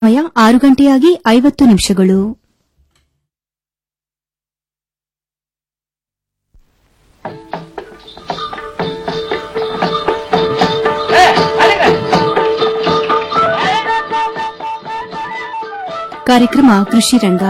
ಸಮಯ ಆರು ಗಂಟೆಯಾಗಿ ಐವತ್ತು ನಿಮಿಷಗಳು ಕಾರ್ಯಕ್ರಮ ಕೃಷಿ ರಂಗ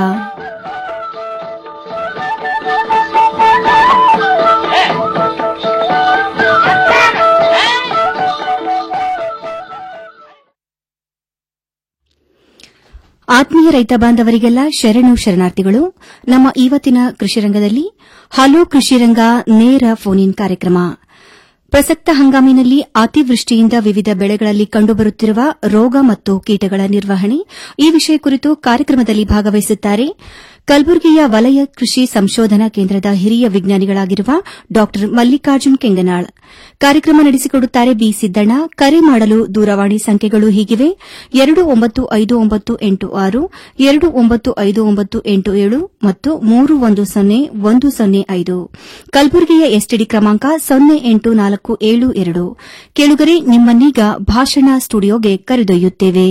ಆತ್ಮೀಯ ರೈತ ಬಾಂಧವರಿಗೆಲ್ಲ ಶರಣು ಶರಣಾರ್ಥಿಗಳು ನಮ್ಮ ಇವತ್ತಿನ ಕೃಷಿರಂಗದಲ್ಲಿ ಹಲೋ ಕೃಷಿರಂಗ ನೇರ ಫೋನ್ ಇನ್ ಕಾರ್ಯಕ್ರಮ ಪ್ರಸಕ್ತ ಹಂಗಾಮಿನಲ್ಲಿ ಅತಿವೃಷ್ಟಿಯಿಂದ ವಿವಿಧ ಬೆಳೆಗಳಲ್ಲಿ ಕಂಡುಬರುತ್ತಿರುವ ರೋಗ ಮತ್ತು ಕೀಟಗಳ ನಿರ್ವಹಣೆ ಈ ವಿಷಯ ಕುರಿತು ಕಾರ್ಯಕ್ರಮದಲ್ಲಿ ಭಾಗವಹಿಸುತ್ತಾರೆ ಕಲಬುರಗಿಯ ವಲಯ ಕೃಷಿ ಸಂಶೋಧನಾ ಕೇಂದ್ರದ ಹಿರಿಯ ವಿಜ್ಞಾನಿಗಳಾಗಿರುವ ಡಾ ಮಲ್ಲಿಕಾರ್ಜುನ್ ಕೆಂಗನಾಳ್ ಕಾರ್ಯಕ್ರಮ ನಡೆಸಿಕೊಡುತ್ತಾರೆ ಬಿ ಸಿದ್ದಣ್ಣ ಕರೆ ಮಾಡಲು ದೂರವಾಣಿ ಸಂಖ್ಯೆಗಳು ಹೀಗಿವೆ ಎರಡು ಒಂಬತ್ತು ಐದು ಒಂಬತ್ತು ಎಂಟು ಆರು ಎರಡು ಒಂಬತ್ತು ಐದು ಒಂಬತ್ತು ಎಂಟು ಏಳು ಮತ್ತು ಮೂರು ಒಂದು ಸೊನ್ನೆ ಒಂದು ಸೊನ್ನೆ ಐದು ಕಲಬುರಗಿಯ ಎಸ್ಟಿಡಿ ಕ್ರಮಾಂಕ ಸೊನ್ನೆ ಎಂಟು ನಾಲ್ಕು ಏಳು ಎರಡು ಕೇಳುಗರೆ ನಿಮ್ಮನ್ನೀಗ ಭಾಷಣ ಸ್ಟುಡಿಯೋಗೆ ಕರೆದೊಯ್ಯುತ್ತೇವೆ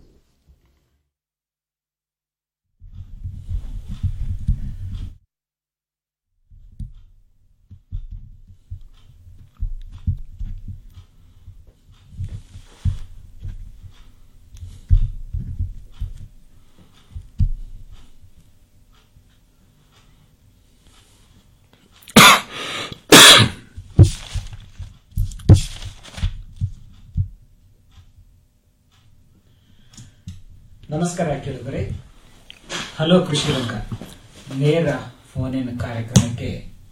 ನಮಸ್ಕಾರ ಕೇಳಿದರೆ ಹಲೋ ಕೃಷಿ ರಂಗ ನೇರ ಫೋನಿನ ಕಾರ್ಯಕ್ರಮಕ್ಕೆ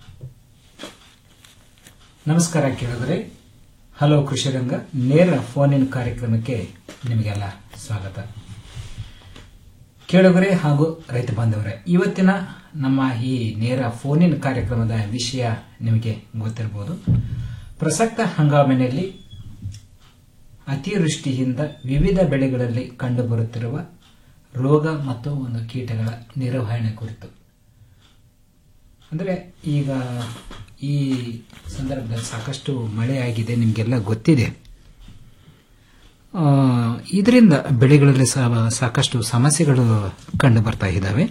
ನಮಸ್ಕಾರ ಕೇಳಿದರೆ ಹಲೋ ಕೃಷಿ ರಂಗ ನೇರ ಫೋನಿನ ಕಾರ್ಯಕ್ರಮಕ್ಕೆ ನಿಮಗೆಲ್ಲ ಸ್ವಾಗತ ಕೇಳುಗರೆ ಹಾಗೂ ರೈತ ಬಾಂಧವರೇ ಇವತ್ತಿನ ನಮ್ಮ ಈ ನೇರ ಫೋನಿನ ಕಾರ್ಯಕ್ರಮದ ವಿಷಯ ನಿಮಗೆ ಗೊತ್ತಿರಬಹುದು ಪ್ರಸಕ್ತ ಹಂಗಾಮಿನಲ್ಲಿ ಅತಿವೃಷ್ಟಿಯಿಂದ ವಿವಿಧ ಬೆಳೆಗಳಲ್ಲಿ ಕಂಡುಬರುತ್ತಿರುವ ರೋಗ ಮತ್ತು ಒಂದು ಕೀಟಗಳ ನಿರ್ವಹಣೆ ಕುರಿತು ಅಂದರೆ ಈಗ ಈ ಸಂದರ್ಭದಲ್ಲಿ ಸಾಕಷ್ಟು ಮಳೆ ಆಗಿದೆ ನಿಮಗೆಲ್ಲ ಗೊತ್ತಿದೆ ಇದರಿಂದ ಬೆಳೆಗಳಲ್ಲಿ ಸಹ ಸಾಕಷ್ಟು ಸಮಸ್ಯೆಗಳು ಕಂಡು ಬರ್ತಾ ಇದ್ದಾವೆ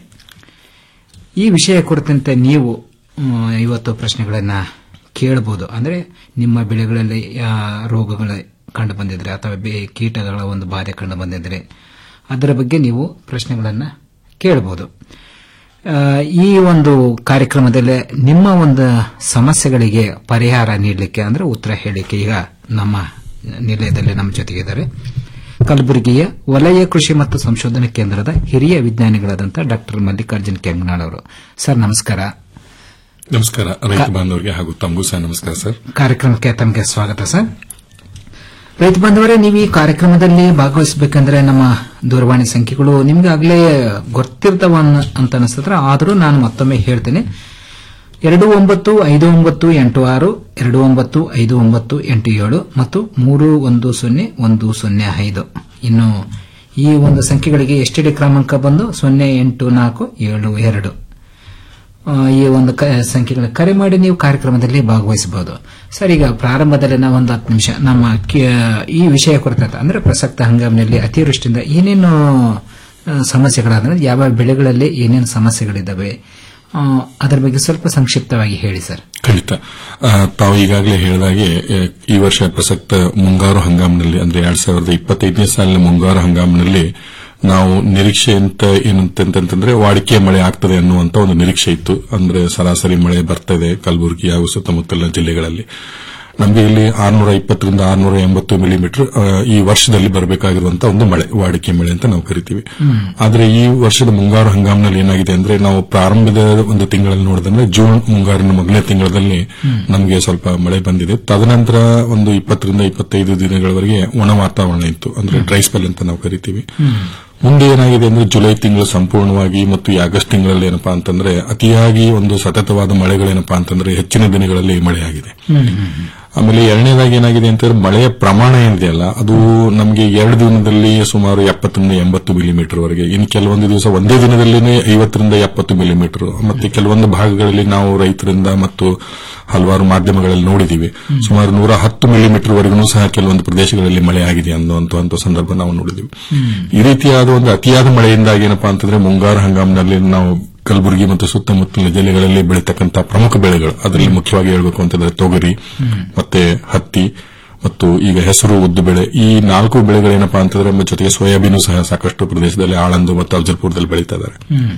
ಈ ವಿಷಯ ಕುರಿತಂತೆ ನೀವು ಮ್, ಇವತ್ತು ಪ್ರಶ್ನೆಗಳನ್ನು ಕೇಳಬಹುದು ಅಂದರೆ ನಿಮ್ಮ ಬೆಳೆಗಳಲ್ಲಿ ಆ, ರೋಗಗಳು ಕಂಡು ಬಂದಿದ್ರೆ ಅಥವಾ ಬೇ- ಕೀಟಗಳ ಒಂದು ಬಾಧೆ ಕಂಡು ಬಂದಿದ್ರೆ ಅದರ ಬಗ್ಗೆ ನೀವು ಪ್ರಶ್ನೆಗಳನ್ನು ಕೇಳಬಹುದು ಆ, ಈ ಒಂದು ಕಾರ್ಯಕ್ರಮದಲ್ಲಿ ನಿಮ್ಮ ಒಂದು ಸಮಸ್ಯೆಗಳಿಗೆ ಪರಿಹಾರ ನೀಡಲಿಕ್ಕೆ ಅಂದ್ರೆ ಉತ್ತರ ಹೇಳಲಿಕ್ಕೆ ಈಗ ನಮ್ಮ ನಿಲಯದಲ್ಲಿ ನಮ್ಮ ಜೊತೆಗಿದ್ದಾರೆ ಕಲಬುರಗಿಯ ವಲಯ ಕೃಷಿ ಮತ್ತು ಸಂಶೋಧನಾ ಕೇಂದ್ರದ ಹಿರಿಯ ವಿಜ್ಞಾನಿಗಳಾದಂಥ ಡಾಕ್ಟರ್ ಮಲ್ಲಿಕಾರ್ಜುನ್ ಕೆಂಗನಾಳ್ ಅವರು ಸರ್ ನಮಸ್ಕಾರ ನಮಸ್ಕಾರ ರೈತ ಬಾಂಧವರಿಗೆ ಹಾಗೂ ತಮಗೂ ಸಹ ನಮಸ್ಕಾರ ಸರ್ ಕಾರ್ಯಕ್ರಮಕ್ಕೆ ತಮಗೆ ಸ್ವಾಗತ ಸರ್ ರೈತ ಬಾಂಧವರೇ ನೀವು ಈ ಕಾರ್ಯಕ್ರಮದಲ್ಲಿ ಭಾಗವಹಿಸಬೇಕಂದ್ರೆ ನಮ್ಮ ದೂರವಾಣಿ ಸಂಖ್ಯೆಗಳು ನಿಮ್ಗಾಗಲೇ ಗೊತ್ತಿರ್ತಾವ ಅನ್ನ- ಅಂತ ಅನಿಸ್ತದ್ರ ಆದರೂ ನಾನು ಮತ್ತೊಮ್ಮೆ ಹೇಳ್ತೇನೆ ಎರಡು ಒಂಬತ್ತು ಐದು ಒಂಬತ್ತು ಎಂಟು ಆರು ಎರಡು ಒಂಬತ್ತು ಐದು ಒಂಬತ್ತು ಎಂಟು ಏಳು ಮತ್ತು ಮೂರು ಒಂದು ಸೊನ್ನೆ ಒಂದು ಸೊನ್ನೆ ಐದು ಇನ್ನು ಈ ಒಂದು ಸಂಖ್ಯೆಗಳಿಗೆ ಎಸ್ಟಿಡಿ ಕ್ರಮಾಂಕ ಬಂದು ಸೊನ್ನೆ ಎಂಟು ನಾಲ್ಕು ಏಳು ಎರಡು ಆ, ಈ ಒಂದು ಕ- ಸಂಖ್ಯೆಗಳ ಕರೆ ಮಾಡಿ ನೀವು ಕಾರ್ಯಕ್ರಮದಲ್ಲಿ ಭಾಗವಹಿಸಬಹುದು ಸರ್ ಈಗ ಪ್ರಾರಂಭದಲ್ಲಿ ನಾವು ಒಂದು ಹತ್ತು ನಿಮಿಷ ನಮ್ಮ ಕಿ- ಈ ವಿಷಯ ಕುರಿತಂತೆ ಅಂದ್ರೆ ಪ್ರಸಕ್ತ ಹಂಗಾಮಿನಲ್ಲಿ ಅತಿವೃಷ್ಟಿಯಿಂದ ಏನೇನು ಆ, ಸಮಸ್ಯೆಗಳಾದ್ರೆ ಯಾವ ಬೆಳೆಗಳಲ್ಲಿ ಏನೇನು ಸಮಸ್ಯೆಗಳಿದ್ದಾವೆ ಆ, ಅದರ ಬಗ್ಗೆ ಸ್ವಲ್ಪ ಸಂಕ್ಷಿಪ್ತವಾಗಿ ಹೇಳಿ ಸರ್ ಖಂಡಿತ ಆ, ತಾವು ಈಗಾಗಲೇ ಹೇಳಿದಾಗೆ ಎ, ಈ ವರ್ಷ ಪ್ರಸಕ್ತ ಮುಂಗಾರು ಹಂಗಾಮಿನಲ್ಲಿ ಅಂದ್ರೆ ಎರಡ್ ಸಾವಿರದ ಇಪ್ಪತ್ತೈದನೇ ಸಾಲಿನ ಮುಂಗಾರು ಹಂಗಾಮಿನಲ್ಲಿ ನಾವು ನಿರೀಕ್ಷೆ ಅಂತ ಏನಂತಂದ್ರೆ ವಾಡಿಕೆ ಮಳೆ ಆಗ್ತದೆ ಅನ್ನುವಂತ ಒಂದು ನಿರೀಕ್ಷೆ ಇತ್ತು ಅಂದ್ರೆ ಸರಾಸರಿ ಮಳೆ ಬರ್ತದೆ ಕಲಬುರಗಿ ಹಾಗೂ ಸುತ್ತಮುತ್ತಲಿನ ಜಿಲ್ಲೆಗಳಲ್ಲಿ ನಮಗೆ ಇಲ್ಲಿ ಆರ್ನೂರ ಇಪ್ಪತ್ತರಿಂದ ಆರ್ನೂರ ಎಂಬತ್ತು ಮಿಲಿಮೀಟರ್ ಈ ವರ್ಷದಲ್ಲಿ ಬರಬೇಕಾಗಿರುವಂತಹ ಒಂದು ಮಳೆ ವಾಡಿಕೆ ಮಳೆ ಅಂತ ನಾವು ಕರಿತೀವಿ ಆದ್ರೆ ಈ ವರ್ಷದ ಮುಂಗಾರು ಹಂಗಾಮಿನಲ್ಲಿ ಏನಾಗಿದೆ ಅಂದ್ರೆ ನಾವು ಪ್ರಾರಂಭದ ಒಂದು ತಿಂಗಳಲ್ಲಿ ನೋಡಿದ್ರೆ ಜೂನ್ ಮುಂಗಾರಿನ ಮೊದಲನೇ ತಿಂಗಳಲ್ಲಿ ನಮಗೆ ಸ್ವಲ್ಪ ಮಳೆ ಬಂದಿದೆ ತದನಂತರ ಒಂದು ಇಪ್ಪತ್ತರಿಂದ ಇಪ್ಪತ್ತೈದು ದಿನಗಳವರೆಗೆ ಒಣ ವಾತಾವರಣ ಇತ್ತು ಅಂದ್ರೆ ಡ್ರೈ ಸ್ಪೆಲ್ ಅಂತ ನಾವು ಕರಿತೀವಿ ಮುಂದೆ ಏನಾಗಿದೆ ಅಂದ್ರೆ ಜುಲೈ ತಿಂಗಳು ಸಂಪೂರ್ಣವಾಗಿ ಮತ್ತು ಈ ಆಗಸ್ಟ್ ತಿಂಗಳಲ್ಲಿ ಏನಪ್ಪಾ ಅಂತಂದ್ರೆ ಅತಿಯಾಗಿ ಒಂದು ಸತತವಾದ ಮಳೆಗಳೇನಪ್ಪಾ ಅಂತಂದ್ರೆ ಹೆಚ್ಚಿನ ದಿನಗಳಲ್ಲಿ ಮಳೆಯಾಗಿದೆ ಆಮೇಲೆ ಎರಡನೇದಾಗಿ ಏನಾಗಿದೆ ಅಂತಂದ್ರೆ ಮಳೆಯ ಪ್ರಮಾಣ ಏನಿದೆಯಲ್ಲ ಅದು ನಮಗೆ ಎರಡು ದಿನದಲ್ಲಿ ಸುಮಾರು ಎಪ್ಪತ್ತರಿಂದ ಎಂಬತ್ತು ಮಿಲಿಮೀಟರ್ ವರೆಗೆ ಇನ್ನು ಕೆಲವೊಂದು ದಿವಸ ಒಂದೇ ದಿನದಲ್ಲಿನೇ ಐವತ್ತರಿಂದ ಎಪ್ಪತ್ತು ಮಿಲಿಮೀಟರ್ ಮತ್ತೆ ಕೆಲವೊಂದು ಭಾಗಗಳಲ್ಲಿ ನಾವು ರೈತರಿಂದ ಮತ್ತು ಹಲವಾರು ಮಾಧ್ಯಮಗಳಲ್ಲಿ ನೋಡಿದೀವಿ ಸುಮಾರು ನೂರ ಹತ್ತು ಮಿಲಿಮೀಟರ್ ವರೆಗೂ ಸಹ ಕೆಲವೊಂದು ಪ್ರದೇಶಗಳಲ್ಲಿ ಮಳೆ ಆಗಿದೆ ಅನ್ನುವಂತ ಸಂದರ್ಭ ನಾವು ನೋಡಿದೀವಿ ಈ ರೀತಿಯಾದ ಒಂದು ಅತಿಯಾದ ಮಳೆಯಿಂದಾಗಿ ಏನಪ್ಪಾ ಅಂತಂದ್ರೆ ಮುಂಗಾರು ಹಂಗಾಮಿನಲ್ಲಿ ನಾವು ಕಲಬುರಗಿ ಮತ್ತು ಸುತ್ತಮುತ್ತಲಿನ ಜಿಲ್ಲೆಗಳಲ್ಲಿ ಬೆಳೀತಕ್ಕಂತಹ ಪ್ರಮುಖ ಬೆಳೆಗಳು ಅದರಲ್ಲಿ ಮುಖ್ಯವಾಗಿ ಹೇಳಬೇಕು ಅಂತಂದ್ರೆ ತೊಗರಿ ಮತ್ತೆ ಹತ್ತಿ ಮತ್ತು ಈಗ ಹೆಸರು ಉದ್ದು ಬೆಳೆ ಈ ನಾಲ್ಕು ಬೆಳೆಗಳೇನಪ್ಪಾ ಅಂತಂದ್ರೆ ನಮ್ಮ ಜೊತೆಗೆ ಸೋಯಾಬೀನು ಸಹ ಸಾಕಷ್ಟು ಪ್ರದೇಶದಲ್ಲಿ ಆಳಂದು ಮತ್ತು ಅಫಜಲ್ಪುರದಲ್ಲಿ ಬೆಳೀತಾ ಇದ್ದಾರೆ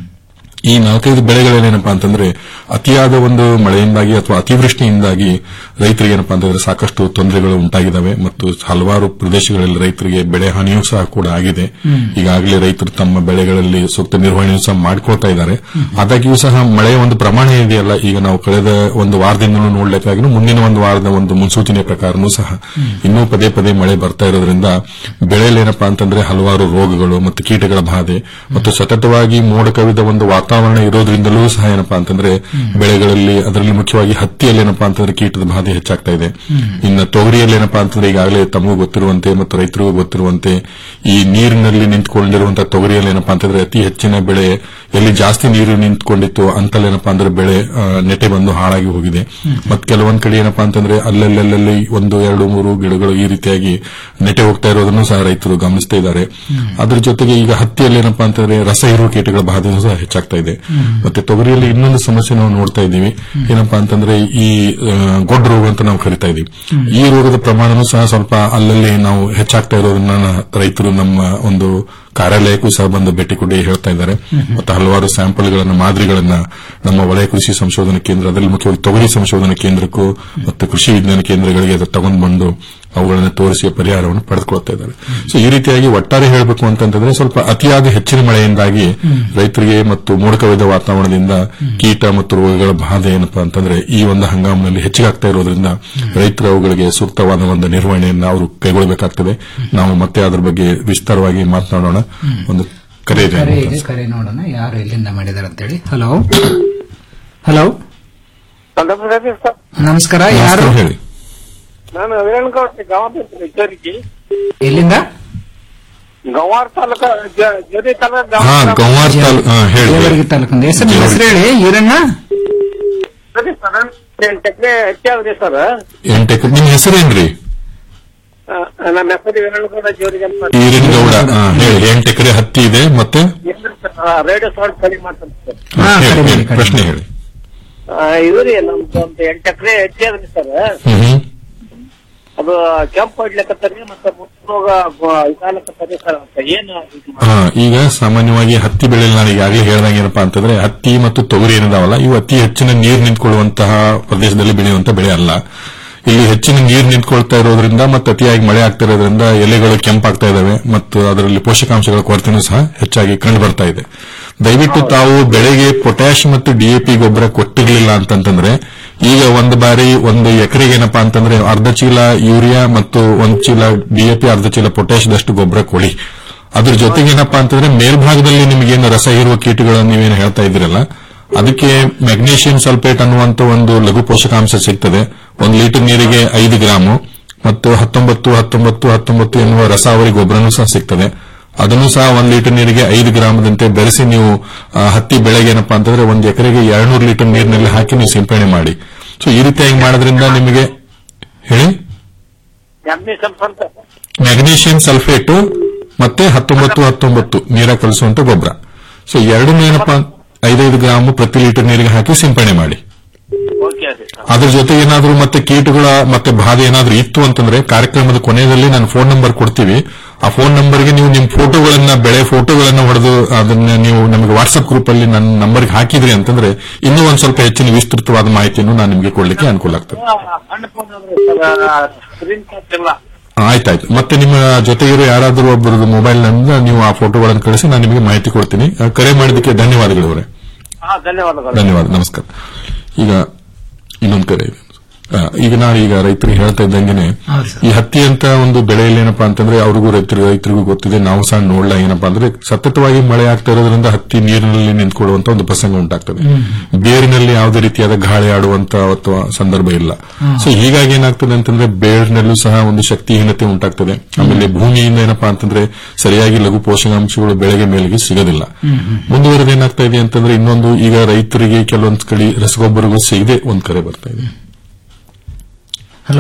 ಈ ನಾಲ್ಕೈದು ಬೆಳೆಗಳೇನಪ್ಪಾ ಅಂತಂದ್ರೆ ಅತಿಯಾದ ಒಂದು ಮಳೆಯಿಂದಾಗಿ ಅಥವಾ ಅತಿವೃಷ್ಟಿಯಿಂದಾಗಿ ರೈತರಿಗೆ ಏನಪ್ಪಾ ಅಂತಂದ್ರೆ ಸಾಕಷ್ಟು ತೊಂದರೆಗಳು ಉಂಟಾಗಿದ್ದಾವೆ ಮತ್ತು ಹಲವಾರು ಪ್ರದೇಶಗಳಲ್ಲಿ ರೈತರಿಗೆ ಬೆಳೆ ಹಾನಿಯೂ ಸಹ ಕೂಡ ಆಗಿದೆ ಈಗಾಗಲೇ ರೈತರು ತಮ್ಮ ಬೆಳೆಗಳಲ್ಲಿ ಸೂಕ್ತ ನಿರ್ವಹಣೆಯೂ ಸಹ ಮಾಡಿಕೊಳ್ತಾ ಇದ್ದಾರೆ ಆದಾಗ್ಯೂ ಸಹ ಮಳೆಯ ಒಂದು ಪ್ರಮಾಣ ಇದೆಯಲ್ಲ ಈಗ ನಾವು ಕಳೆದ ಒಂದು ವಾರದಿಂದಲೂ ನೋಡ್ಲಿಕ್ಕಾಗಿ ಮುಂದಿನ ಒಂದು ವಾರದ ಒಂದು ಮುನ್ಸೂಚನೆ ಪ್ರಕಾರನೂ ಸಹ ಇನ್ನೂ ಪದೇ ಪದೇ ಮಳೆ ಬರ್ತಾ ಇರೋದ್ರಿಂದ ಬೆಳೆಯಲ್ಲಿ ಏನಪ್ಪಾ ಅಂತಂದ್ರೆ ಹಲವಾರು ರೋಗಗಳು ಮತ್ತು ಕೀಟಗಳ ಬಾಧೆ ಮತ್ತು ಸತತವಾಗಿ ಮೋಡ ಕವಿದ ಒಂದು ವಾತಾವರಣ ಇರೋದ್ರಿಂದಲೂ ಸಹ ಏನಪ್ಪಾ ಅಂತಂದ್ರೆ ಬೆಳೆಗಳಲ್ಲಿ ಅದರಲ್ಲಿ ಮುಖ್ಯವಾಗಿ ಹತ್ತಿಯಲ್ಲಿ ಏನಪ್ಪಾ ಅಂತಂದ್ರೆ ಕೀಟದ ಬಾಧೆ ಹೆಚ್ಚಾಗ್ತಾ ಇದೆ ಇನ್ನು ತೊಗರಿಯಲ್ಲಿ ಏನಪ್ಪಾ ಅಂತಂದ್ರೆ ಈಗಾಗಲೇ ತಮಗೂ ಗೊತ್ತಿರುವಂತೆ ಮತ್ತು ರೈತರಿಗೂ ಗೊತ್ತಿರುವಂತೆ ಈ ನೀರಿನಲ್ಲಿ ನಿಂತುಕೊಂಡಿರುವಂತಹ ತೊಗರಿಯಲ್ಲಿ ಏನಪ್ಪಾ ಅಂತಂದ್ರೆ ಅತಿ ಹೆಚ್ಚಿನ ಬೆಳೆ ಎಲ್ಲಿ ಜಾಸ್ತಿ ನೀರು ನಿಂತ್ಕೊಂಡಿತ್ತು ಅಂತಲ್ಲಿ ಏನಪ್ಪಾ ಅಂದ್ರೆ ಬೆಳೆ ಆ, ನೆಟೆ ಬಂದು ಹಾಳಾಗಿ ಹೋಗಿದೆ ಮತ್ತೆ ಕೆಲವೊಂದ್ ಕಡೆ ಏನಪ್ಪಾ ಅಂತಂದ್ರೆ ಅಲ್ಲಲ್ಲಲ್ಲಿ ಒಂದು ಎರಡು ಮೂರು ಗಿಡಗಳು ಈ ರೀತಿಯಾಗಿ ನೆಟೆ ಹೋಗ್ತಾ ಇರೋದನ್ನು ಸಹ ರೈತರು ಗಮನಿಸ್ತಾ ಇದ್ದಾರೆ ಅದ್ರ ಜೊತೆಗೆ ಈಗ ಹತ್ತಿಯಲ್ಲಿ ಏನಪ್ಪಾ ಅಂತಂದ್ರೆ ರಸ ಇರುವ ಕೀಟಗಳ ಬಾಧೆಯೂ ಸಹ ಹೆಚ್ಚಾಗ್ತಾ ಇದೆ ಮತ್ತೆ ತೊಗರಿಯಲ್ಲಿ ಇನ್ನೊಂದು ಸಮಸ್ಯೆ ನಾವು ನೋಡ್ತಾ ಇದ್ದೀವಿ ಏನಪ್ಪಾ ಅಂತಂದ್ರೆ ಈ ಆ, ಗೊಡ್ಡ ರೋಗ ಅಂತ ನಾವು ಕರಿತಾ ಇದೀವಿ ಈ ರೋಗದ ಪ್ರಮಾಣನೂ ಸಹ ಸ್ವಲ್ಪ ಅಲ್ಲಲ್ಲಿ ನಾವು ಹೆಚ್ಚಾಗ್ತಾ ಇರೋದನ್ನ ನ- ರೈತರು ನಮ್ಮ ಒಂದು ಕಾರ್ಯಾಲಯಕ್ಕೂ ಸಹ ಬಂದು ಭೇಟಿ ಕೊಡಿ ಹೇಳ್ತಾ ಇದ್ದಾರೆ ಮತ್ತು ಹಲವಾರು ಸ್ಯಾಂಪಲ್ಗಳನ್ನ ಮಾದರಿಗಳನ್ನ ನಮ್ಮ ವಲಯ ಕೃಷಿ ಸಂಶೋಧನಾ ಕೇಂದ್ರ ಅದರಲ್ಲಿ ಮುಖ್ಯವಾಗಿ ತೊಗರಿ ಸಂಶೋಧನಾ ಕೇಂದ್ರಕ್ಕೂ ಮತ್ತು ಕೃಷಿ ವಿಜ್ಞಾನ ಕೇಂದ್ರಗಳಿಗೆ ಅದು ತಗೊಂಡು ಬಂದು ಅವುಗಳನ್ನು ತೋರಿಸಿ ಪರಿಹಾರವನ್ನು ಪಡೆದುಕೊಳ್ತಾ ಇದ್ದಾರೆ ಸೊ ಈ ರೀತಿಯಾಗಿ ಒಟ್ಟಾರೆ ಹೇಳಬೇಕು ಅಂತಂದ್ರೆ ಸ್ವಲ್ಪ ಅತಿಯಾದ ಹೆಚ್ಚಿನ ಮಳೆಯಿಂದಾಗಿ ರೈತರಿಗೆ ಮತ್ತು ಮೋಡಕವಿದ ವಾತಾವರಣದಿಂದ ಕೀಟ ಮತ್ತು ರೋಗಗಳ ಬಾಧೆ ಏನಪ್ಪಾ ಅಂತಂದ್ರೆ ಈ ಒಂದು ಹಂಗಾಮಿನಲ್ಲಿ ಹೆಚ್ಚಿಗಾಗ್ತಾ ಇರೋದ್ರಿಂದ ರೈತರು ಅವುಗಳಿಗೆ ಸೂಕ್ತವಾದ ಒಂದು ನಿರ್ವಹಣೆಯನ್ನು ಅವರು ಕೈಗೊಳ್ಳಬೇಕಾಗ್ತದೆ ನಾವು ಮತ್ತೆ ಅದರ ಬಗ್ಗೆ ವಿಸ್ತಾರವಾಗಿ ಮಾತನಾಡೋಣ ಒಂದು ಕರೆ ಇದೆ ಕರೆ ಇದೆ ಕರೆ ನೋಡೋಣ ಯಾರು ಎಲ್ಲಿಂದ ಮಾಡಿದಾರೆ ಅಂತೇಳಿ ಹಲೋ ಹಲೋ ನಮಸ್ಕಾರ ಸರ್ ನಮಸ್ಕಾರ ಯಾರು ನಮಸ್ಕಾರ ಹೇಳಿ ನಾನು ವೀರಣ್ಣಗೌಡ ಗವಾರ್ ಜೋರಿಗೆ ಎಲ್ಲಿಂದ ಗವಾರ್ ತಾಲೂಕ ಜ- ಜೋರಿ ತಾಲೂಕ ಹಾ ಗಂವಾರ್ ತಾಲೂ ಹಾ ಹೇಳಿ ಹೇಳಿ. ಜೇವರ್ಗಿ ತಾಲೂಕಿಂದ ಹೆಸರು ನಿಮ್ಮ ಹೆಸರು ಹೇಳಿ ಈರಣ್ಣ ಸರಿ ಸರ್ ಟೆಕ್ನೆ ಹೆಚ್ಚೆ ಅವ್ರಿ ಸರ್ ಎಂಟು ಎಕರೆ ನಿಮ್ಮ ಹೆಸರೇನ್ರಿ ಆ, ನಮ್ಮ ಹೆಸರು ವೀರಣ್ಣಗೌಡ ಜೋರಿಗೆ ಅಂತ ಈರಿನ ಗೌಡ ಹಾ, ಹೇಳಿ ಎಂಟು ಎಕರೆ ಹತ್ತಿ ಇದೆ ಮತ್ತೆ ರೇಡಿಯೋ ಸೌಂಡ್ ಕಡಿಮೆ ಮಾಡ್ತಾರೆ ಸರ್ ಹಾ, ಹೇಳಿ, ಕಡಿಮೆ, ಹೇಳಿ, ಕಡಿಮೆ. ಪ್ರಶ್ನೆ ಹೇಳಿ ಆ, ಇದು ರೀ ನಮ್ದು ಒಂದು ಎಂಟು ಎಕರೆ ಹೆಚ್ಚೆ ಅದ್ರಿ ಸರ್ ಹ್ಮ್ ಹ್ಮ್. ಅದು ಕೆಂಪು ಹೊಡ್ಲಿಕತ್ತರಿ ಮತ್ತೆ ಮುಟ್ಟೋಗ ಇದಾಲಕತ್ತರಿ ಸರ್ ಅಂತ ಏನು ಇದು ಮಾಡಿ- ಹಾ, ಈಗ ಸಾಮಾನ್ಯವಾಗಿ ಹತ್ತಿ ಬೆಳೆಯಲ್ಲಿ ನಾನು ಈಗಾಗಲೇ ಹೇಳ್ದಂಗೆ ಏನಪ್ಪಾ ಅಂತಂದ್ರೆ ಹತ್ತಿ ಮತ್ತು ತೊಗರಿ ಏನಿದಾವಲ್ಲ ಇವು ಅತಿ ಹೆಚ್ಚಿನ ನೀರು ನಿಂತ್ಕೊಳ್ಳುವಂತಹ ಪ್ರದೇಶದಲ್ಲಿ ಬೆಳೆಯುವಂತ ಬೆಳೆ ಅಲ್ಲ ಇಲ್ಲಿ ಹೆಚ್ಚಿನ ನೀರು ನಿಂತ್ಕೊಳ್ತಾ ಇರೋದ್ರಿಂದ ಮತ್ತು ಅತಿಯಾಗಿ ಮಳೆ ಆಗ್ತಾ ಇರೋದ್ರಿಂದ ಎಲೆಗಳು ಕೆಂಪಾಗ್ತಾ ಇದಾವೆ ಮತ್ತು ಅದರಲ್ಲಿ ಪೋಷಕಾಂಶಗಳ ಕೊರತೆನೂ ಸಹ ಹೆಚ್ಚಾಗಿ ಕಂಡು ಬರ್ತಾ ಇದೆ ದಯವಿಟ್ಟು ತಾವು ಬೆಳೆಗೆ ಪೊಟ್ಯಾಶ್ ಮತ್ತು ಡಿಎಪಿ ಗೊಬ್ಬರ ಕೊಟ್ಟಿರಲಿಲ್ಲ ಅಂತಂತಂದ್ರೆ ಈಗ ಒಂದು ಬಾರಿ ಒಂದು ಎಕರೆಗೆ ಏನಪ್ಪಾ ಅಂತಂದ್ರೆ ಅರ್ಧ ಚೀಲ ಯೂರಿಯಾ ಮತ್ತು ಒಂದು ಚೀಲ ಡಿಎಪಿ ಅರ್ಧ ಚೀಲ ಪೊಟ್ಯಾಶ್ದಷ್ಟು ಗೊಬ್ಬರ ಕೊಡಿ ಅದ್ರ ಜೊತೆಗೆ ಏನಪ್ಪಾ ಅಂತಂದ್ರೆ ಮೇಲ್ಭಾಗದಲ್ಲಿ ನಿಮಗೇನು ರಸ ಇರುವ ಕೀಟಗಳನ್ನು ನೀವೇನು ಹೇಳ್ತಾ ಇದ್ದೀರಲ್ಲ ಅದಕ್ಕೆ ಮೆಗ್ನೀಷಿಯಂ ಸಲ್ಫೇಟ್ ಅನ್ನುವಂತ ಒಂದು ಲಘು ಪೋಷಕಾಂಶ ಸಿಗ್ತದೆ ಒಂದು ಲೀಟರ್ ನೀರಿಗೆ ಐದು ಗ್ರಾಮು ಮತ್ತು ಹತ್ತೊಂಬತ್ತು ಹತ್ತೊಂಬತ್ತು ಹತ್ತೊಂಬತ್ತು ಎನ್ನುವ ರಸಾವರಿ ಗೊಬ್ಬರನೂ ಸಹ ಸಿಗ್ತದೆ ಅದನ್ನು ಸಹ ಒಂದು ಲೀಟರ್ ನೀರಿಗೆ ಐದು ಗ್ರಾಮದಂತೆ ಬೆರೆಸಿ ನೀವು ಆ, ಹತ್ತಿ ಬೆಳೆಗೆ ಏನಪ್ಪಾ ಅಂತಂದ್ರೆ ಒಂದು ಎಕರೆಗೆ ಎರಡ್ನೂರು ಲೀಟರ್ ನೀರಿನಲ್ಲಿ ಹಾಕಿ ನೀವು ಸಿಂಪಡಣೆ ಮಾಡಿ ಸೊ ಈ ರೀತಿಯಾಗಿ ಮಾಡೋದ್ರಿಂದ ನಿಮಗೆ ಹೇಳಿ ಮ್ಯಾಗ್ನೀಸಿಯಂ ಅಂತ ಮ್ಯಾಗ್ನೀಷಿಯಂ ಸಲ್ಫೇಟ್ ಮತ್ತೆ ಹತ್ತೊಂಬತ್ತು ಹತ್ತೊಂಬತ್ತು ನೀರ ಕಲಿಸುವಂತ ಗೊಬ್ಬರ ಸೊ ಎರಡು ಏನಪ್ಪಾ ಐದೈದು ಗ್ರಾಮ್ ಪ್ರತಿ ಲೀಟರ್ ನೀರಿಗೆ ಹಾಕಿ ಸಿಂಪಡಣೆ ಮಾಡಿ ಓಕೆ ರೀ ಸರ್ ಅದ್ರ ಜೊತೆ ಏನಾದ್ರೂ ಮತ್ತೆ ಕೀಟಗಳ ಮತ್ತೆ ಬಾಧೆ ಏನಾದ್ರೂ ಇತ್ತು ಅಂತಂದ್ರೆ ಕಾರ್ಯಕ್ರಮದ ಕೊನೆಯಲ್ಲಿ ನಾನು ಫೋನ್ ನಂಬರ್ ಕೊಡ್ತೀವಿ ಆ ಫೋನ್ ನಂಬರ್ಗೆ ನೀವು ನಿಮ್ಮ ಫೋಟೋಗಳನ್ನ ಬೆಳೆ ಫೋಟೋಗಳನ್ನ ಹೊಡೆದು ಅದನ್ನ ನೀವು ನಮಗೆ ವಾಟ್ಸ್ಆಪ್ ಗ್ರೂಪ್ ಅಲ್ಲಿ ನನ್ನ ನಂಬರ್ಗೆ ಹಾಕಿದ್ರಿ ಅಂತಂದ್ರೆ ಇನ್ನೂ ಒಂದ್ ಸ್ವಲ್ಪ ಹೆಚ್ಚಿನ ವಿಸ್ತೃತವಾದ ಮಾಹಿತಿಯನ್ನು ನಾನು ನಿಮಗೆ ಕೊಡ್ಲಿಕ್ಕೆ ಅನುಕೂಲ ಆಗ್ತದೆ ಸಣ್ಣ ಫೋನ್ ಆದ್ರೆ ಸರ್ ಸ್ಕ್ರೀನ್ ಟಚ್ ಇಲ್ಲ ಆಯ್ತಾಯ್ತು ಮತ್ತೆ ನಿಮ್ಮ ಜೊತೆಗಿರೋ ಯಾರಾದರೂ ಒಬ್ಬರದ್ದು ಮೊಬೈಲ್ ನಿಂದ ನೀವು ಆ ಫೋಟೋಗಳನ್ನು ಕಳಿಸಿ ನಾನು ನಿಮಗೆ ಮಾಹಿತಿ ಕೊಡ್ತೀನಿ ಆ, ಕರೆ ಮಾಡಿದ್ದಕ್ಕೆ ಧನ್ಯವಾದಗಳು ಅವರೇ ಹಾ ಧನ್ಯವಾದಗಳು ಧನ್ಯವಾದ ನಮಸ್ಕಾರ ಈಗ ಇನ್ನೊಂದು ಕರೆ ಇದೆ ಆ, ಈಗ ನಾನು ಈಗ ರೈತರಿಗೆ ಹೇಳ್ತಾ ಇದ್ದಂಗೆನೆ ಹೌದು ಸರ್. ಈ ಹತ್ತಿ ಅಂತ ಒಂದು ಬೆಳೆಯಲ್ಲಿ ಏನಪ್ಪಾ ಅಂತಂದ್ರೆ ಅವ್ರಿಗೂ ರೈತರು ರೈತರಿಗೂ ಗೊತ್ತಿದೆ ನಾವು ಸಹ ನೋಡ್ಲ ಏನಪ್ಪಾ ಅಂದ್ರೆ ಸತತವಾಗಿ ಮಳೆ ಆಗ್ತಾ ಇರೋದ್ರಿಂದ ಹತ್ತಿ ನೀರಿನಲ್ಲಿ ನಿಂತ್ಕೊಳ್ಳುವಂತ ಒಂದು ಪ್ರಸಂಗ ಉಂಟಾಗ್ತದೆ ಬೇರಿನಲ್ಲಿ ಯಾವುದೇ ರೀತಿಯಾದ ಗಾಳಿ ಆಡುವಂತ ಅಥವಾ ಸಂದರ್ಭ ಇಲ್ಲ ಸೊ ಹೀಗಾಗಿ ಏನಾಗ್ತದೆ ಅಂತಂದ್ರೆ ಬೇರಿನಲ್ಲೂ ಸಹ ಒಂದು ಶಕ್ತಿಹೀನತೆ ಉಂಟಾಗ್ತದೆ ಆಮೇಲೆ ಭೂಮಿಯಿಂದ ಏನಪ್ಪಾ ಅಂತಂದ್ರೆ ಸರಿಯಾಗಿ ಲಘು ಪೋಷಕಾಂಶಗಳು ಬೆಳೆಗೆ ಮೇಲೆಗೆ ಸಿಗೋದಿಲ್ಲ ಮುಂದುವರೆದು ಏನಾಗ್ತಾ ಇದೆ ಅಂತಂದ್ರೆ ಇನ್ನೊಂದು ಈಗ ರೈತರಿಗೆ ಕೆಲವೊಂದ್ ಕಡೆ ರಸಗೊಬ್ಬರಗಳು ಸಿಗದೆ ಒಂದ್ ಕರೆ ಬರ್ತಾ ಇದೆ ಹಲೋ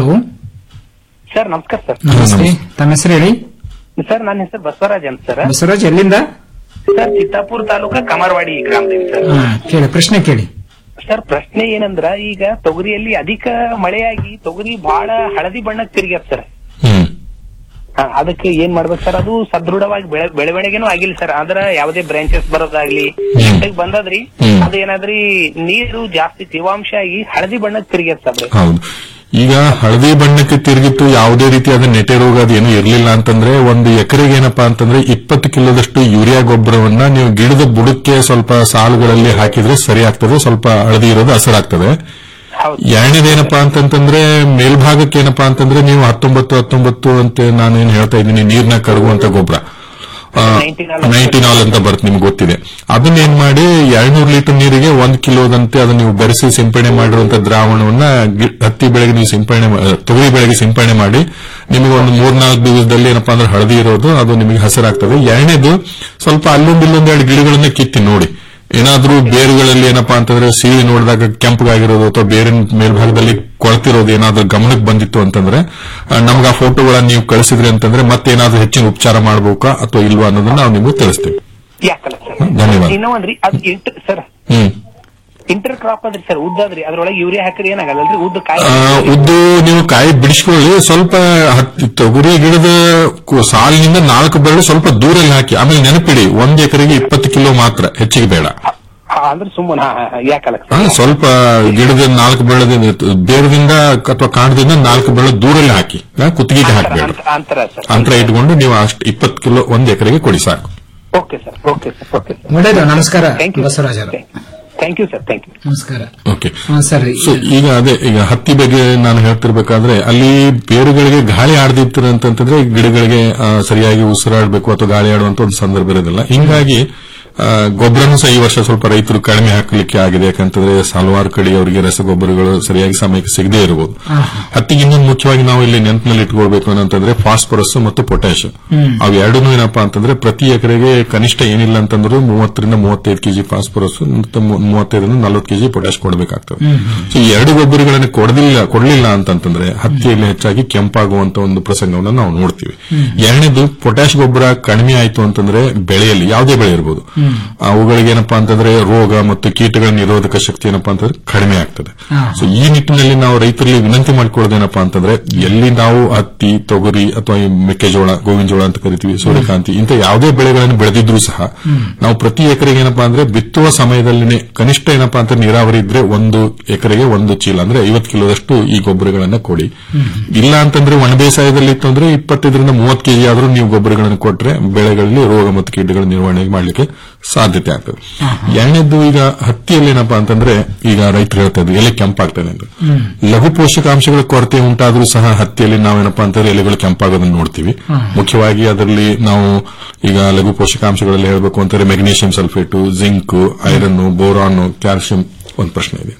ಸರ್ ನಮಸ್ಕಾರ ಸರ್ ನಮಸ್ತೆ ತಮ್ಮ ಹೆಸರು ಹೇಳಿ ಸರ್ ನನ್ನ ಹೆಸರು ಬಸವರಾಜ್ ಅಂತ ಸರ್ ಬಸವರಾಜ್ ಎಲ್ಲಿಂದ ಸರ್ ಚಿತ್ತಾಪುರ ತಾಲೂಕಾ ಕಮರ್ವಾಡಿ ಗ್ರಾಮದಿಂದ ಸರ್ ಹಾ, ಕೇಳಿ ಪ್ರಶ್ನೆ ಕೇಳಿ ಸರ್ ಪ್ರಶ್ನೆ ಏನಂದ್ರ ಈಗ ತೊಗರಿಯಲ್ಲಿ ಅಧಿಕ ಮಳೆಯಾಗಿ ತೊಗರಿ ಬಹಳ ಹಳದಿ ಬಣ್ಣಕ್ಕೆ ತಿರುಗ್ಯದ ಸರ್ ಹ್ಮ್ ಹಾ, ಅದಕ್ಕೆ ಏನ್ ಮಾಡ್ಬೇಕು ಸರ್ ಅದು ಸದೃಢವಾಗಿ ಬೆಳೆ ಬೆಳವಣಿಗೆನೂ ಆಗಿಲ್ಲ ಸರ್ ಅಂದ್ರ ಯಾವುದೇ ಬ್ರಾಂಚಸ್ ಬರೋದಾಗ್ಲಿ ನೆಟ್ಟಗ್ ಬಂದದ್ರಿ ಹ್ಮ್. ಅದೇನಾದ್ರಿ ನೀರು ಜಾಸ್ತಿ ತೇವಾಂಶ ಆಗಿ ಹಳದಿ ಬಣ್ಣಕ್ಕೆ ತಿರುಗ್ಯದ ಸರ್ ಹೌದು ಈಗ ಹಳದಿ ಬಣ್ಣಕ್ಕೆ ತಿರುಗಿತ್ತು ಯಾವುದೇ ರೀತಿಯಾದ ನೆಟೆ ರೋಗ ಅದೇನು ಇರಲಿಲ್ಲ ಅಂತಂದ್ರೆ ಒಂದು ಎಕರೆಗೆ ಏನಪ್ಪಾ ಅಂತಂದ್ರೆ ಇಪ್ಪತ್ತು ಕಿಲೋದಷ್ಟು ಯೂರಿಯಾ ಗೊಬ್ಬರವನ್ನ ನೀವು ಗಿಡದ ಬುಡಕ್ಕೆ ಸ್ವಲ್ಪ ಸಾಲುಗಳಲ್ಲಿ ಹಾಕಿದ್ರೆ ಸರಿ ಆಗ್ತದೆ ಸ್ವಲ್ಪ ಹಳದಿ ಇರೋದು ಹಸರಾಗ್ತದೆ ಹೌದು ಎರಡನೇದೇನಪ್ಪಾ ಅಂತಂತಂದ್ರೆ ಮೇಲ್ಭಾಗಕ್ಕೆ ಏನಪ್ಪಾ ಅಂತಂದ್ರೆ ನೀವು ಹತ್ತೊಂಬತ್ತು ಹತ್ತೊಂಬತ್ತು ಅಂತ ನಾನೇನ್ ಹೇಳ್ತಾ ಇದ್ದೀನಿ ನೀರ್ನ ಕರಗುವಂತ ಗೊಬ್ಬರ Nineteen ನೈಂಟಿನಾಲ್ ಅಂತ ಬರುತ್ತೆ ನಿಮ್ಗೆ ಗೊತ್ತಿದೆ ಅದನ್ನ ಏನ್ ಮಾಡಿ ಎರಡ್ನೂರು ಲೀಟರ್ ನೀರಿಗೆ ಒಂದ್ ಕಿಲೋದಂತೆ ಅದನ್ನ ನೀವು ಬೆರೆಸಿ ಸಿಂಪಡಣೆ ಮಾಡಿರುವಂತ ದ್ರಾವಣವನ್ನ ಗಿ- ಹತ್ತಿ ಬೆಳೆಗೆ ನೀವು ಸಿಂಪಡಣೆ ಮಾ- ತೊಗರಿ ಬೆಳೆಗೆ ಸಿಂಪಡಣೆ ಮಾಡಿ ನಿಮಗೆ ಒಂದು ಮೂರ್ನಾಲ್ಕು ದಿವಸದಲ್ಲಿ ಏನಪ್ಪಾ ಅಂದ್ರೆ ಹಳದಿ ಇರೋದು ಅದು ನಿಮಗೆ ಹಸಿರಾಗ್ತದೆ ಎರಡನೇದು ಸ್ವಲ್ಪ ಅಲ್ಲೊಂದು ಇಲ್ಲೊಂದು ಎರಡು ಗಿಡಗಳನ್ನ ಕಿತ್ತಿ ನೋಡಿ ಏನಾದ್ರೂ ಬೇರುಗಳಲ್ಲಿ ಏನಪ್ಪಾ ಅಂತಂದ್ರೆ ಸೀಳಿ ನೋಡಿದಾಗ ಕೆಂಪಗಾಗಿರೋದು ಅಥವಾ ಬೇರಿನ ಮೇಲ್ಭಾಗದಲ್ಲಿ ಕೊಳ್ತಿರೋದು ಏನಾದ್ರೂ ಗಮನಕ್ಕೆ ಬಂದಿತ್ತು ಅಂತಂದ್ರೆ ನಮ್ಗೆ ಆ ಫೋಟೋಗಳನ್ನ ನೀವು ಕಳಿಸಿದ್ರಿ ಅಂತಂದ್ರೆ ಮತ್ತೇನಾದ್ರೂ ಹೆಚ್ಚಿನ ಉಪಚಾರ ಮಾಡಬೇಕಾ ಅಥವಾ ಇಲ್ವಾ ಅನ್ನೋದನ್ನ ನಾವು ನಿಮ್ಗೆ ತಿಳಿಸ್ತೀವಿ ಯಾಕಲ್ಲ ಸರ್ ಧನ್ಯವಾದ. ಇನ್ನೂ ಒಂದ್ರಿ ಅದು ಇಂಟರ್ ಸರ್ ಹ್ಮ್ ಇಂಟರ್ ಕ್ರಾಪ್ ಅದ್ರಿ ಸರ್ ಉದ್ದದ್ರಿ ಅದ್ರೊಳಗೆ ಯೂರಿಯಾ ಹಾಕಿದ್ರೆ ಏನಾಗಲ್ಲಲ್ರಿ ಉದ್ದ ಕಾಯಿ ಆ, ಉದ್ದು ನೀವು ಕಾಯಿ ಬಿಡಿಸ್ಕೊಳ್ಳಿ ಸ್ವಲ್ಪ ಹತ್ತಿ ತೊಗರಿ ಗಿಡದ ಕು- ಸಾಲಿನಿಂದ ನಾಲ್ಕು ಬೆರಳು ಸ್ವಲ್ಪ ದೂರಲ್ಲಿ ಹಾಕಿ ಆಮೇಲೆ ನೆನಪಿಡಿ ಒಂದ್ ಎಕರೆಗೆ ಇಪ್ಪತ್ತು ಕಿಲೋ ಮಾತ್ರ ಹೆಚ್ಚಿಗೆ ಬೇಡ ಹಾ, ಅಂದ್ರೆ ಸುಮ್ಮನೆ ಹಾ, ಹಾ, ಯಾಕಲ್ಲ ಆ, ಸರ್ ಸ್ವಲ್ಪ ಗಿಡದ ನಾಲ್ಕು ಬೆಳದಿಂದ ಬೇರದಿಂದ ಅಥವಾ ಕಾಂಡದಿಂದ ನಾಲ್ಕು ಬೆಳೆ ದೂರಲ್ಲಿ ಹಾಕಿ ಆ, ಕುತ್ತಿಗೆಗೆ ಹಾಕಬೇಡ ಅಂತರ- ಅಂತರ ಸರ್ ಅಂತರ ಇಟ್ಕೊಂಡು ನೀವು ಅಷ್ಟು ಇಪ್ಪತ್ತು ಕಿಲೋ ಒಂದ್ ಎಕರೆಗೆ ಕೊಡಿ ಸಾಕು okay sir okay sir okay sir ಒಳ್ಳೇದು ನಮಸ್ಕಾರ ಥ್ಯಾಂಕ್ ಯು ಬಸವರಾಜ್ ಅವರು thank you sir thank you ನಮಸ್ಕಾರ ಓಕೆ ಹಾ, ಸರಿ ಸೊ ಈಗ ಅದೇ ಈಗ ಹತ್ತಿ ಬಗ್ಗೆ ನಾನು ಹೇಳ್ತಿರ್ಬೇಕಾದ್ರೆ ಅಲ್ಲಿ ಬೇರುಗಳಿಗೆ ಗಾಳಿ ಆಡದಿರ್ತಾರೆ ಅಂತಂದ್ರೆ ಗಿಡಗಳಿಗೆ ಆ, ಸರಿಯಾಗಿ ಉಸಿರಾಡಬೇಕು ಅಥವಾ ಗಾಳಿ ಆಡುವಂತ ಒಂದು ಸಂದರ್ಭ ಇರೋದಿಲ್ಲ ಹಿಂಗಾಗಿ ಆ, ಗೊಬ್ಬರನೂ ಸಹ ಈ ವರ್ಷ ಸ್ವಲ್ಪ ರೈತರು ಕಡಿಮೆ ಹಾಕಲಿಕ್ಕೆ ಆಗಿದೆ ಯಾಕಂತಂದ್ರೆ ಹಲವಾರು ಕಡೆ ಅವರಿಗೆ ರಸಗೊಬ್ಬರಗಳು ಸರಿಯಾಗಿ ಸಮಯಕ್ಕೆ ಸಿಗದೇ ಇರಬಹುದು ಹತ್ತಿಗೆ ಇನ್ನೊಂದು ಮುಖ್ಯವಾಗಿ ನಾವು ಇಲ್ಲಿ ನೆನಪಿನಲ್ಲಿ ಇಟ್ಕೊಳ್ಬೇಕು ಅಂತಂದ್ರೆ ಫಾಸ್ಫರಸ್ ಮತ್ತು ಪೊಟ್ಯಾಶ್ ಅವು ಎರಡೂ ಏನಪ್ಪಾ ಅಂತಂದ್ರೆ ಪ್ರತಿ ಎಕರೆಗೆ ಕನಿಷ್ಠ ಏನಿಲ್ಲ ಅಂತಂದ್ರೂ ಮೂವತ್ತರಿಂದ ಮೂವತ್ತೈದು ಕೆಜಿ ಫಾಸ್ಫರಸ್ ಮತ್ತು ಮೂ- ಮೂವತ್ತೈದರಿಂದ ನಲವತ್ತು ಕೆಜಿ ಪೊಟ್ಯಾಶ್ ಕೊಡಬೇಕಾಗ್ತದೆ ಸೊ ಈ ಎರಡು ಗೊಬ್ಬರಗಳನ್ನು ಕೊಡಲಿಲ್ಲ ಕೊಡಲಿಲ್ಲ ಅಂತಂತಂದ್ರೆ ಹತ್ತಿಯಲ್ಲಿ ಹೆಚ್ಚಾಗಿ ಕೆಂಪಾಗುವಂತ ಒಂದು ಪ್ರಸಂಗವನ್ನು ನಾವು ನೋಡ್ತೀವಿ ಎರಡನೇದು ಪೊಟ್ಯಾಶ್ ಗೊಬ್ಬರ ಕಡಿಮೆ ಆಯ್ತು ಅಂತಂದ್ರೆ ಬೆಳೆಯಲ್ಲಿ ಯಾವುದೇ ಬೆಳೆ ಇರಬಹುದು ಅವುಗಳಿಗೆ ಏನಪ್ಪಾ ಅಂತಂದ್ರೆ ರೋಗ ಮತ್ತು ಕೀಟಗಳ ನಿರೋಧಕ ಶಕ್ತಿ ಏನಪ್ಪಾ ಅಂತಂದ್ರೆ ಕಡಿಮೆ ಆಗ್ತದೆ ಸೊ ಈ ನಿಟ್ಟಿನಲ್ಲಿ ನಾವು ರೈತರಲ್ಲಿ ವಿನಂತಿ ಮಾಡ್ಕೊಳ್ಳೋದೇನಪ್ಪಾ ಅಂತಂದ್ರೆ ಎಲ್ಲಿ ನಾವು ಹತ್ತಿ ತೊಗರಿ ಅಥವಾ ಈ ಮೆಕ್ಕೆಜೋಳ ಗೋವಿನ ಜೋಳ ಅಂತ ಕರಿತೀವಿ ಸೂರ್ಯಕಾಂತಿ ಇಂಥ ಯಾವುದೇ ಬೆಳೆಗಳನ್ನು ಬೆಳೆದಿದ್ರೂ ಸಹ ನಾವು ಪ್ರತಿ ಎಕರೆಗೆ ಏನಪ್ಪಾ ಅಂದ್ರೆ ಬಿತ್ತುವ ಸಮಯದಲ್ಲಿನೇ ಕನಿಷ್ಠ ಏನಪ್ಪಾ ಅಂತ ನೀರಾವರಿ ಇದ್ರೆ ಒಂದು ಎಕರೆಗೆ ಒಂದು ಚೀಲ ಅಂದ್ರೆ ಐವತ್ತು ಕಿಲೋದಷ್ಟು ಈ ಗೊಬ್ಬರಗಳನ್ನ ಕೊಡಿ ಇಲ್ಲ ಅಂತಂದ್ರೆ ಒಣ ಬೇಸಾಯದಲ್ಲಿ ಇತ್ತು ಅಂದ್ರೆ ಇಪ್ಪತ್ತೈದರಿಂದ ಮೂವತ್ತು ಕೆಜಿ ಆದ್ರೂ ನೀವು ಗೊಬ್ಬರಗಳನ್ನು ಕೊಟ್ರೆ ಬೆಳೆಗಳಲ್ಲಿ ರೋಗ ಮತ್ತು ಕೀಟಗಳ ನಿರ್ವಹಣೆ ಮಾಡಲಿಕ್ಕೆ ಸಾಧ್ಯತೆ ಆಗ್ತದೆ ಎರಡನೇದ್ದು ಈಗ ಹತ್ತಿಯಲ್ಲಿ ಏನಪ್ಪಾ ಅಂತಂದ್ರೆ ಈಗ ರೈತರು ಹೇಳ್ತಾ ಇದ್ರು ಎಲೆ ಕೆಂಪಾಗ್ತದೆ ಅಂತ ಲಘು ಪೋಷಕಾಂಶಗಳ ಕೊರತೆ ಉಂಟಾದ್ರೂ ಸಹ ಹತ್ತಿಯಲ್ಲಿ ನಾವೇನಪ್ಪಾ ಅಂತಂದ್ರೆ ಎಲೆಗಳು ಕೆಂಪಾಗೋದನ್ನ ನೋಡ್ತೀವಿ ಮುಖ್ಯವಾಗಿ ಅದರಲ್ಲಿ ನಾವು ಈಗ ಲಘು ಪೋಷಕಾಂಶಗಳಲ್ಲಿ ಹೇಳಬೇಕು ಅಂತಂದ್ರೆ magnesium sulphate zinc iron boron calcium ಒಂದು ಪ್ರಶ್ನೆ ಇದೆ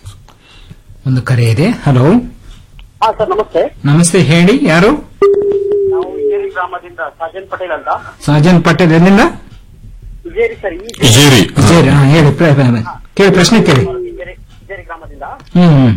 ಒಂದು ಕರೆ ಇದೆ ಹಲೋ ಹಾ ಸರ್ ನಮಸ್ತೆ ನಮಸ್ತೆ ಹೇಳಿ ಯಾರು ನಾವು ವಿಜೇರಿ ಗ್ರಾಮದಿಂದ ಸಾಜನ್ ಪಟೇಲ್ ಅಂತ ಸಾಜನ್ ಪಟೇಲ್ ಎಲ್ಲಿಂದ ವಿಜೇರಿ ಸರ್ ಈ ಇಜೇರಿ ಸರಿ ಹಾ, ಹೇಳಿ ಪ್ರ- ಕೇಳಿ ಪ್ರಶ್ನೆ ಕೇಳಿ ವಿಜೇರಿ ವಿಜೇರಿ ಗ್ರಾಮದಿಂದ ಹ್ಮ್ ಹ್ಮ್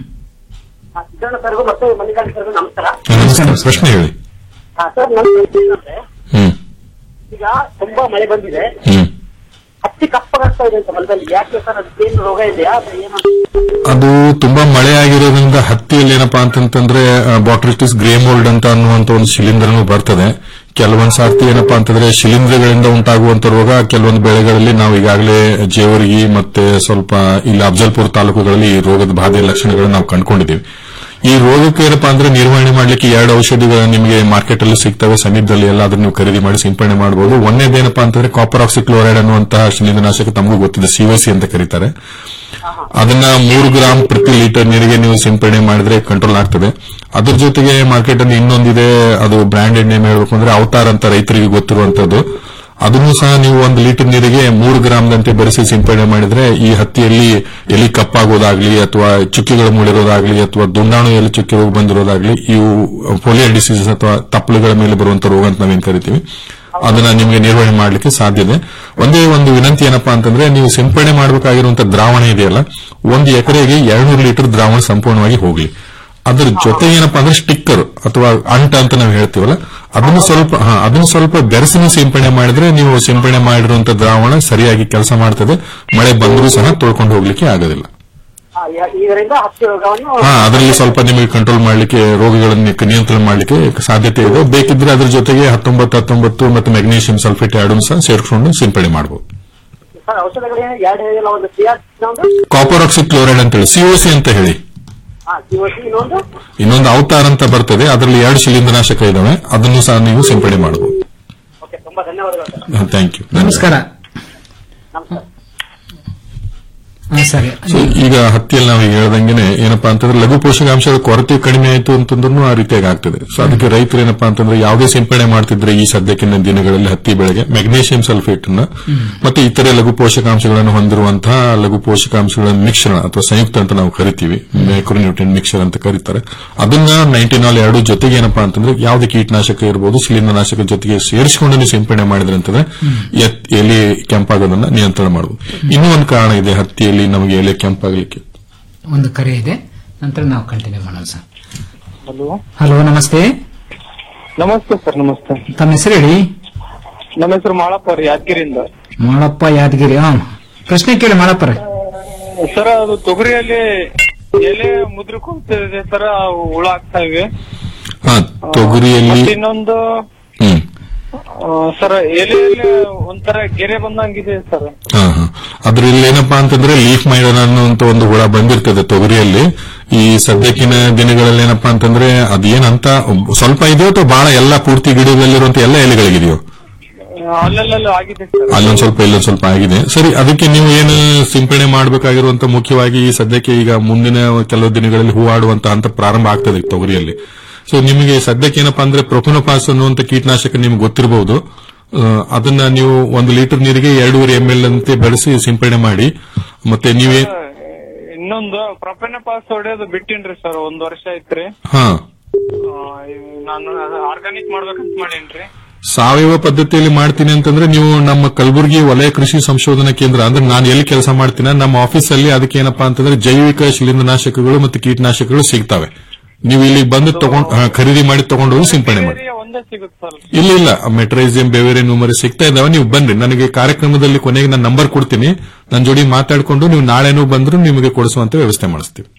ಆ, ಸಿದ್ದಣ್ಣ ಸರ್ಗೂ ಮತ್ತು ಮಲ್ಲಿಕಾರ್ಜುನ ಸರ್ಗೂ ನಮಸ್ಕಾರ ನಮಸ್ಕಾರ ಪ್ರಶ್ನೆ ಹೇಳಿ ಹಾ ಸರ್ ನನ್ನ ಪ್ರಶ್ನೆ ಏನಂದ್ರೆ ಹ್ಮ್ ಈಗ ತುಂಬಾ ಮಳೆ ಬಂದಿದೆ ಹ್ಮ್ ಹತ್ತಿ ಕಪ್ಪಗಾಗ್ತಾ ಇದೆ ಅಂತ ಹೊಲದಲ್ಲಿ ಯಾಕೆ ಸರ್ ಅದಕ್ಕೇನು ರೋಗ ಇದೆಯಾ ಅಥವಾ ಏನು ಅದು ತುಂಬಾ ಮಳೆ ಆಗಿರೋದ್ರಿಂದ ಹತ್ತಿಯಲ್ಲಿ ಏನಪ್ಪಾ ಅಂತಂತಂದ್ರೆ ಬಾಟ್ರಿಟಿಸ್ ಗ್ರೇ ಮೋಲ್ಡ್ ಅಂತ ಅನ್ನುವಂತ ಒಂದು ಶಿಲೀಂಧ್ರನು ಬರ್ತದೆ ಕೆಲವೊಂದ್ ಸಾರ್ತಿ ಏನಪ್ಪಾ ಅಂತಂದ್ರೆ ಶಿಲೀಂಧ್ರಗಳಿಂದ ಉಂಟಾಗುವಂತ ರೋಗ ಕೆಲವೊಂದು ಬೆಳೆಗಳಲ್ಲಿ ನಾವು ಈಗಾಗಲೇ ಜೇವರ್ಗಿ ಮತ್ತೆ ಸ್ವಲ್ಪ ಇಲ್ಲಿ ಅಫಜಲ್ಪುರ ತಾಲೂಕುಗಳಲ್ಲಿ ಈ ರೋಗದ ಬಾಧೆಯ ಲಕ್ಷಣಗಳನ್ನು ನಾವು ಕಂಡುಕೊಂಡಿದ್ದೀವಿ ಈ ರೋಗಕ್ಕೆ ಏನಪ್ಪಾ ಅಂದ್ರೆ ನಿರ್ವಹಣೆ ಮಾಡ್ಲಿಕ್ಕೆ ಎರಡು ಔಷಧಿಗಳು ನಿಮಗೆ ಮಾರ್ಕೆಟ್ ಅಲ್ಲಿ ಸಿಗ್ತವೆ ಸಮೀಪದಲ್ಲಿ ಎಲ್ಲಾದ್ರೂ ನೀವು ಖರೀದಿ ಮಾಡಿ ಸಿಂಪಡಣೆ ಮಾಡಬಹುದು ಒಂದೇದೇನಪ್ಪಾ ಅಂತಂದ್ರೆ ಕಾಪರ್ ಆಕ್ಸಿಕ್ಲೋರೈಡ್ ಅನ್ನುವಂತಹ ಶಿಲೀಂಧ್ರನಾಶಕ ತಮಗೂ ಗೊತ್ತಿದೆ ಸಿಒಸಿ ಅಂತ ಕರೀತಾರೆ ಅದನ್ನ ಮೂರು ಗ್ರಾಂ ಪ್ರತಿ ಲೀಟರ್ ನೀರಿಗೆ ನೀವು ಸಿಂಪಡಣೆ ಮಾಡಿದ್ರೆ ಕಂಟ್ರೋಲ್ ಆಗ್ತದೆ ಅದ್ರ ಜೊತೆಗೆ ಮಾರ್ಕೆಟ್ ಅಲ್ಲಿ ಇನ್ನೊಂದಿದೆ ಅದು ಬ್ರಾಂಡೆಡ್ ನೇಮ್ ಹೇಳ್ಬೇಕು ಅಂದ್ರೆ ಅವತಾರ್ ಅಂತ ರೈತರಿಗೆ ಗೊತ್ತಿರುವಂತದ್ದು ಅದನ್ನು ಸಹ ನೀವು ಒಂದು ಲೀಟರ್ ನೀರಿಗೆ ಮೂರು ಗ್ರಾಮ್ದಂತೆ ಬೆರೆಸಿ ಸಿಂಪಡಣೆ ಮಾಡಿದ್ರೆ ಈ ಹತ್ತಿಯಲ್ಲಿ ಎಲಿ ಕಪ್ಪಾಗೋದಾಗ್ಲಿ ಅಥವಾ ಚುಕ್ಕಿಗಳು ಮೂಡಿರೋದಾಗ್ಲಿ ಅಥವಾ ದುಂಡಾಣು ಎಲ್ಲಿ ಚುಕ್ಕಿ ರೋಗ ಬಂದಿರೋದಾಗ್ಲಿ ಇವು ಪೋಲಿಯೋ ಡಿಸೀಸಸ್ ಅಥವಾ ತಪ್ಪಲುಗಳ ಮೇಲೆ ಬರುವಂತ ರೋಗ ಅಂತ ನಾವೇನ್ ಕರಿತೀವಿ ಅದನ್ನ ನಿಮಗೆ ನಿರ್ವಹಣೆ ಮಾಡಲಿಕ್ಕೆ ಸಾಧ್ಯ ಇದೆ ಒಂದೇ ಒಂದು ವಿನಂತಿ ಏನಪ್ಪಾ ಅಂತಂದ್ರೆ ನೀವು ಸಿಂಪಡಣೆ ಮಾಡಬೇಕಾಗಿರುವಂತಹ ದ್ರಾವಣ ಇದೆಯಲ್ಲ ಒಂದು ಎಕರೆಗೆ ಎರಡ್ನೂರು ಲೀಟರ್ ದ್ರಾವಣ ಸಂಪೂರ್ಣವಾಗಿ ಹೋಗ್ಲಿ ಅದ್ರ ಜೊತೆ ಏನಪ್ಪಾ ಅಂದ್ರೆ ಸ್ಟಿಕ್ಕರ್ ಅಥವಾ ಅಂಟ ಅಂತ ನಾವು ಹೇಳ್ತೀವಲ್ಲ ಅದನ್ನು ಸ್ವಲ್ಪ ಹಾ, ಅದನ್ನು ಸ್ವಲ್ಪ ಬೆರೆಸಿನ ಸಿಂಪಡಣೆ ಮಾಡಿದ್ರೆ ನೀವು ಸಿಂಪಡಣೆ ಮಾಡಿರುವಂತ ದ್ರಾವಣ ಸರಿಯಾಗಿ ಕೆಲಸ ಮಾಡ್ತದೆ ಮಳೆ ಬಂದರೂ ಸಹ ತೊಳ್ಕೊಂಡು ಹೋಗ್ಲಿಕ್ಕೆ ಆಗೋದಿಲ್ಲ ಆ, ಯ- ಇದರಿಂದ ಹತ್ತಿ ರೋಗವನ್ನು ಹಾ ಅದರಲ್ಲಿ ಸ್ವಲ್ಪ ನಿಮಗೆ ಕಂಟ್ರೋಲ್ ಮಾಡಲಿಕ್ಕೆ ರೋಗಗಳನ್ನು ನಿಯಂತ್ರಣ ಮಾಡಲಿಕ್ಕೆ ಸಾಧ್ಯತೆ ಇದೆ ಬೇಕಿದ್ರೆ ಅದ್ರ ಜೊತೆಗೆ ಹತ್ತೊಂಬತ್ತು ಹತ್ತೊಂಬತ್ತು ಮತ್ತು ಮೆಗ್ನೀಷಿಯಂ ಸಲ್ಫೇಟ್ ಎರಡನ್ನು ಸಹ ಸೇರಿಸಿಕೊಂಡು ಸಿಂಪಡಣೆ ಮಾಡಬಹುದು ಸರ್ ಔಷಧಗಳು ಏನು ಎರಡು ಹೇಳಿಲ್ಲ ಒಂದು ಸಿಆರ್ ಇನ್ನೊಂದು ಕಾಪರ್ ಆಕ್ಸಿಡ್ ಕ್ಲೋರೈಡ್ ಅಂತ ಹೇಳಿ ಸಿಒಸಿ ಅಂತ ಹೇಳಿ ಹಾ ಸಿಒಸಿ ಇನ್ನೊಂದು ಇನ್ನೊಂದು ಅವತಾರ ಅಂತ ಬರ್ತದೆ ಅದರಲ್ಲಿ ಎರಡು ಶಿಲೀಂಧ್ರನಾಶಕ ಇದಾವೆ ಅದನ್ನು ಸಹ ನೀವು ಸಿಂಪಡಣೆ ಮಾಡಬಹುದು ಓಕೆ ತುಂಬಾ ಧನ್ಯವಾದಗಳು ಸರ್ ಥ್ಯಾಂಕ್ ಯು ನಮಸ್ಕಾರ ನಮಸ್ಕಾರ ಹಾ, ಸರಿ ಸೊ ಈಗ ಹತ್ತಿಯಲ್ಲಿ ನಾವು ಹೇಳ್ದಂಗೆನೆ ಏನಪ್ಪಾ ಅಂತಂದ್ರೆ ಲಘು ಪೋಷಕಾಂಶಗಳ ಕೊರತೆ ಕಡಿಮೆ ಆಯಿತು ಅಂತಂದ್ರೂ ಆ ರೀತಿಯಾಗಿ ಆಗ್ತದೆ ಸೊ ಅದಕ್ಕೆ ರೈತರು ಏನಪ್ಪಾ ಅಂತಂದ್ರೆ ಯಾವುದೇ ಸಿಂಪಡಣೆ ಮಾಡ್ತಿದ್ರೆ ಈ ಸದ್ಯಕ್ಕಿನ ದಿನಗಳಲ್ಲಿ ಹತ್ತಿ ಬೆಳೆಗೆ ಮೆಗ್ನೀಷಿಯಂ ಸಲ್ಫೇಟ್ ಅನ್ನ ಮತ್ತೆ ಇತರೆ ಲಘು ಪೋಷಕಾಂಶಗಳನ್ನು ಹೊಂದಿರುವಂತಹ ಲಘು ಪೋಷಕಾಂಶಗಳ ಮಿಶ್ರಣ ಅಥವಾ ಸಂಯುಕ್ತ ಅಂತ ನಾವು ಕರಿತೀವಿ ಮ್ಯಾಕ್ರೋನ್ಯೂಟ್ರಿಯನ್ ಮಿಕ್ಸರ್ ಅಂತ ಕರೀತಾರೆ ಅದನ್ನ ನೈಂಟಿನಾಲ್ ಎರಡು ಜೊತೆಗೆ ಏನಪ್ಪಾ ಅಂತಂದ್ರೆ ಯಾವುದೇ ಕೀಟನಾಶಕ ಇರಬಹುದು ಶಿಲೀಂಧ್ರನಾಶಕ ಜೊತೆಗೆ ಸೇರಿಸಿಕೊಂಡು ನೀವು ಸಿಂಪಡಣೆ ಮಾಡಿದ್ರೆ ಅಂತಂದ್ರೆ ಎತ್- ಎಲೆ ಕೆಂಪಾಗೋದನ್ನ ನಿಯಂತ್ರಣ ಮಾಡಬಹುದು ಇನ್ನೂ ಒಂದು ಕಾರಣ ಇದೆ ಹತ್ತಿಯಲ್ಲಿ ನಮಗೆ ಎಲೆ ಕೆಂಪಾಗಲಿಕ್ಕೆ ಒಂದು ಕರೆ ಇದೆ ನಂತರ ನಾವು ಕಂಟಿನ್ಯೂ ಮಾಡೋಣ ಸರ್ ಹಲೋ ಹಲೋ ನಮಸ್ತೆ ನಮಸ್ತೆ ಸರ್ ನಮಸ್ತೆ ತಮ್ಮ ಹೆಸರು ಹೇಳಿ ನಮ್ಮ ಹೆಸರು ಮಾಳಪ್ಪ ರೀ ಯಾದಗಿರಿಯಿಂದ ಮಾಳಪ್ಪ ಯಾದಗಿರಿ ಹಾ ಪ್ರಶ್ನೆ ಕೇಳಿ ಮಾಳಪ್ಪರ ಸರ್ ಅದು ತೊಗರಿಯಲ್ಲಿ ಎಲೆ ಮುದ್ರಕೊಂತಿದೆ ಸರ್ ಅವು ಹುಳ ಆಗ್ತಾ ಇವೆ ಹಾ ತೊಗರಿಯಲ್ಲಿ ಮತ್ತೆ ಇನ್ನೊಂದು ಹ್ಮ್ ಆ, ಸರ್ ಎಲೆಯಲ್ಲಿ ಒಂಥರ ಗೆರೆ ಬಂದಂಗಿದೆ ಸರ್ ಹಾ ಹಾ ಅದ್ರಲ್ಲಿ ಏನಪ್ಪಾ ಅಂತಂದ್ರೆ ಲೀಫ್ ಮೈಡನ್ ಅನ್ನುವಂತ ಒಂದು ಹುಳ ಬಂದಿರ್ತದೆ ತೊಗರಿಯಲ್ಲಿ ಈ ಸದ್ಯಕ್ಕಿನ ದಿನಗಳಲ್ಲಿ ಏನಪ್ಪಾ ಅಂತಂದ್ರೆ ಅದೇನಂತ ಸ್ವಲ್ಪ ಇದೆಯೋ ಅಥವಾ ಬಹಳ ಎಲ್ಲ ಪೂರ್ತಿ ಗಿಡದಲ್ಲಿರುವಂತ ಎಲ್ಲ ಎಲೆಗಳಿಗಿದೆಯೋ ಅಲ್ಲೆಲ್ಲ ಆಗಿದೆ ಸರ್ ಅಲ್ಲೊಂದ್ ಸ್ವಲ್ಪ ಇಲ್ಲೊಂದ್ ಸ್ವಲ್ಪ ಆಗಿದೆ ಸರಿ ಅದಕ್ಕೆ ನೀವು ಏನು ಸಿಂಪಡಣೆ ಮಾಡಬೇಕಾಗಿರುವಂತ ಮುಖ್ಯವಾಗಿ ಈ ಸದ್ಯಕ್ಕೆ ಈಗ ಮುಂದಿನ ಕೆಲವು ದಿನಗಳಲ್ಲಿ ಹೂವಾಡುವಂತ ಹಂತ ಪ್ರಾರಂಭ ಆಗ್ತದೆ ತೊಗರಿಯಲ್ಲಿ ಸೊ ನಿಮಗೆ ಸದ್ಯಕ್ಕೆ ಏನಪ್ಪಾ ಅಂದ್ರೆ ಪ್ರೊಫಿನೋಪಾಸ್ ಅನ್ನುವಂತ ಕೀಟನಾಶಕ ನಿಮ್ಗೆ ಗೊತ್ತಿರಬಹುದು ಆ, ಅದನ್ನ ನೀವು ಒಂದು ಲೀಟರ್ ನೀರಿಗೆ ಎರಡೂವರೆ ಎಂ ಎಲ್ ಅಂತೆ ಬೆಳೆಸಿ ಸಿಂಪಡಣೆ ಮಾಡಿ ಮತ್ತೆ ನೀವೇ ಇನ್ನೊಂದು ಪ್ರೊಪೆನ ಪಾಸ್ ಹೊಡೆಯೋದು ಬಿಟ್ಟಿನ್ರಿ ಸರ್ ಒಂದ್ ವರ್ಷ ಐತ್ರಿ ಹಾ ಆ, ನಾನು ಆರ್ಗಾನಿಕ್ ಮಾಡ್ಬೇಕಂತ ಮಾಡೇನ್ರಿ ಸಾವಯವ ಪದ್ಧತಿಯಲ್ಲಿ ಮಾಡ್ತೀನಿ ಅಂತಂದ್ರೆ ನೀವು ನಮ್ಮ ಕಲಬುರಗಿ ವಲಯ ಕೃಷಿ ಸಂಶೋಧನಾ ಕೇಂದ್ರ ಅಂದ್ರೆ ನಾನು ಎಲ್ಲಿ ಕೆಲಸ ಮಾಡ್ತೀನಿ ನಮ್ಮ ಆಫೀಸ್ ಅಲ್ಲಿ ಅದಕ್ಕೆ ಏನಪ್ಪಾ ಅಂತಂದ್ರೆ ಜೈವಿಕ ಶಿಲೀಂಧ್ರನಾಶಕಗಳು ಮತ್ತು ಕೀಟನಾಶಕಗಳು ಸಿಗ್ತವೆ ನೀವು ಇಲ್ಲಿ ಬಂದು ತಗೊಂಡ್ ಹಾ, ಖರೀದಿ ಮಾಡಿ ತಗೊಂಡೋಗಿ ಸಿಂಪಡಣೆ ಮಾಡಿ ಏರಿಯಾ ಒಂದೇ ಸಿಗುತ್ತೆ ಸರ್ ಇಲ್ಲ ಇಲ್ಲ ಮೆಟ್ರೈಸಿಯಂ ಬೆವೇರೆ ನ್ಯೂಮರಿ ಸಿಗ್ತಾ ಇದಾವೆ ನೀವು ಬನ್ನಿ ನನಗೆ ಕಾರ್ಯಕ್ರಮದಲ್ಲಿ ಕೊನೆಗೆ ನಾನು ನಂಬರ್ ಕೊಡ್ತೀನಿ ನನ್ನ ಜೋಡಿ ಮಾತಾಡಿಕೊಂಡು ನೀವು ನಾಳೆನೂ ಬಂದ್ರು ನಿಮಗೆ ಕೊಡಿಸುವಂತ ವ್ಯವಸ್ಥೆ ಮಾಡಿಸ್ತೀವಿ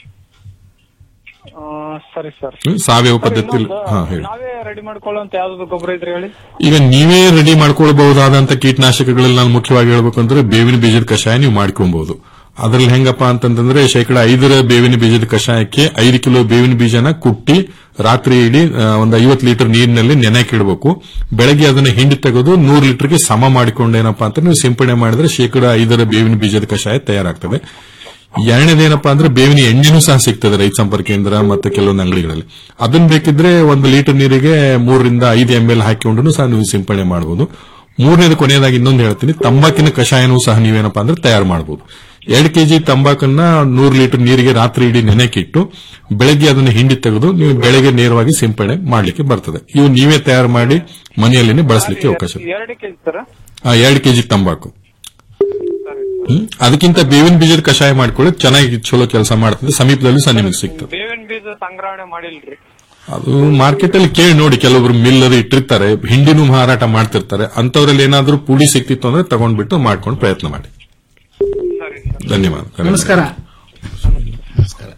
ಆ, ಸರಿ ಸರ್ ಹ್ಮ್, ಸಾವಯವ ಪದ್ಧತಿಯಲ್ಲಿ ಹಾ ಹೇಳಿ ನಾವೇ ರೆಡಿ ಮಾಡ್ಕೊಳ್ಳೋಂತ ಯಾವ್ದು ಗೊಬ್ಬರ ಇದ್ರಿ ಹೇಳಿ ಈಗ ನೀವೇ ರೆಡಿ ಮಾಡ್ಕೊಳ್ಬಹುದಾದಂತ ಕೀಟನಾಶಕಗಳಲ್ಲಿ ನಾನು ಮುಖ್ಯವಾಗಿ ಹೇಳ್ಬೇಕು ಅಂದ್ರೆ ಬೇವಿನ ಬೀಜದ ಕಷಾಯ ನೀವು ಮಾಡ್ಕೊಬಹುದು ಅದ್ರಲ್ಲಿ ಹೆಂಗಪ್ಪ ಅಂತಂದ್ರೆ ಶೇಕಡ ಐದರ ಬೇವಿನ ಬೀಜದ ಕಷಾಯಕ್ಕೆ ಐದು ಕಿಲೋ ಬೇವಿನ ಬೀಜನ ಕುಟ್ಟಿ ರಾತ್ರಿ ಇಡೀ ಆ, ಒಂದು ಐವತ್ತು ಲೀಟರ್ ನೀರಿನಲ್ಲಿ ನೆನೆಯಕ್ಕೆ ಇಡಬೇಕು ಬೆಳಗ್ಗೆ ಅದನ್ನ ಹಿಂಡಿ ತೆಗೆದು ನೂರು ಲೀಟರ್ಗೆ ಸಮ ಮಾಡಿಕೊಂಡು ಏನಪ್ಪಾ ಅಂತ ನೀವು ಸಿಂಪಡಣೆ ಮಾಡಿದ್ರೆ ಶೇಕಡ ಐದರ ಬೇವಿನ ಬೀಜದ ಕಷಾಯ ತಯಾರಾಗ್ತದೆ ಎರಡನೇದೇನಪ್ಪಾ ಅಂದ್ರೆ ಬೇವಿನ ಎಣ್ಣೆನೂ ಸಹ ಸಿಗ್ತದೆ ರೈತ ಸಂಪರ್ಕ ಕೇಂದ್ರ ಮತ್ತು ಕೆಲವೊಂದು ಅಂಗಡಿಗಳಲ್ಲಿ ಅದನ್ನ ಬೇಕಿದ್ರೆ ಒಂದು ಲೀಟರ್ ನೀರಿಗೆ ಮೂರರಿಂದ ಐದು ಎಂ ಎಲ್ ಹಾಕಿಕೊಂಡು ಸಹ ನೀವು ಸಿಂಪಡಣೆ ಮಾಡಬಹುದು ಮೂರನೇದು ಕೊನೆಯದಾಗಿ ಇನ್ನೊಂದು ಹೇಳ್ತೀನಿ ತಂಬಾಕಿನ ಕಷಾಯನೂ ಸಹ ನೀವೇನಪ್ಪಾ ಅಂದ್ರೆ ತಯಾರು ಮಾಡಬಹುದು ಎರಡು ಕೆಜಿ ತಂಬಾಕನ್ನ ನೂರು ಲೀಟರ್ ನೀರಿಗೆ ರಾತ್ರಿ ಇಡೀ ನೆನೆಕಿಟ್ಟು ಬೆಳಗ್ಗೆ ಅದನ್ನ ಹಿಂಡಿ ತೆಗೆದು ನೀವು ಬೆಳಗ್ಗೆ ನೇರವಾಗಿ ಸಿಂಪಡಣೆ ಮಾಡಲಿಕ್ಕೆ ಬರ್ತದೆ ಇವು ನೀವೇ ತಯಾರು ಮಾಡಿ ಮನೆಯಲ್ಲಿನೇ ಬಳಸಲಿಕ್ಕೆ ಅವಕಾಶ ಇದೆ ಎರಡು ಕೆಜಿ ಸರ್ ಆ, ಎರಡು ಕೆಜಿ ತಂಬಾಕು ಹ್ಮ್? ಅದಕ್ಕಿಂತ ಬೇವಿನ ಬೀಜದ ಕಷಾಯ ಮಾಡ್ಕೊಳ್ಳಿ ಚೆನ್ನಾಗಿ ಚಲೋ ಕೆಲಸ ಮಾಡ್ತದೆ ಸಮೀಪದಲ್ಲೂ ಸಹ ನಿಮಗೆ ಸಿಗ್ತದೆ ಬೇವಿನ ಬೀಜ ಸಂಗ್ರಹಣೆ ಮಾಡಿಲ್ರಿ ಅದು ಮಾರ್ಕೆಟ್ ಅಲ್ಲಿ ಕೇಳಿ ನೋಡಿ ಕೆಲವೊಬ್ರು ಮಿಲ್ಲರ್ ಇಟ್ಟಿರ್ತಾರೆ ಹಿಂಡಿನೂ ಮಾರಾಟ ಮಾಡ್ತಿರ್ತಾರೆ ಅಂತವರಲ್ಲಿ ಏನಾದ್ರೂ ಪುಡಿ ಸಿಕ್ತಿತ್ತು ಅಂದ್ರೆ ತಗೊಂಡ್ಬಿಟ್ಟು ಮಾಡ್ಕೊಂಡು ಪ್ರಯತ್ನ ಮಾಡಿ ಸರಿ ಸರ್ ಧನ್ಯವಾದ ನಮಸ್ಕಾರ ನಮಸ್ಕಾರ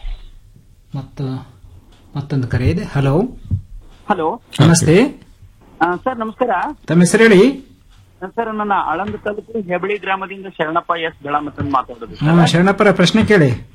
ಮತ್ತು ಮತ್ತೊಂದು ಕರೆ ಇದೆ ಹಲೋ ಹಲೋ ನಮಸ್ತೆ ಸರ್ ನಮಸ್ಕಾರ ತಮ್ಮ ಹೆಸರು ಹೇಳಿ ಸರ್ ನನ್ನ ಆಳಂದ ತಾಲೂಕು ಹೆಬಳಿ ಗ್ರಾಮದಿಂದ ಶರಣಪ್ಪ ಎಸ್ ಬೆಳಮತ್ ಅಂತ ಮಾತಾಡೋದು ಹಾ, ಶರಣಪ್ಪರ ಪ್ರಶ್ನೆ ಕೇಳಿ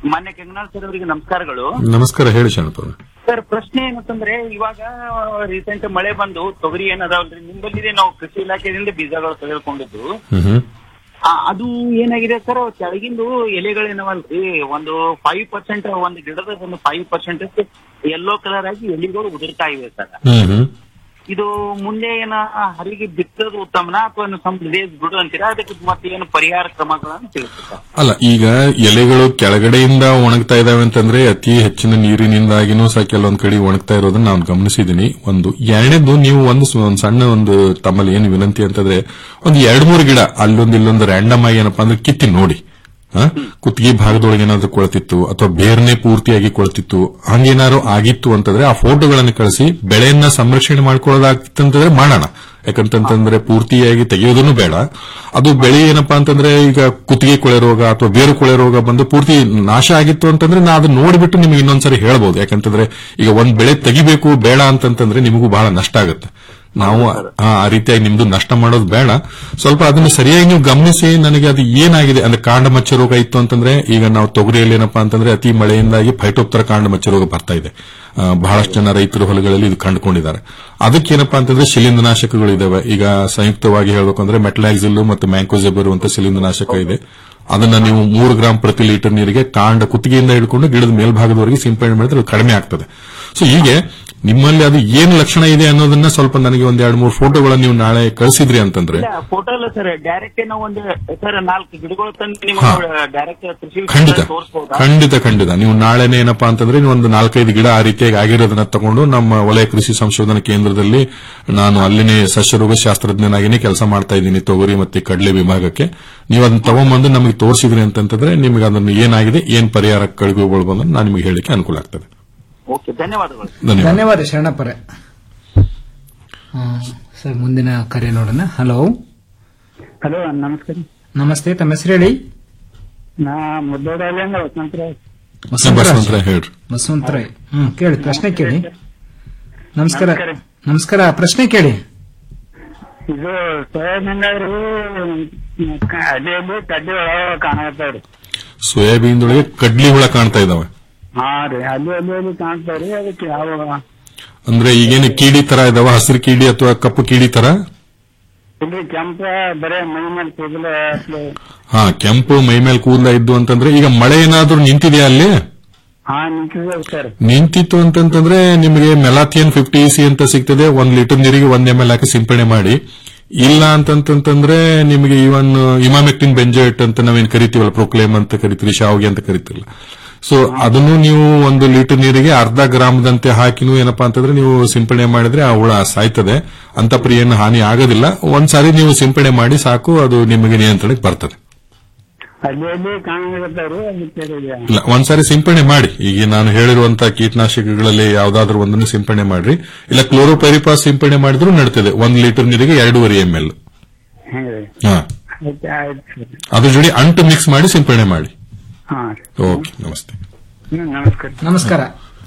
ಮಾನ್ಯ ಕೆಂಗನಾಳ್ ಸರ್ ಅವರಿಗೆ ನಮಸ್ಕಾರಗಳು ನಮಸ್ಕಾರ ಹೇಳಿ ಶರಣಪ್ಪ ಅವ್ರೆ. ಸರ್ ಪ್ರಶ್ನೆ ಏನಂತಂದ್ರೆ ಇವಾಗ ರೀಸೆಂಟ್ ಮಳೆ ಬಂದು ತೊಗರಿ ಏನದಾವಲ್ರಿ ನಿಮ್ಮಲ್ಲಿದೆ ನಾವು ಕೃಷಿ ಇಲಾಖೆಯಿಂದ ಬೀಜಗಳು ತೆಗೆದುಕೊಂಡಿದ್ದು ಹ್ಮ್ ಹ್ಮ್ ಆ, ಅದು ಏನಾಗಿದೆ ಸರ್ ಕೆಳಗಿಂದು ಎಲೆಗಳೇನವಲ್ರಿ ಒಂದು ಫೈವ್ ಪರ್ಸೆಂಟ್ ಒಂದು ಗಿಡದ ಒಂದು ಫೈವ್ ಪರ್ಸೆಂಟ್ ಯೆಲ್ಲೋ ಕಲರ್ ಆಗಿ ಎಲೆಗಳು ಉದುರ್ತಾ ಇವೆ ಸರ್ ಹ್ಮ್ ಹ್ಮ್ ಇದು ಮುಂದೆ ಏನ ಹರಿಗೆ ಬಿತ್ತೋದು ಉತ್ತಮನ ಅಥವಾ ಸಮ್ ಡೇಸ್ ಬಿಡು ಅಂತೀರಾ ಅದಕ್ಕೆ ಮತ್ತೆ ಏನು ಪರಿಹಾರ ಕ್ರಮಗಳನ್ನು ತಿಳಿಸಿ ಸರ್ ಅಲ್ಲ ಈಗ ಎಲೆಗಳು ಕೆಳಗಡೆಯಿಂದ ಒಣಗ್ತಾ ಇದಾವೆ ಅಂತಂದ್ರೆ ಅತಿ ಹೆಚ್ಚಿನ ನೀರಿನಿಂದಾಗಿನೂ ಸಹ ಕೆಲವೊಂದ್ ಕಡೆ ಒಣಗ್ತಾ ಇರೋದನ್ನ ನಾನು ಗಮನಿಸಿದೀನಿ ಒಂದು ಎರಡನೇದು ನೀವು ಒಂದು ಸ- ಒಂದ್ ಸಣ್ಣ ಒಂದು ತಮ್ಮಲ್ಲಿ ಏನು ವಿನಂತಿ ಅಂತಂದ್ರೆ ಒಂದು ಎರಡ್ ಮೂರು ಗಿಡ ಅಲ್ಲೊಂದು ಇಲ್ಲೊಂದು ರ್ಯಾಂಡಮ್ ಆಗಿ ಏನಪ್ಪಾ ಅಂದ್ರೆ ಕಿತ್ತಿ ನೋಡಿ ಆ? ಕುತ್ತಿಗೆ ಭಾಗದೊಳಗೆ ಏನಾದ್ರೂ ಕೊಳ್ತಿತ್ತು ಅಥವಾ ಬೇರ್ನೆ ಪೂರ್ತಿಯಾಗಿ ಕೊಳ್ತಿತ್ತು ಹಂಗೇನಾದ್ರು ಆಗಿತ್ತು ಅಂತಂದ್ರೆ ಆ ಫೋಟೋಗಳನ್ನು ಕಳಿಸಿ ಬೆಳೆಯನ್ನ ಸಂರಕ್ಷಣೆ ಮಾಡ್ಕೊಳ್ಳೋದಾಗ್ತಿತ್ತಂತಂದ್ರೆ ಮಾಡೋಣ ಯಾಕಂತಂತಂದ್ರೆ ಪೂರ್ತಿಯಾಗಿ ತೆಗೆಯೋದನ್ನು ಬೇಡ ಅದು ಬೆಳೆ ಏನಪ್ಪಾ ಅಂತಂದ್ರೆ ಈಗ ಕುತ್ತಿಗೆ ಕೊಳೆ ರೋಗ ಅಥವಾ ಬೇರು ಕೊಳೆ ರೋಗ ಬಂದು ಪೂರ್ತಿ ನಾಶ ಆಗಿತ್ತು ಅಂತಂದ್ರೆ ನಾ ಅದನ್ನ ನೋಡಿಬಿಟ್ಟು ನಿಮಗೆ ಇನ್ನೊಂದ್ಸರಿ ಹೇಳ್ಬೋದು ಯಾಕಂತಂದ್ರೆ ಈಗ ಒಂದ್ ಬೆಳೆ ತೆಗಿಬೇಕು ಬೇಡ ಅಂತಂತಂದ್ರೆ ನಿಮಗೂ ಬಹಳ ನಷ್ಟ ಆಗುತ್ತೆ ನಾವು ಆ ಆ ರೀತಿಯಾಗಿ ನಿಮ್ದು ನಷ್ಟ ಮಾಡೋದು ಬೇಡ ಸ್ವಲ್ಪ ಅದನ್ನ ಸರಿಯಾಗಿ ನೀವು ಗಮನಿಸಿ ನನಗೆ ಅದು ಏನಾಗಿದೆ ಅಂದ್ರೆ ಕಾಂಡ ಮಚ್ಚ ರೋಗ ಇತ್ತು ಅಂತಂದ್ರೆ ಈಗ ನಾವು ತೊಗರಿಯಲ್ಲಿ ಏನಪ್ಪಾ ಅಂತಂದ್ರೆ ಅತಿ ಮಳೆಯಿಂದಾಗಿ ಫೈಟೋಪ್ತರ ಕಾಂಡ ಮಚ್ಚ ರೋಗ ಬರ್ತಾ ಇದೆ ಆ, ಬಹಳಷ್ಟು ಜನ ರೈತರ ಹೊಲಗಳಲ್ಲಿ ಇದು ಕಂಡುಕೊಂಡಿದ್ದಾರೆ ಅದಕ್ಕೇನಪ್ಪಾ ಅಂತಂದ್ರೆ ಶಿಲೀಂಧ್ರನಾಶಕಗಳು ಇದಾವೆ ಈಗ ಸಂಯುಕ್ತವಾಗಿ ಹೇಳಬೇಕು ಅಂದ್ರೆ ಮೆಟ್ಲಾಕ್ಸಿಲ್ ಮತ್ತು ಮ್ಯಾಂಕೋಜೆಬ್ ಇರುವಂತಹ ಶಿಲೀಂಧ್ರನಾಶಕ ಇದೆ ಅದನ್ನ ನೀವು ಮೂರು ಗ್ರಾಂ ಪ್ರತಿ ಲೀಟರ್ ನೀರಿಗೆ ಕಾಂಡ ಕುತ್ತಿಗೆಯಿಂದ ಹಿಡ್ಕೊಂಡು ಗಿಡದ ಮೇಲ್ಭಾಗದವರೆಗೆ ಸಿಂಪಡಣೆ ಮಾಡಿದ್ರೆ ಅದು ಕಡಿಮೆ ಆಗ್ತದೆ ಸೊ ಹೀಗೆ ನಿಮ್ಮಲ್ಲಿ ಅದು ಏನ್ ಲಕ್ಷಣ ಇದೆ ಅನ್ನೋದನ್ನ ಸ್ವಲ್ಪ ನನಗೆ ಒಂದ್ ಎರಡು ಮೂರು ಫೋಟೋಗಳನ್ನ ನೀವು ನಾಳೆ ಕಳಿಸಿದ್ರಿ ಅಂತಂದ್ರೆ ಇಲ್ಲ ಫೋಟೋ ಅಲ್ಲ ಸರ್ ಡೈರೆಕ್ಟ್ ನಾವು ಒಂದು ಸರ್ ನಾಲ್ಕು ಗಿಡಗಳು ತಂದು ಹಾ. ನಿಮಗೆ ಡೈರೆಕ್ಟ್ ಕೃಷಿ ಖಂಡಿತ ತೋರಿಸಬಹುದಾ ಖಂಡಿತ ಖಂಡಿತ ನೀವು ನಾಳೆನೇ ಏನಪ್ಪಾ ಅಂತಂದ್ರೆ ನೀವು ಒಂದು ನಾಲ್ಕೈದು ಗಿಡ ಆ ರೀತಿಯಾಗಿ ಆಗಿರೋದನ್ನ ತಗೊಂಡು ನಮ್ಮ ವಲಯ ಕೃಷಿ ಸಂಶೋಧನಾ ಕೇಂದ್ರದಲ್ಲಿ ನಾನು ಅಲ್ಲಿನೇ ಸಸ್ಯರೋಗ ಶಾಸ್ತ್ರಜ್ಞನಾಗಿನೇ ಕೆಲಸ ಮಾಡ್ತಾ ಇದ್ದೀನಿ ತೊಗರಿ ಮತ್ತೆ ಕಡಲೆ ವಿಭಾಗಕ್ಕೆ ನೀವು ಅದನ್ನ ತಗೊಂಬಂದು ನಮಗೆ ತೋರಿಸಿದ್ರಿ ಅಂತಂತಂದ್ರೆ ನಿಮಗೆ ಅದನ್ನು ಏನಾಗಿದೆ ಏನ್ ಪರಿಹಾರ ಕಳೆದುಕೊಳ್ಬೋದು ಅಂತ ನಾನು ನಿಮಗೆ ಹೇಳಿಕ್ಕೆ ಅನುಕೂಲ ಆಗ್ತದೆ ಓಕೆ ಧನ್ಯವಾದಗಳು ಧನ್ಯವಾದ ಧನ್ಯವಾದ ಶರಣಪ್ಪರೆ ಆ, ಸರ್ ಮುಂದಿನ ಕರೆ ನೋಡೋಣ ಹಲೋ ಹಲೋ ನಮಸ್ಕಾರ ನಮಸ್ತೆ ತಮ್ಮ ಹೆಸರು ಹೇಳಿ ನಾ ಮುದ್ದೋಡಲ್ಲಿಂದ ವಸಂತರ ಬಸವಂತರಾವ್ ಹೇಳ್ರಿ ಬಸವಂತರಾಯ್ ಹ್ಮ್ ಕೇಳಿ ಪ್ರಶ್ನೆ ಕೇಳಿ ನಮಸ್ಕಾರ ನಮಸ್ಕಾರ. ನಮಸ್ಕಾರ ಪ್ರಶ್ನೆ ಕೇಳಿ ಇದು ಸೋಯಾಬೀನ್ ಅದೇ ಕಡ್ಡಿ ಒಳಗ ಕಾಣತ್ತಾವ್ರಿ ಸೋಯಾಬೀನ್ ಒಳಗೆ ಕಡ್ಲಿ ಹುಳ ಕಾಣ್ತಾ ಇದಾವೆ ಹಾ ರೀ ಅಲ್ಲಿ ಅಲ್ಲಿ ಅಲ್ಲಿ ಕಾಣ್ತಾವ್ರಿ ಅದಕ್ಕೆ ಯಾವ ಅಂದ್ರೆ ಈಗೇನು ಕೀಡಿ ತರ ಇದಾವ ಹಸಿರು ಕೀಡಿ ಅಥವಾ ಕಪ್ಪು ಕೀಡಿ ತರ ಇಲ್ರಿ ಕೆಂಪ ಬರೇ ಮೈ ಮೇಲೆ ಕೂದಲ ಹಾ ಕೆಂಪು ಮೈ ಮೇಲೆ ಕೂದಲ ಇದ್ದು ಅಂತಂದ್ರೆ ಈಗ ಮಳೆ ಏನಾದ್ರೂ ನಿಂತಿದೆಯಾ ಅಲ್ಲಿ ಹಾ ನಿಂತಿದೆ ಸರ್ ನಿಂತಿತ್ತು ಅಂತಂತಂದ್ರೆ ನಿಮಗೆ ಮೆಲಾಥಿಯನ್ ಫಿಫ್ಟಿ ಸಿ ಅಂತ ಸಿಗ್ತದೆ ಒಂದ್ ಲೀಟರ್ ನೀರಿಗೆ ಒಂದ್ ಎಂ ಎಲ್ ಹಾಕಿ ಸಿಂಪಡಣೆ ಮಾಡಿ ಇಲ್ಲ ಅಂತಂತಂದ್ರೆ ನಿಮಗೆ ಇವನ್ ಇಮಾಮೆಕ್ಟಿನ್ ಬೆಂಜೋಯಿಟ್ ಅಂತ ನಾವೇನ್ ಕರಿತೀವಲ್ಲ ಪ್ರೊಕ್ಲೇಮ್ ಅಂತ ಕರಿತೀವಿ ಶಾವಿಗೆ ಅಂತ ಕರಿತಿರಲ್ಲ ಸೊ ಅದನ್ನು ನೀವು ಒಂದು ಲೀಟರ್ ನೀರಿಗೆ ಅರ್ಧ ಗ್ರಾಮದಂತೆ ಹಾಕಿನೂ ಏನಪ್ಪಾ ಅಂತಂದ್ರೆ ನೀವು ಸಿಂಪಡಣೆ ಮಾಡಿದ್ರೆ ಆ ಹುಳ ಸಾಯ್ತದೆ ಅಂತ ಪರಿ ಏನು ಹಾನಿ ಆಗೋದಿಲ್ಲ ಒಂದ್ಸಾರಿ ನೀವು ಸಿಂಪಡಣೆ ಮಾಡಿ ಸಾಕು ಅದು ನಿಮಗೆ ನಿಯಂತ್ರಣಕ್ಕೆ ಬರ್ತದೆ ಅಲ್ಲಿ ಅಲ್ಲಿ ಕಾಣಕತ್ತಾವ್ರಿ ಅದಕ್ಕೆ ಇದೆ. ಇಲ್ಲ ಒಂದ್ಸಾರಿ ಸಿಂಪಡಣೆ ಮಾಡಿ ಈಗ ನಾನು ಹೇಳಿರುವಂತಹ ಕೀಟನಾಶಕಗಳಲ್ಲಿ ಯಾವ್ದಾದ್ರು ಒಂದನ್ನು ಸಿಂಪಡಣೆ ಮಾಡ್ರಿ ಇಲ್ಲ ಕ್ಲೋರೋಪೈರಿಪಾಸ್ ಸಿಂಪಡಣೆ ಮಾಡಿದ್ರು ನಡೀತದೆ ಒಂದ್ ಲೀಟರ್ ನೀರಿಗೆ ಎರಡೂವರೆ ಎಂ ಎಲ್ ಹೆಂಗ್ರಿ ಹಾ ಆಯ್ತು ಆಯ್ತು ಸರ್ ಅದ್ರ ಜೋಡಿ ಅಂಟು ಮಿಕ್ಸ್ ಮಾಡಿ ಸಿಂಪಡಣೆ ಮಾಡಿ ಹಾ ರೀ ಓಕೆ ನಮಸ್ತೆ ಹ್ಮ್ ನಮಸ್ಕಾರ ನಮಸ್ಕಾರ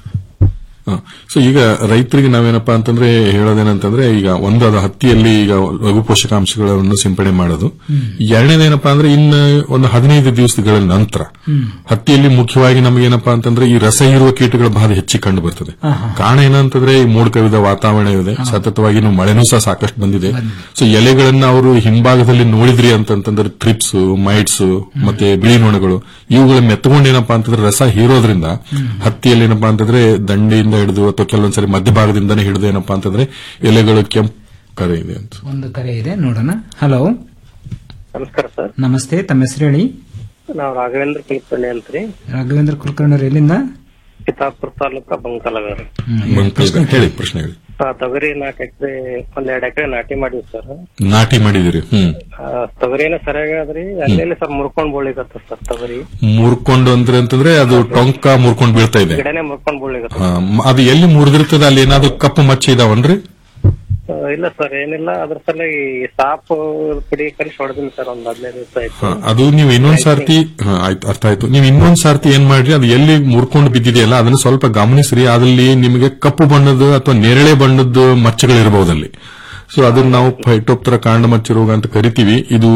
ಸೊ ಈಗ ರೈತರಿಗೆ ನಾವೇನಪ್ಪಾ ಅಂತಂದ್ರೆ ಹೇಳೋದೇನಂತಂದ್ರೆ ಈಗ ಒಂದು ಅದು ಹತ್ತಿಯಲ್ಲಿ ಈಗ ಲಘು ಪೋಷಕಾಂಶಗಳನ್ನು ಸಿಂಪಡಣೆ ಮಾಡೋದು ಎರಡನೇದೇನಪ್ಪಾ ಅಂದ್ರೆ ಇನ್ನು ಒಂದು ಹದಿನೈದು ದಿವಸಗಳ ನಂತರ ಹತ್ತಿಯಲ್ಲಿ ಮುಖ್ಯವಾಗಿ ನಮಗೇನಪ್ಪಾ ಅಂತಂದ್ರೆ ಈ ರಸ ಹೀರುವ ಕೀಟಗಳ ಬಾಧೆ ಹೆಚ್ಚಿಗೆ ಕಂಡು ಬರ್ತದೆ ಕಾರಣ ಏನಂತಂದ್ರೆ ಈ ಮೋಡ ಕವಿದ ವಾತಾವರಣ ಇದೆ ಸತತವಾಗಿ ಇನ್ನು ಮಳೆನೂ ಸಹ ಸಾಕಷ್ಟು ಬಂದಿದೆ ಸೊ ಎಲೆಗಳನ್ನ ಅವರು ಹಿಂಭಾಗದಲ್ಲಿ ನೋಡಿದ್ರಿ ಅಂತಂತಂದ್ರೆ ಟ್ರಿಪ್ಸ್ ಮೈಟ್ಸ್ ಮತ್ತೆ ಬಿಳಿ ನೊಣಗಳು ಇವುಗಳ ಮೆತ್ತಗೊಂಡು ಏನಪ್ಪಾ ಅಂತಂದ್ರೆ ರಸ ಹೀರೋದ್ರಿಂದ ಹತ್ತಿಯಲ್ಲಿ ಏನಪ್ಪಾ ಅಂತಂದ್ರೆ ದಂಡೆಯಿಂದ ಹಿಡಿದು ಅಥವಾ ಕೆಲವೊಂದ್ಸರಿ ಮಧ್ಯಭಾಗದಿಂದನೇ ಹಿಡಿದು ಏನಪ್ಪಾ ಅಂತಂದ್ರೆ ಎಲೆಗಳು ಕೆಂಪು ಕರೆ ಇದೆ ಅಂತ ಒಂದು ಕರೆ ಇದೆ ನೋಡೋಣ ಹಲೋ ನಮಸ್ಕಾರ ಸರ್ ನಮಸ್ತೆ ತಮ್ಮ ಹೆಸರು ಹೇಳಿ ನಾವು ರಾಘವೇಂದ್ರ ಕುಲಕರ್ಣಿ ಅಂತ್ರಿ ರಾಘವೇಂದ್ರ ಕುಲಕರ್ಣಿ ಎಲ್ಲಿಂದ ಕಿತಾಪುರ ತಾಲೂಕ ಬಂಕಲಗಾರ ಹ್ಮ್, ಬಂದ್ ಪ್ರಶ್ನೆ ಹೇಳಿ ಪ್ರಶ್ನೆ ಹೇಳಿ ಆ, ತೊಗರಿ ನಾಲ್ಕು ಎಕರೆ ಒಂದ್ ಎರಡ್ ಎಕರೆ ನಾಟಿ ಮಾಡಿವಿ ಸರ್ ನಾಟಿ ಮಾಡಿದಿರಿ ಹ್ಮ್ ಆ, ತೊಗರಿನ ಸರಿಯಾಗಿ ಅದ್ರಿ ಅಲ್ಲೆಲ್ಲಿ ಸ್ವಲ್ಪ ಮುರ್ಕೊಂಡ್ ಬೀಳಿಕತ್ತ ಸರ್ ತೊಗರಿ ಮುರ್ಕೊಂಡು ಅಂದ್ರೆ ಅಂತಂದ್ರೆ ಅದು ಟೊಂಕ ಮುರ್ಕೊಂಡು ಬೀಳ್ತಾ ಇದೆ ಗಿಡನೆ ಮುರ್ಕೊಂಡ್ ಬೀಳಿಕತ್ತ ಹಾ, ಮ- ಅದು ಎಲ್ಲಿ ಮುರಿದಿರ್ತದೆ ಅಲ್ಲಿ ಏನಾದ್ರು ಕಪ್ಪು ಮಚ್ಚೆ ಇದಾವನ್ರಿ ಇಲ್ಲ ಸರ್ ಏನಿಲ್ಲ ಅದ್ರ ಸಲುವಾಗಿ ಸಾಪ್ ಪುಡಿ ಕಲಿಸಿ ಹೊಡೆದಿನಿ ಸರ್ ಒಂದ್ ಹದಿನೈದು ದಿವಸ ಆಯ್ತು ಹಾ, ಅದು ನೀವು ಇನ್ನೊಂದ್ ಸಾರ್ತಿ ಹಾ, ಆಯ್ತು ಅರ್ಥ ಆಯ್ತು ನೀವು ಇನ್ನೊಂದ್ ಸಾರ್ತಿ ಏನ್ ಮಾಡ್ರಿ ಅದು ಎಲ್ಲಿ ಮುರ್ಕೊಂಡು ಬಿದ್ದಿದೆಯಲ್ಲ ಅದನ್ನ ಸ್ವಲ್ಪ ಗಮನಿಸ್ರಿ ಅದಲ್ಲಿ ನಿಮಗೆ ಕಪ್ಪು ಬಣ್ಣದ ಅಥವಾ ನೇರಳೆ ಬಣ್ಣದ ಮಚ್ಚೆಗಳಿರಬಹುದಲ್ಲಿ ಸೊ ಅದನ್ನ ನಾವು ಫೈಟೋಪ್ತರ ಕಾಂಡ ಮಚ್ಚ ರೋಗ ಅಂತ ಕರಿತೀವಿ ಇದು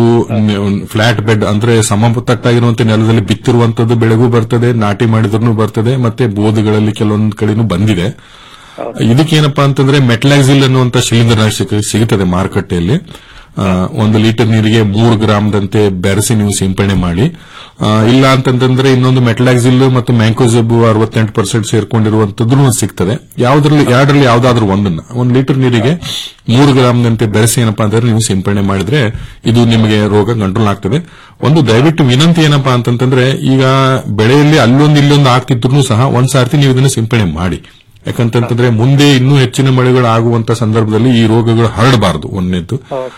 ಫ್ಲಾಟ್ ಬೆಡ್ ಅಂದ್ರೆ ಸಮತಟ್ಟಾಗಿರುವಂತ ನೆಲದಲ್ಲಿ ಬಿತ್ತಿರುವಂತದ್ದು ಬೆಳೆಗೂ ಬರ್ತದೆ ನಾಟಿ ಮಾಡಿದ್ರು ಬರ್ತದೆ ಮತ್ತೆ ಬೋಧಗಳಲ್ಲಿ ಕೆಲವೊಂದು ಕಡೆನೂ ಬಂದಿದೆ ಇದಕ್ಕೇನಪ್ಪಾ ಅಂತಂದ್ರೆ ಮೆಟ್ಲಾಕ್ಸಿಲ್ ಅನ್ನುವಂತ ಶಿಲೀಂಧ್ರನಾಶಕ ಸಿಗುತ್ತದೆ ಮಾರುಕಟ್ಟೆಯಲ್ಲಿ ಆ, ಒಂದು ಲೀಟರ್ ನೀರಿಗೆ ಮೂರು ಗ್ರಾಮ್ದಂತೆ ಬೆರೆಸಿ ನೀವು ಸಿಂಪಡಣೆ ಮಾಡಿ ಆ, ಇಲ್ಲ ಅಂತಂದ್ರೆ ಇನ್ನೊಂದು ಮೆಟ್ಲಾಕ್ಸಿಲ್ ಮತ್ತು ಮ್ಯಾಂಕೋಜೆಬ್ ಅರವತ್ತೆಂಟು ಪರ್ಸೆಂಟ್ ಸೇರ್ಕೊಂಡಿರುವಂತದ್ದು ಸಿಗ್ತದೆ ಯಾವ್ದ್ರಲ್ಲಿ ಎರಡರಲ್ಲಿ ಯಾವ್ದಾದ್ರು ಒಂದನ್ನ ಒಂದು ಲೀಟರ್ ನೀರಿಗೆ ಮೂರು ಗ್ರಾಮ್ದಂತೆ ಬೆರೆಸಿ ಏನಪ್ಪಾ ಅಂತಂದ್ರೆ ನೀವು ಸಿಂಪಡಣೆ ಮಾಡಿದ್ರೆ ಇದು ನಿಮಗೆ ರೋಗ ಕಂಟ್ರೋಲ್ ಆಗ್ತದೆ ಒಂದು ದಯವಿಟ್ಟು ವಿನಂತಿ ಏನಪ್ಪಾ ಅಂತಂತಂದ್ರೆ ಈಗ ಬೆಳೆಯಲ್ಲಿ ಅಲ್ಲೊಂದು ಇಲ್ಲೊಂದು ಆಗ್ತಿದ್ರು ಸಹ ಒಂದ್ ಸಾರ್ತಿ ನೀವು ಇದನ್ನ ಸಿಂಪಡಣೆ ಮಾಡಿ ಯಾಕಂತಂತಂದ್ರೆ ಮುಂದೆ ಇನ್ನೂ ಹೆಚ್ಚಿನ ಮಳೆಗಳು ಆಗುವಂತ ಸಂದರ್ಭದಲ್ಲಿ ಈ ರೋಗಗಳು ಹರಡಬಾರದು ಒಂದನೇದ್ದು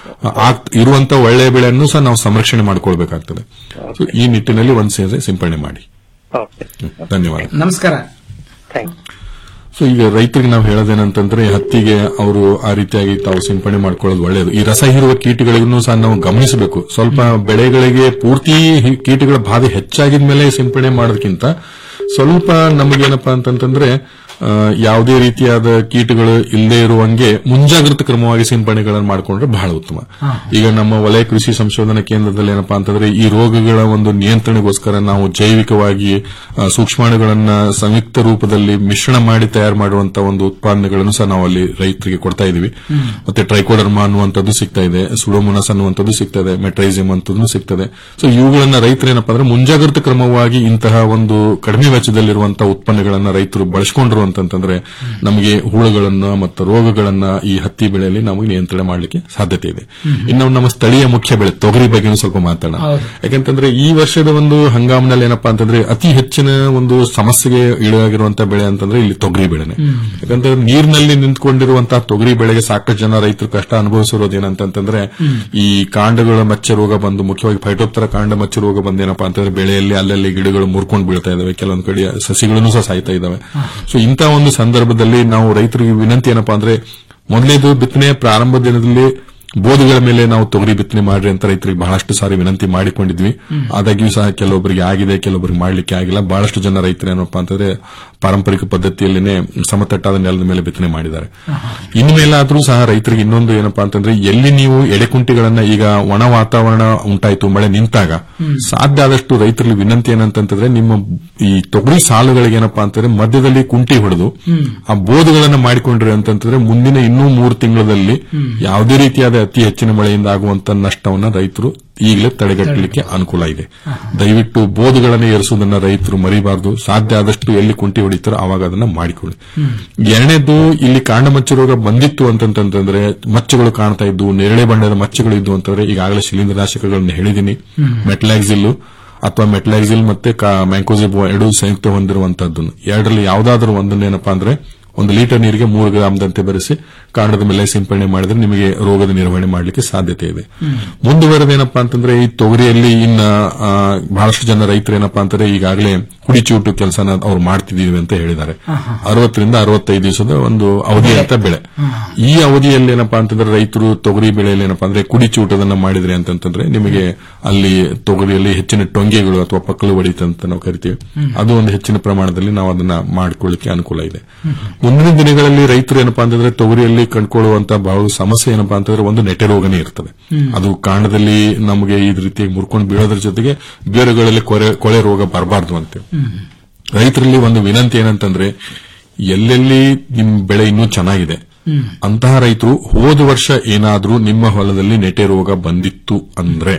ಆಗ್- ಇರುವಂತ ಒಳ್ಳೆಯ ಬೆಳೆಯನ್ನು ಸಹ ನಾವು ಸಂರಕ್ಷಣೆ ಮಾಡಿಕೊಳ್ಬೇಕಾಗ್ತದೆ ಸೊ ಈ ನಿಟ್ಟಿನಲ್ಲಿ ಒಂದ್ ಸೇರಿ ಸಿಂಪಡಣೆ ಮಾಡಿ ಓಕೆ ಹ್ಮ್. ಧನ್ಯವಾದ ನಮಸ್ಕಾರ ಥ್ಯಾಂಕ್ ಸೊ ಈಗ ರೈತರಿಗೆ ನಾವು ಹೇಳೋದೇನಂತಂದ್ರೆ ಹತ್ತಿಗೆ ಅವರು ಆ ರೀತಿಯಾಗಿ ತಾವು ಸಿಂಪಡಣೆ ಮಾಡ್ಕೊಳ್ಳೋದು ಒಳ್ಳೆಯದು ಈ ರಸ ಹೀರುವ ಕೀಟಗಳಿಗೂ ಸಹ ನಾವು ಗಮನಿಸಬೇಕು ಸ್ವಲ್ಪ ಬೆಳೆಗಳಿಗೆ ಪೂರ್ತಿ ಹಿ- ಕೀಟಗಳ ಬಾಧೆ ಹೆಚ್ಚಾಗಿದ ಮೇಲೆ ಸಿಂಪಡಣೆ ಮಾಡೋದಕ್ಕಿಂತ ಸ್ವಲ್ಪ ನಮಗೇನಪ್ಪಾ ಅಂತಂತಂದ್ರೆ ಆ, ಯಾವುದೇ ರೀತಿಯಾದ ಕೀಟಗಳು ಇಲ್ಲದೆ ಇರುವಂಗೆ ಮುಂಜಾಗ್ರತಾ ಕ್ರಮವಾಗಿ ಸಿಂಪಡಣೆಗಳನ್ನು ಮಾಡಿಕೊಂಡ್ರೆ ಬಹಳ ಉತ್ತಮ ಈಗ ನಮ್ಮ ವಲಯ ಕೃಷಿ ಸಂಶೋಧನಾ ಕೇಂದ್ರದಲ್ಲಿ ಏನಪ್ಪಾ ಅಂತಂದ್ರೆ ಈ ರೋಗಗಳ ಒಂದು ನಿಯಂತ್ರಣೆಗೋಸ್ಕರ ನಾವು ಜೈವಿಕವಾಗಿ ಆ, ಸೂಕ್ಷ್ಮಾಣುಗಳನ್ನ ಸಂಯುಕ್ತ ರೂಪದಲ್ಲಿ ಮಿಶ್ರಣ ಮಾಡಿ ತಯಾರು ಮಾಡುವಂತ ಒಂದು ಉತ್ಪಾದನೆಗಳನ್ನು ಸಹ ನಾವು ಅಲ್ಲಿ ರೈತರಿಗೆ ಕೊಡ್ತಾ ಇದೀವಿ ಮತ್ತೆ ಟ್ರೈಕೋಡರ್ಮಾ ಅನ್ನುವಂಥದ್ದು ಸಿಗ್ತಾ ಇದೆ ಸುಡೋಮೊನಸ್ ಅನ್ನುವಂಥದ್ದು ಸಿಗ್ತಾ ಇದೆ ಮೆಟ್ರೈಸಿಮ್ ಅಂತದ್ದು ಸಿಗ್ತದೆ ಸೊ ಇವುಗಳನ್ನ ರೈತರು ಏನಪ್ಪಾ ಅಂದ್ರೆ ಮುಂಜಾಗ್ರತಾ ಕ್ರಮವಾಗಿ ಇಂತಹ ಒಂದು ಕಡಿಮೆ ವೆಚ್ಚದಲ್ಲಿರುವಂತಹ ಉತ್ಪನ್ನಗಳನ್ನ ರೈತರು ಬಳಸಿಕೊಂಡ್ರು ಅಂತಂತಂದ್ರೆ ನಮಗೆ ಹುಳುಗಳನ್ನ ಮತ್ತು ರೋಗಗಳನ್ನ ಈ ಹತ್ತಿ ಬೆಳೆಯಲ್ಲಿ ನಮಗೆ ನಿಯಂತ್ರಣ ಮಾಡಲಿಕ್ಕೆ ಸಾಧ್ಯತೆ ಇದೆ ಇನ್ನು ನಮ್ಮ ಸ್ಥಳೀಯ ಮುಖ್ಯ ಬೆಳೆ ತೊಗರಿ ಬಗ್ಗೆ ಸ್ವಲ್ಪ ಮಾತಾಡೋಣ ಯಾಕಂತಂದ್ರೆ ಈ ವರ್ಷದ ಒಂದು ಹಂಗಾಮಿನಲ್ಲಿ ಏನಪ್ಪಾ ಅಂತಂದ್ರೆ ಅತಿ ಹೆಚ್ಚಿನ ಒಂದು ಸಮಸ್ಯೆಗೆ ಈಡಾಗಿರುವಂತಹ ಬೆಳೆ ಅಂತಂದ್ರೆ ಇಲ್ಲಿ ತೊಗರಿ ಬೆಳೆನೆ ಯಾಕಂದ್ರೆ ನೀರಿನಲ್ಲಿ ನಿಂತ್ಕೊಂಡಿರುವಂತಹ ತೊಗರಿ ಬೆಳೆಗೆ ಸಾಕಷ್ಟು ಜನ ರೈತರು ಕಷ್ಟ ಅನುಭವಿಸಿರೋದು ಏನಂತಂದ್ರೆ ಈ ಕಾಂಡಗಳ ಮಚ್ಚ ರೋಗ ಬಂದು ಮುಖ್ಯವಾಗಿ ಫೈಟೋಪ್ತರ ಕಾಂಡ ಮಚ್ಚ ರೋಗ ಬಂದು ಏನಪ್ಪಾ ಅಂತಂದ್ರೆ ಬೆಳೆಯಲ್ಲಿ ಅಲ್ಲಲ್ಲಿ ಗಿಡಗಳು ಮುರ್ಕೊಂಡು ಬೀಳ್ತಾ ಇದಾವೆ ಕೆಲವೊಂದು ಕಡೆ ಸಸಿಗಳನ್ನು ಸಹ ಸಾಯ್ತಾ ಇದಾವೆ ಸೊ ಇಂತಹ ಒಂದು ಸಂದರ್ಭದಲ್ಲಿ ನಾವು ರೈತರಿಗೆ ವಿನಂತಿ ಏನಪ್ಪಾ ಅಂದ್ರೆ ಮೊದಲೇದು ಬಿತ್ತನೆ ಪ್ರಾರಂಭ ದಿನದಲ್ಲಿ ಬೋಧಗಳ ಮೇಲೆ ನಾವು ತೊಗರಿ ಬಿತ್ತನೆ ಮಾಡ್ರಿ ಅಂತ ರೈತರಿಗೆ ಬಹಳಷ್ಟು ಸಾರಿ ವಿನಂತಿ ಮಾಡಿಕೊಂಡಿದ್ವಿ ಆದಾಗ್ಯೂ ಸಹ ಕೆಲವೊಬ್ಬರಿಗೆ ಆಗಿದೆ ಕೆಲವೊಬ್ಬರಿಗೆ ಮಾಡ್ಲಿಕ್ಕೆ ಆಗಿಲ್ಲ ಬಹಳಷ್ಟು ಜನ ರೈತರು ಏನಪ್ಪಾ ಅಂತಂದ್ರೆ ಪಾರಂಪರಿಕ ಪದ್ಧತಿಯಲ್ಲಿನೇ ಸಮತಟ್ಟಾದ ನೆಲದ ಮೇಲೆ ಬಿತ್ತನೆ ಮಾಡಿದ್ದಾರೆ ಇನ್ಮೇಲಾದ್ರೂ ಸಹ ರೈತರಿಗೆ ಇನ್ನೊಂದು ಏನಪ್ಪಾ ಅಂತಂದ್ರೆ ಎಲ್ಲಿ ನೀವು ಎಡೆಕುಂಟಿಗಳನ್ನ ಈಗ ಒಣ ವಾತಾವರಣ ಉಂಟಾಯ್ತು ಮಳೆ ನಿಂತಾಗ ಸಾಧ್ಯ ಆದಷ್ಟು ರೈತರಲ್ಲಿ ವಿನಂತಿ ಏನಂತಂದ್ರೆ ನಿಮ್ಮ ಈ ತೊಗರಿ ಸಾಲುಗಳಿಗೆ ಏನಪ್ಪಾ ಅಂತಂದ್ರೆ ಮಧ್ಯದಲ್ಲಿ ಕುಂಟಿ ಹೊಡೆದು ಆ ಬೋಧಗಳನ್ನ ಮಾಡಿಕೊಂಡ್ರಿ ಅಂತಂತಂದ್ರೆ ಮುಂದಿನ ಇನ್ನೂ ಮೂರು ತಿಂಗಳಲ್ಲಿ ಯಾವುದೇ ರೀತಿಯಾದ ಅತಿ ಹೆಚ್ಚಿನ ಮಳೆಯಿಂದ ಆಗುವಂತ ನಷ್ಟವನ್ನ ರೈತರು ಈಗಲೇ ತಡೆಗಟ್ಟಲಿಕ್ಕೆ ಅನುಕೂಲ ಇದೆ ದಯವಿಟ್ಟು ಬೋಧಗಳನ್ನ ಏರಿಸುವುದನ್ನ ರೈತರು ಮರಿಬಾರದು ಸಾಧ್ಯ ಆದಷ್ಟು ಎಲ್ಲಿ ಕುಂಟಿ ಹೊಡಿತಾರೋ ಅವಾಗ ಅದನ್ನ ಮಾಡಿಕೊಳ್ಳಿ ಎರಡನೇದು ಇಲ್ಲಿ ಕಾಂಡ ಮಚ್ಚ ರೋಗ ಬಂದಿತ್ತು ಅಂತಂತಂದ್ರೆ ಮಚ್ಚಗಳು ಕಾಣ್ತಾ ಇದ್ದು ನೇರಳೆ ಬಣ್ಣದ ಮಚ್ಚಗಳು ಇದ್ದು ಅಂತಂದ್ರೆ ಈಗಾಗಲೇ ಶಿಲೀಂಧ್ರನಾಶಕಗಳನ್ನ ಹೇಳಿದೀನಿ ಮೆಟ್ಲಾಕ್ಸಿಲ್ ಅಥವಾ ಮೆಟ್ಲಾಕ್ಸಿಲ್ ಮತ್ತೆ ಮ್ಯಾಂಕೋಸಿಬ್ ಎರಡು ಸಂಯುಕ್ತ ಹೊಂದಿರುವಂತಹದ್ದು ಎರಡರಲ್ಲಿ ಯಾವುದಾದ್ರೂ ಒಂದನ್ನ ಏನಪ್ಪಾ ಅಂದ್ರೆ ಒಂದು ಲೀಟರ್ ನೀರಿಗೆ ಮೂರು ಗ್ರಾಮದಂತೆ ಬೆರೆಸಿ ಕಾಂಡದ ಮೇಲೆ ಸಿಂಪಡಣೆ ಮಾಡಿದ್ರೆ ನಿಮಗೆ ರೋಗದ ನಿರ್ವಹಣೆ ಮಾಡಲಿಕ್ಕೆ ಸಾಧ್ಯತೆ ಇದೆ ಮುಂದುವರೆದೇನಪ್ಪಾ ಅಂತಂದ್ರೆ ಈ ತೊಗರಿಯಲ್ಲಿ ಇನ್ನ ಆ, ಬಹಳಷ್ಟು ಜನ ರೈತರು ಏನಪ್ಪಾ ಅಂತಂದ್ರೆ ಈಗಾಗಲೇ ಕುಡಿಚೂಟು ಕೆಲಸನ ಅವ್ರು ಮಾಡ್ತಿದೀವಿ ಅಂತ ಹೇಳಿದ್ದಾರೆ ಅರವತ್ತರಿಂದ ಅರವತ್ತೈದು ದಿವಸದ ಒಂದು ಅವಧಿ ಅಂತ ಬೆಳೆ ಈ ಅವಧಿಯಲ್ಲಿ ಏನಪ್ಪಾ ಅಂತಂದ್ರೆ ರೈತರು ತೊಗರಿ ಬೆಳೆಯಲ್ಲಿ ಏನಪ್ಪಾ ಅಂದ್ರೆ ಕುಡಿಚೂಟದನ್ನ ಮಾಡಿದ್ರೆ ಅಂತಂತಂದ್ರೆ ನಿಮಗೆ ಅಲ್ಲಿ ತೊಗರಿಯಲ್ಲಿ ಹೆಚ್ಚಿನ ಟೊಂಗೆಗಳು ಅಥವಾ ಪಕ್ಕಲು ಹೊಡಿತ ಅಂತ ನಾವು ಕರಿತೀವಿ ಅದು ಒಂದು ಹೆಚ್ಚಿನ ಪ್ರಮಾಣದಲ್ಲಿ ನಾವು ಅದನ್ನ ಮಾಡ್ಕೊಳ್ಳಿಕ್ಕೆ ಅನುಕೂಲ ಇದೆ ಮುಂದಿನ ದಿನಗಳಲ್ಲಿ ರೈತರು ಏನಪ್ಪಾ ಅಂತಂದ್ರೆ ತೊಗರಿಯಲ್ಲಿ ಕಂಡುಕೊಳ್ಳುವಂತ ಬಹಳ ಸಮಸ್ಯೆ ಏನಪ್ಪಾ ಅಂತಂದ್ರೆ ಒಂದು ನೆಟೆ ರೋಗನೇ ಇರ್ತದೆ ಅದು ಕಾಂಡದಲ್ಲಿ ನಮಗೆ ಈ ರೀತಿಯಾಗಿ ಮುರ್ಕೊಂಡು ಬೀಳೋದ್ರ ಜೊತೆಗೆ ಬೇರುಗಳಲ್ಲಿ ಕೊರೆ ಕೊಳೆ ರೋಗ ಬರಬಾರ್ದು ಅಂತೇಳಿ ರೈತರಲ್ಲಿ ಒಂದು ವಿನಂತಿ ಏನಂತಂದ್ರೆ ಎಲ್ಲೆಲ್ಲಿ ನಿಮ್ ಬೆಳೆ ಇನ್ನೂ ಚೆನ್ನಾಗಿದೆ ಅಂತಹ ರೈತರು ಹೋದ ವರ್ಷ ಏನಾದ್ರೂ ನಿಮ್ಮ ಹೊಲದಲ್ಲಿ ನೆಟೆ ರೋಗ ಬಂದಿತ್ತು ಅಂದ್ರೆ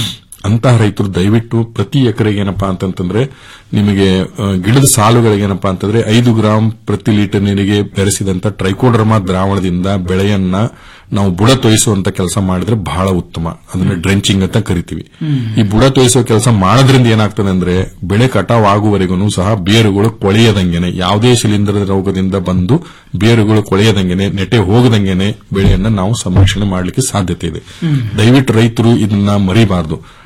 ಅಂತಹ ರೈತರು ದಯವಿಟ್ಟು ಪ್ರತಿ ಎಕರೆಗೆ ಏನಪ್ಪಾ ಅಂತಂತಂದ್ರೆ ನಿಮಗೆ ಆ, ಗಿಡದ ಸಾಲುಗಳಿಗೆ ಏನಪ್ಪಾ ಅಂತಂದ್ರೆ ಐದು ಗ್ರಾಂ ಪ್ರತಿ ಲೀಟರ್ ನೀರಿಗೆ ಬೆರೆಸಿದಂತ ಟ್ರೈಕೋಡ್ರಮಾ ದ್ರಾವಣದಿಂದ ಬೆಳೆಯನ್ನ ನಾವು ಬುಡ ತೊಯಿಸುವಂತ ಕೆಲಸ ಮಾಡಿದ್ರೆ ಬಹಳ ಉತ್ತಮ ಅದನ್ನ ಡ್ರೆಂಚಿಂಗ್ ಅಂತ ಕರಿತೀವಿ ಈ ಬುಡ ತೊಯಿಸುವ ಕೆಲಸ ಮಾಡೋದ್ರಿಂದ ಏನಾಗ್ತದೆ ಅಂದ್ರೆ ಬೆಳೆ ಕಟಾವ್ ಆಗುವವರೆಗೂ ಸಹ ಬೇರುಗಳು ಕೊಳೆಯದಂಗೆನೆ ಯಾವುದೇ ಶಿಲೀಂಧ್ರದ ರೋಗದಿಂದ ಬಂದು ಬೇರುಗಳು ಕೊಳೆಯದಂಗೆನೆ ನೆಟೆ ಹೋಗದಂಗೆನೆ ಬೆಳೆಯನ್ನ ನಾವು ಸಂರಕ್ಷಣೆ ಮಾಡಲಿಕ್ಕೆ ಸಾಧ್ಯತೆ ಇದೆ ದಯವಿಟ್ಟು ರೈತರು ಇದನ್ನ ಮರಿಬಾರದು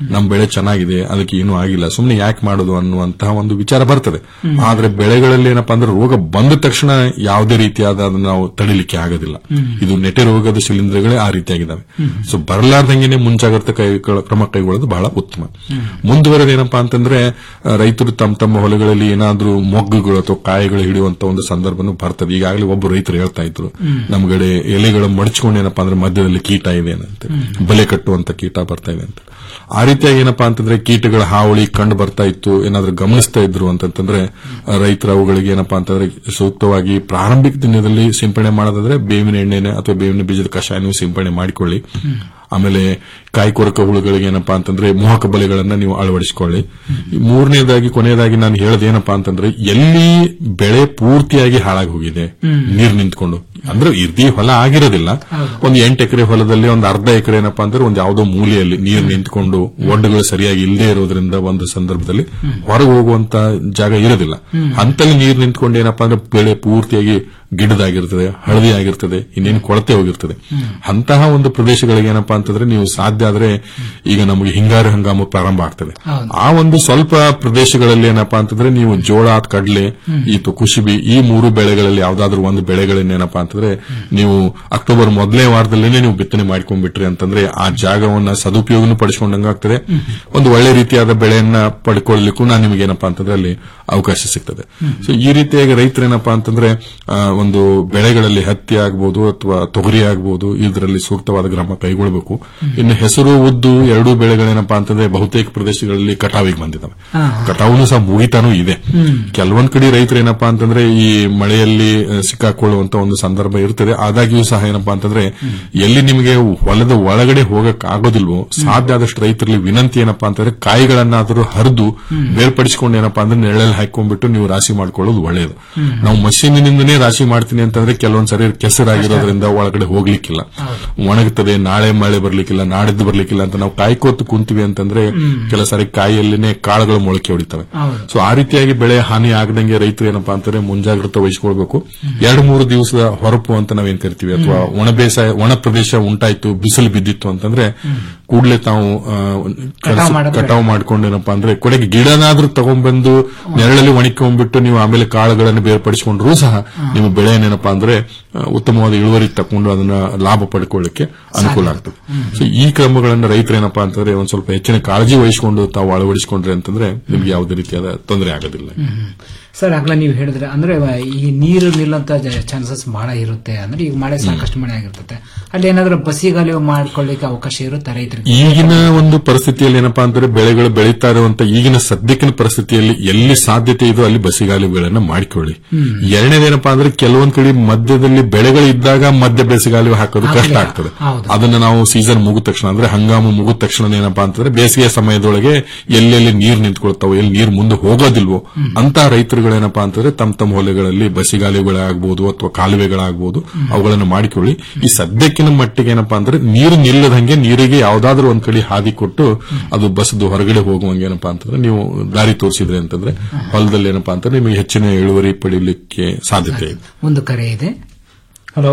ನಮ್ಮ ಬೆಳೆ ಚೆನ್ನಾಗಿದೆ ಅದಕ್ಕೆ ಏನೂ ಆಗಿಲ್ಲ ಸುಮ್ಮನೆ ಯಾಕೆ ಮಾಡೋದು ಅನ್ನುವಂತಹ ಒಂದು ವಿಚಾರ ಬರ್ತದೆ ಆದ್ರೆ ಬೆಳೆಗಳಲ್ಲಿ ಏನಪ್ಪಾ ಅಂದ್ರೆ ರೋಗ ಬಂದ ತಕ್ಷಣ ಯಾವುದೇ ರೀತಿಯಾದ ಅದನ್ನ ನಾವು ತಡಿಲಿಕ್ಕೆ ಆಗೋದಿಲ್ಲ ಇದು ನೆಟೆ ರೋಗದ ಶಿಲೀಂಧ್ರಗಳೇ ಆ ರೀತಿಯಾಗಿದ್ದಾವೆ ಸೊ ಬರಲಾರ್ದಂಗೆನೆ ಮುಂಜಾಗ್ರತೆ ಕೈ ಕ್ರಮ ಕೈಗೊಳ್ಳೋದು ಬಹಳ ಉತ್ತಮ ಮುಂದುವರೆದ ಏನಪ್ಪಾ ಅಂತಂದ್ರೆ ಆ, ರೈತರು ತಮ್ಮ ತಮ್ಮ ಹೊಲಗಳಲ್ಲಿ ಏನಾದ್ರೂ ಮೊಗ್ಗುಗಳು ಅಥವಾ ಕಾಯಿಗಳು ಹಿಡಿಯುವಂತ ಒಂದು ಸಂದರ್ಭನೂ ಬರ್ತದೆ ಈಗಾಗಲೇ ಒಬ್ಬ ರೈತರು ಹೇಳ್ತಾ ಇದ್ರು ನಮ್ಗಡೆ ಎಲೆಗಳು ಮಡಚ್ಕೊಂಡು ಏನಪ್ಪಾ ಅಂದ್ರೆ ಮಧ್ಯದಲ್ಲಿ ಕೀಟ ಇದೆ ಅಂತ ಬಲೆ ಕಟ್ಟುವಂತ ಕೀಟ ಬರ್ತಾ ಇದೆ ಅಂತ ಆ ರೀತಿಯಾಗಿ ಏನಪ್ಪಾ ಅಂತಂದ್ರೆ ಕೀಟಗಳ ಹಾವಳಿ ಕಂಡು ಬರ್ತಾ ಇತ್ತು ಏನಾದ್ರೂ ಗಮನಿಸ್ತಾ ಇದ್ರು ಅಂತಂತಂದ್ರೆ ಆ, ರೈತರು ಅವುಗಳಿಗೆ ಏನಪ್ಪಾ ಅಂತಂದ್ರೆ ಸೂಕ್ತವಾಗಿ ಪ್ರಾರಂಭಿಕ ದಿನದಲ್ಲಿ ಸಿಂಪಡಣೆ ಮಾಡೋದಾದ್ರೆ ಬೇವಿನ ಎಣ್ಣೆನೆ ಅಥವಾ ಬೇವಿನ ಬೀಜದ ಕಷಾಯ ನೀವು ಸಿಂಪಡಣೆ ಮಾಡಿಕೊಳ್ಳಿ ಆಮೇಲೆ ಕಾಯಿ ಕೊರಕ ಹುಳುಗಳಿಗೆ ಏನಪ್ಪಾ ಅಂತಂದ್ರೆ ಮೋಹಕ ಬಲೆಗಳನ್ನ ನೀವು ಅಳವಡಿಸಿಕೊಳ್ಳಿ ಈ ಮೂರನೇದಾಗಿ ಕೊನೆಯದಾಗಿ ನಾನು ಹೇಳೋದು ಏನಪ್ಪಾ ಅಂತಂದ್ರೆ ಎಲ್ಲಿ ಬೆಳೆ ಪೂರ್ತಿಯಾಗಿ ಹಾಳಾಗಿ ಹೋಗಿದೆ ನೀರು ನಿಂತ್ಕೊಂಡು ಅಂದ್ರೆ ಇರ್ದಿ ಹೊಲ ಆಗಿರೋದಿಲ್ಲ ಒಂದು ಎಂಟು ಎಕರೆ ಹೊಲದಲ್ಲಿ ಒಂದು ಅರ್ಧ ಎಕರೆ ಏನಪ್ಪಾ ಅಂದ್ರೆ ಒಂದು ಯಾವುದೋ ಮೂಲೆಯಲ್ಲಿ ನೀರು ನಿಂತ್ಕೊಂಡು ಒಡ್ಡುಗಳು ಸರಿಯಾಗಿ ಇಲ್ಲದೆ ಇರೋದ್ರಿಂದ ಒಂದು ಸಂದರ್ಭದಲ್ಲಿ ಹೊರಗೆ ಹೋಗುವಂತ ಜಾಗ ಇರೋದಿಲ್ಲ ಅಂತಲ್ಲಿ ನೀರು ನಿಂತ್ಕೊಂಡು ಏನಪ್ಪಾ ಅಂದ್ರೆ ಬೆಳೆ ಪೂರ್ತಿಯಾಗಿ ಗಿಡದಾಗಿರ್ತದೆ ಹಳದಿ ಆಗಿರ್ತದೆ ಇನ್ನೇನು ಕೊಳತೆ ಹೋಗಿರ್ತದೆ ಅಂತಹ ಒಂದು ಪ್ರದೇಶಗಳಿಗೆ ಏನಪ್ಪಾ ಅಂತಂದ್ರೆ ನೀವು ಸಾಧ್ಯ ಆದ್ರೆ ಈಗ ನಮಗೆ ಹಿಂಗಾರು ಹಂಗಾಮು ಪ್ರಾರಂಭ ಆಗ್ತದೆ ಆ ಒಂದು ಸ್ವಲ್ಪ ಪ್ರದೇಶಗಳಲ್ಲಿ ಏನಪ್ಪಾ ಅಂತಂದ್ರೆ ನೀವು ಜೋಳ ಕಡಲೆ ಈತು ಕುಶಿಬಿ ಈ ಮೂರು ಬೆಳೆಗಳಲ್ಲಿ ಯಾವ್ದಾದ್ರು ಒಂದು ಬೆಳೆಗಳನ್ನ ಏನಪ್ಪಾ ಅಂತಂದ್ರೆ ನೀವು ಅಕ್ಟೋಬರ್ ಮೊದಲನೇ ವಾರದಲ್ಲೇನೆ ನೀವು ಬಿತ್ತನೆ ಮಾಡ್ಕೊಂಡ್ಬಿಟ್ರಿ ಅಂತಂದ್ರೆ ಆ ಜಾಗವನ್ನ ಸದುಪಯೋಗನೂ ಪಡಿಸ್ಕೊಂಡಂಗಾಗ್ತದೆ ಒಂದು ಒಳ್ಳೆ ರೀತಿಯಾದ ಬೆಳೆಯನ್ನ ಪಡ್ಕೊಳ್ಳಿಕ್ಕೂ ನಾನು ನಿಮಗೆ ಏನಪ್ಪಾ ಅಂತಂದ್ರೆ ಅಲ್ಲಿ ಅವಕಾಶ ಸಿಗ್ತದೆ ಸೊ ಈ ರೀತಿಯಾಗಿ ರೈತರೇನಪ್ಪಾ ಅಂತಂದ್ರೆ ಆ, ಒಂದು ಬೆಳೆಗಳಲ್ಲಿ ಹತ್ತಿ ಆಗ್ಬೋದು ಅಥವಾ ತೊಗರಿ ಆಗ್ಬೋದು ಇದರಲ್ಲಿ ಸೂಕ್ತವಾದ ಕ್ರಮ ಕೈಗೊಳ್ಳಬೇಕು ಇನ್ನು ಹೆಸರು ಉದ್ದು ಎರಡೂ ಬೆಳೆಗಳೇನಪ್ಪಾ ಅಂತಂದ್ರೆ ಬಹುತೇಕ ಪ್ರದೇಶಗಳಲ್ಲಿ ಕಟಾವಿಗೆ ಬಂದಿದ್ದಾವೆ ಕಟಾವುನು ಸಹ ಮುಗಿತಾನೂ ಇದೆ ಕೆಲವೊಂದ್ ಕಡೆ ರೈತರು ಏನಪ್ಪಾ ಅಂತಂದ್ರೆ ಈ ಮಳೆಯಲ್ಲಿ ಆ, ಸಿಕ್ಕಾಕೊಳ್ಳುವಂತ ಒಂದು ಸಂದರ್ಭ ಇರ್ತದೆ ಆದಾಗ್ಯೂ ಸಹ ಏನಪ್ಪಾ ಅಂತಂದ್ರೆ ಎಲ್ಲಿ ನಿಮಗೆ ಹೊಲದ ಒಳಗಡೆ ಹೋಗಕ್ ಆಗೋದಿಲ್ವೋ ಸಾಧ್ಯ ಆದಷ್ಟು ರೈತರಲ್ಲಿ ವಿನಂತಿ ಏನಪ್ಪಾ ಅಂತಂದ್ರೆ ಕಾಯಿಗಳನ್ನಾದರೂ ಹರಿದು ಬೇರ್ಪಡಿಸಿಕೊಂಡು ಏನಪ್ಪಾ ಅಂದ್ರೆ ನೆರಳಲ್ಲಿ ಹಾಕೊಂಡ್ಬಿಟ್ಟು ನೀವು ರಾಶಿ ಮಾಡ್ಕೊಳ್ಳೋದು ಒಳ್ಳೆಯದು ನಾವು ಮಷೀನಿನಿಂದನೇ ರಾಶಿ ಮಾಡ್ತೀನಿ ಅಂತಂದ್ರೆ ಕೆಲವೊಂದ್ ಸರಿ ಕೆಸರಾಗಿರೋದ್ರಿಂದ ಒಳಗಡೆ ಹೋಗ್ಲಿಕ್ಕಿಲ್ಲ ಒಣಗುತ್ತದೆ ನಾಳೆ ಮಳೆ ಬರ್ಲಿಕ್ಕಿಲ್ಲ ನಾಡಿದ್ದು ಬರ್ಲಿಕ್ಕಿಲ್ಲ ಅಂತ ನಾವು ಕಾಯ್ಕೋತು ಕುಂತೀವಿ ಅಂತಂದ್ರೆ ಕೆಲ ಸಾರಿ ಕಾಯಿಯಲ್ಲಿನೇ ಕಾಳುಗಳು ಮೊಳಕೆ ಹೊಡಿತವೆ ಸೊ ಆ ರೀತಿಯಾಗಿ ಬೆಳೆ ಹಾನಿ ಆಗದಂಗೆ ರೈತರು ಏನಪ್ಪಾ ಅಂತಂದ್ರೆ ಮುಂಜಾಗ್ರತೆ ವಹಿಸಿಕೊಳ್ಬೇಕು ಎರಡು ಮೂರು ದಿವಸದ ಹೊರಪು ಅಂತ ನಾವೇನ್ ಕರಿತೀವಿ ಅಥವಾ ಒಣ ಬೇಸಾಯ ಒಣ ಪ್ರದೇಶ ಉಂಟಾಯ್ತು ಬಿಸಿಲು ಬಿದ್ದಿತ್ತು ಅಂತಂದ್ರೆ ಕೂಡಲೇ ತಾವು ಆ, ಕೆಲಸ- ಕಟಾವು ಮಾಡ್ಕೊಂಡು ಏನಪ್ಪಾ ಅಂದ್ರೆ ಕೊನೆಗೆ ಗಿಡನಾದ್ರೂ ತಗೊಂಡ್ಬಂದು ನೆರಳಲ್ಲಿ ಒಣಕೊಂಡ್ಬಿಟ್ಟು ನೀವು ಆಮೇಲೆ ಕಾಳುಗಳನ್ನು ಬೇರ್ಪಡಿಸಿಕೊಂಡ್ರೂ ಸಹ ನಿಮ್ಮ ಬೆಳೆಯನ್ನೇನಪ್ಪಾ ಅಂದ್ರೆ ಆ, ಉತ್ತಮವಾದ ಇಳುವರಿ ತಕೊಂಡು ಅದನ್ನ ಲಾಭ ಪಡ್ಕೊಳ್ಳಿಕ್ಕೆ ಅನುಕೂಲ ಆಗ್ತದೆ ಸೊ ಈ ಕ್ರಮಗಳನ್ನ ರೈತರೇನಪ್ಪಾ ಅಂತಂದ್ರೆ ಒಂದ್ ಸ್ವಲ್ಪ ಹೆಚ್ಚಿನ ಕಾಳಜಿ ವಹಿಸಿಕೊಂಡು ತಾವು ಅಳವಡಿಸಿಕೊಂಡ್ರೆ ಅಂತಂದ್ರೆ ನಿಮ್ಗೆ ಯಾವುದೇ ರೀತಿಯಾದ ತೊಂದರೆ ಆಗೋದಿಲ್ಲ ಸರ್ ಆಗ್ಲೇ ನೀವು ಹೇಳಿದ್ರೆ ಅಂದ್ರೆ ಈ ನೀರು ನಿಲ್ಲಂತ ಚಾನ್ಸಸ್ ಬಹಳ ಇರುತ್ತೆ ಅಂದ್ರೆ ಈಗ ಮಳೆ ಸಾಕಷ್ಟು ಮಳೆ ಆಗಿರ್ತದೆ ಅಲ್ಲಿ ಏನಾದ್ರೂ ಬಸಿಗಾಲಿ ಮಾಡ್ಕೊಳ್ಳಿಕ್ಕೆ ಅವಕಾಶ ಇರುತ್ತೆ ರೈತರಿಗೆ ಈಗಿನ ಒಂದು ಪರಿಸ್ಥಿತಿಯಲ್ಲಿ ಏನಪ್ಪಾ ಅಂತಂದ್ರೆ ಬೆಳೆಗಳು ಬೆಳೀತಾ ಇರುವಂತ ಈಗಿನ ಸದ್ಯಕ್ಕಿನ ಪರಿಸ್ಥಿತಿಯಲ್ಲಿ ಎಲ್ಲಿ ಸಾಧ್ಯತೆ ಇದೋ ಅಲ್ಲಿ ಬಸಿಗಾಲುಗಳನ್ನ ಮಾಡಿಕೊಳ್ಳಿ ಎರಡನೇದೇನಪ್ಪಾ ಅಂದ್ರೆ ಕೆಲವೊಂದ್ ಕಡೆ ಮಧ್ಯದಲ್ಲಿ ಬೆಳೆಗಳು ಇದ್ದಾಗ ಮಧ್ಯ ಬೇಸಿಗಾಲಿ ಹಾಕೋದು ಕಷ್ಟ ಆಗ್ತದೆ ಅದನ್ನ ನಾವು ಸೀಸನ್ ಮುಗಿದ ತಕ್ಷಣ ಅಂದ್ರೆ ಹಂಗಾಮು ಮುಗಿದ ತಕ್ಷಣ ಏನಪ್ಪಾ ಅಂತಂದ್ರೆ ಬೇಸಿಗೆ ಸಮಯದೊಳಗೆ ಎಲ್ಲೆಲ್ಲಿ ನೀರು ನಿಂತ್ಕೊಳ್ತಾವೋ ಎಲ್ಲಿ ನೀರು ಮುಂದೆ ಹೋಗೋದಿಲ್ವೋ ಅಂತ ರೈತರುಗಳೇನಪ್ಪಾ ಅಂತಂದ್ರೆ ತಮ್ಮ ತಮ್ಮ ಹೊಲೆಗಳಲ್ಲಿ ಬಸಿಗಾಲುಗಳಾಗ್ಬೋದು ಅಥವಾ ಕಾಲುವೆಗಳಾಗ್ಬೋದು ಅವುಗಳನ್ನು ಮಾಡಿಕೊಳ್ಳಿ ಈ ಸದ್ಯಕ್ಕಿನ ಮಟ್ಟಿಗೆ ಏನಪ್ಪಾ ಅಂದ್ರೆ ನೀರು ನಿಲ್ಲದಂಗೆ ನೀರಿಗೆ ಯಾವ್ದಾದ್ರೂ ಒಂದ್ ಕಡೆ ಹಾದಿ ಕೊಟ್ಟು ಅದು ಬಸ್ದು ಹೊರಗಡೆ ಹೋಗುವಂಗೆ ಏನಪ್ಪಾ ಅಂತಂದ್ರೆ ನೀವು ದಾರಿ ತೋರಿಸಿದ್ರಿ ಅಂತಂದ್ರೆ ಹೊಲದಲ್ಲಿ ಏನಪ್ಪಾ ಅಂತಂದ್ರೆ ನಿಮಗೆ ಹೆಚ್ಚಿನ ಇಳುವರಿ ಪಡೀಲಿಕ್ಕೆ ಸಾಧ್ಯತೆ ಇದೆ ಒಂದು ಕರೆ ಇದೆ ಹಲೋ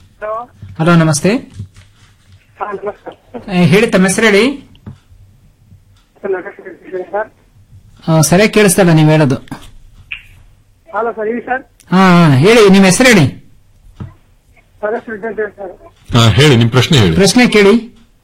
ಹಲೋ ನಮಸ್ತೆ ಹಾ ನಮಸ್ಕಾರ ಏ, ಹೇಳಿ ತಮ್ಮ ಹೆಸರು ಹೇಳಿ ಸರ್ ನಮಸ್ಕಾರ ಸರ್ ಆ, ಸರಿಯಾಗಿ ಕೇಳಿಸ್ತಲ್ಲ ನೀವು ಹೇಳೋದು ಹಲೋ ಸರ್ ಹೇಳಿ ಸರ್ ಹಾ ಹಾ, ಹೇಳಿ ನಿಮ್ಮ ಹೆಸರು ಹೇಳಿ ಸರ್ ಸ್ಟೂಡೆಂಟ್ ಸರ್ ಹಾ, ಹೇಳಿ ನಿಮ್ ಪ್ರಶ್ನೆ ಹೇಳಿ ಪ್ರಶ್ನೆ ಕೇಳಿ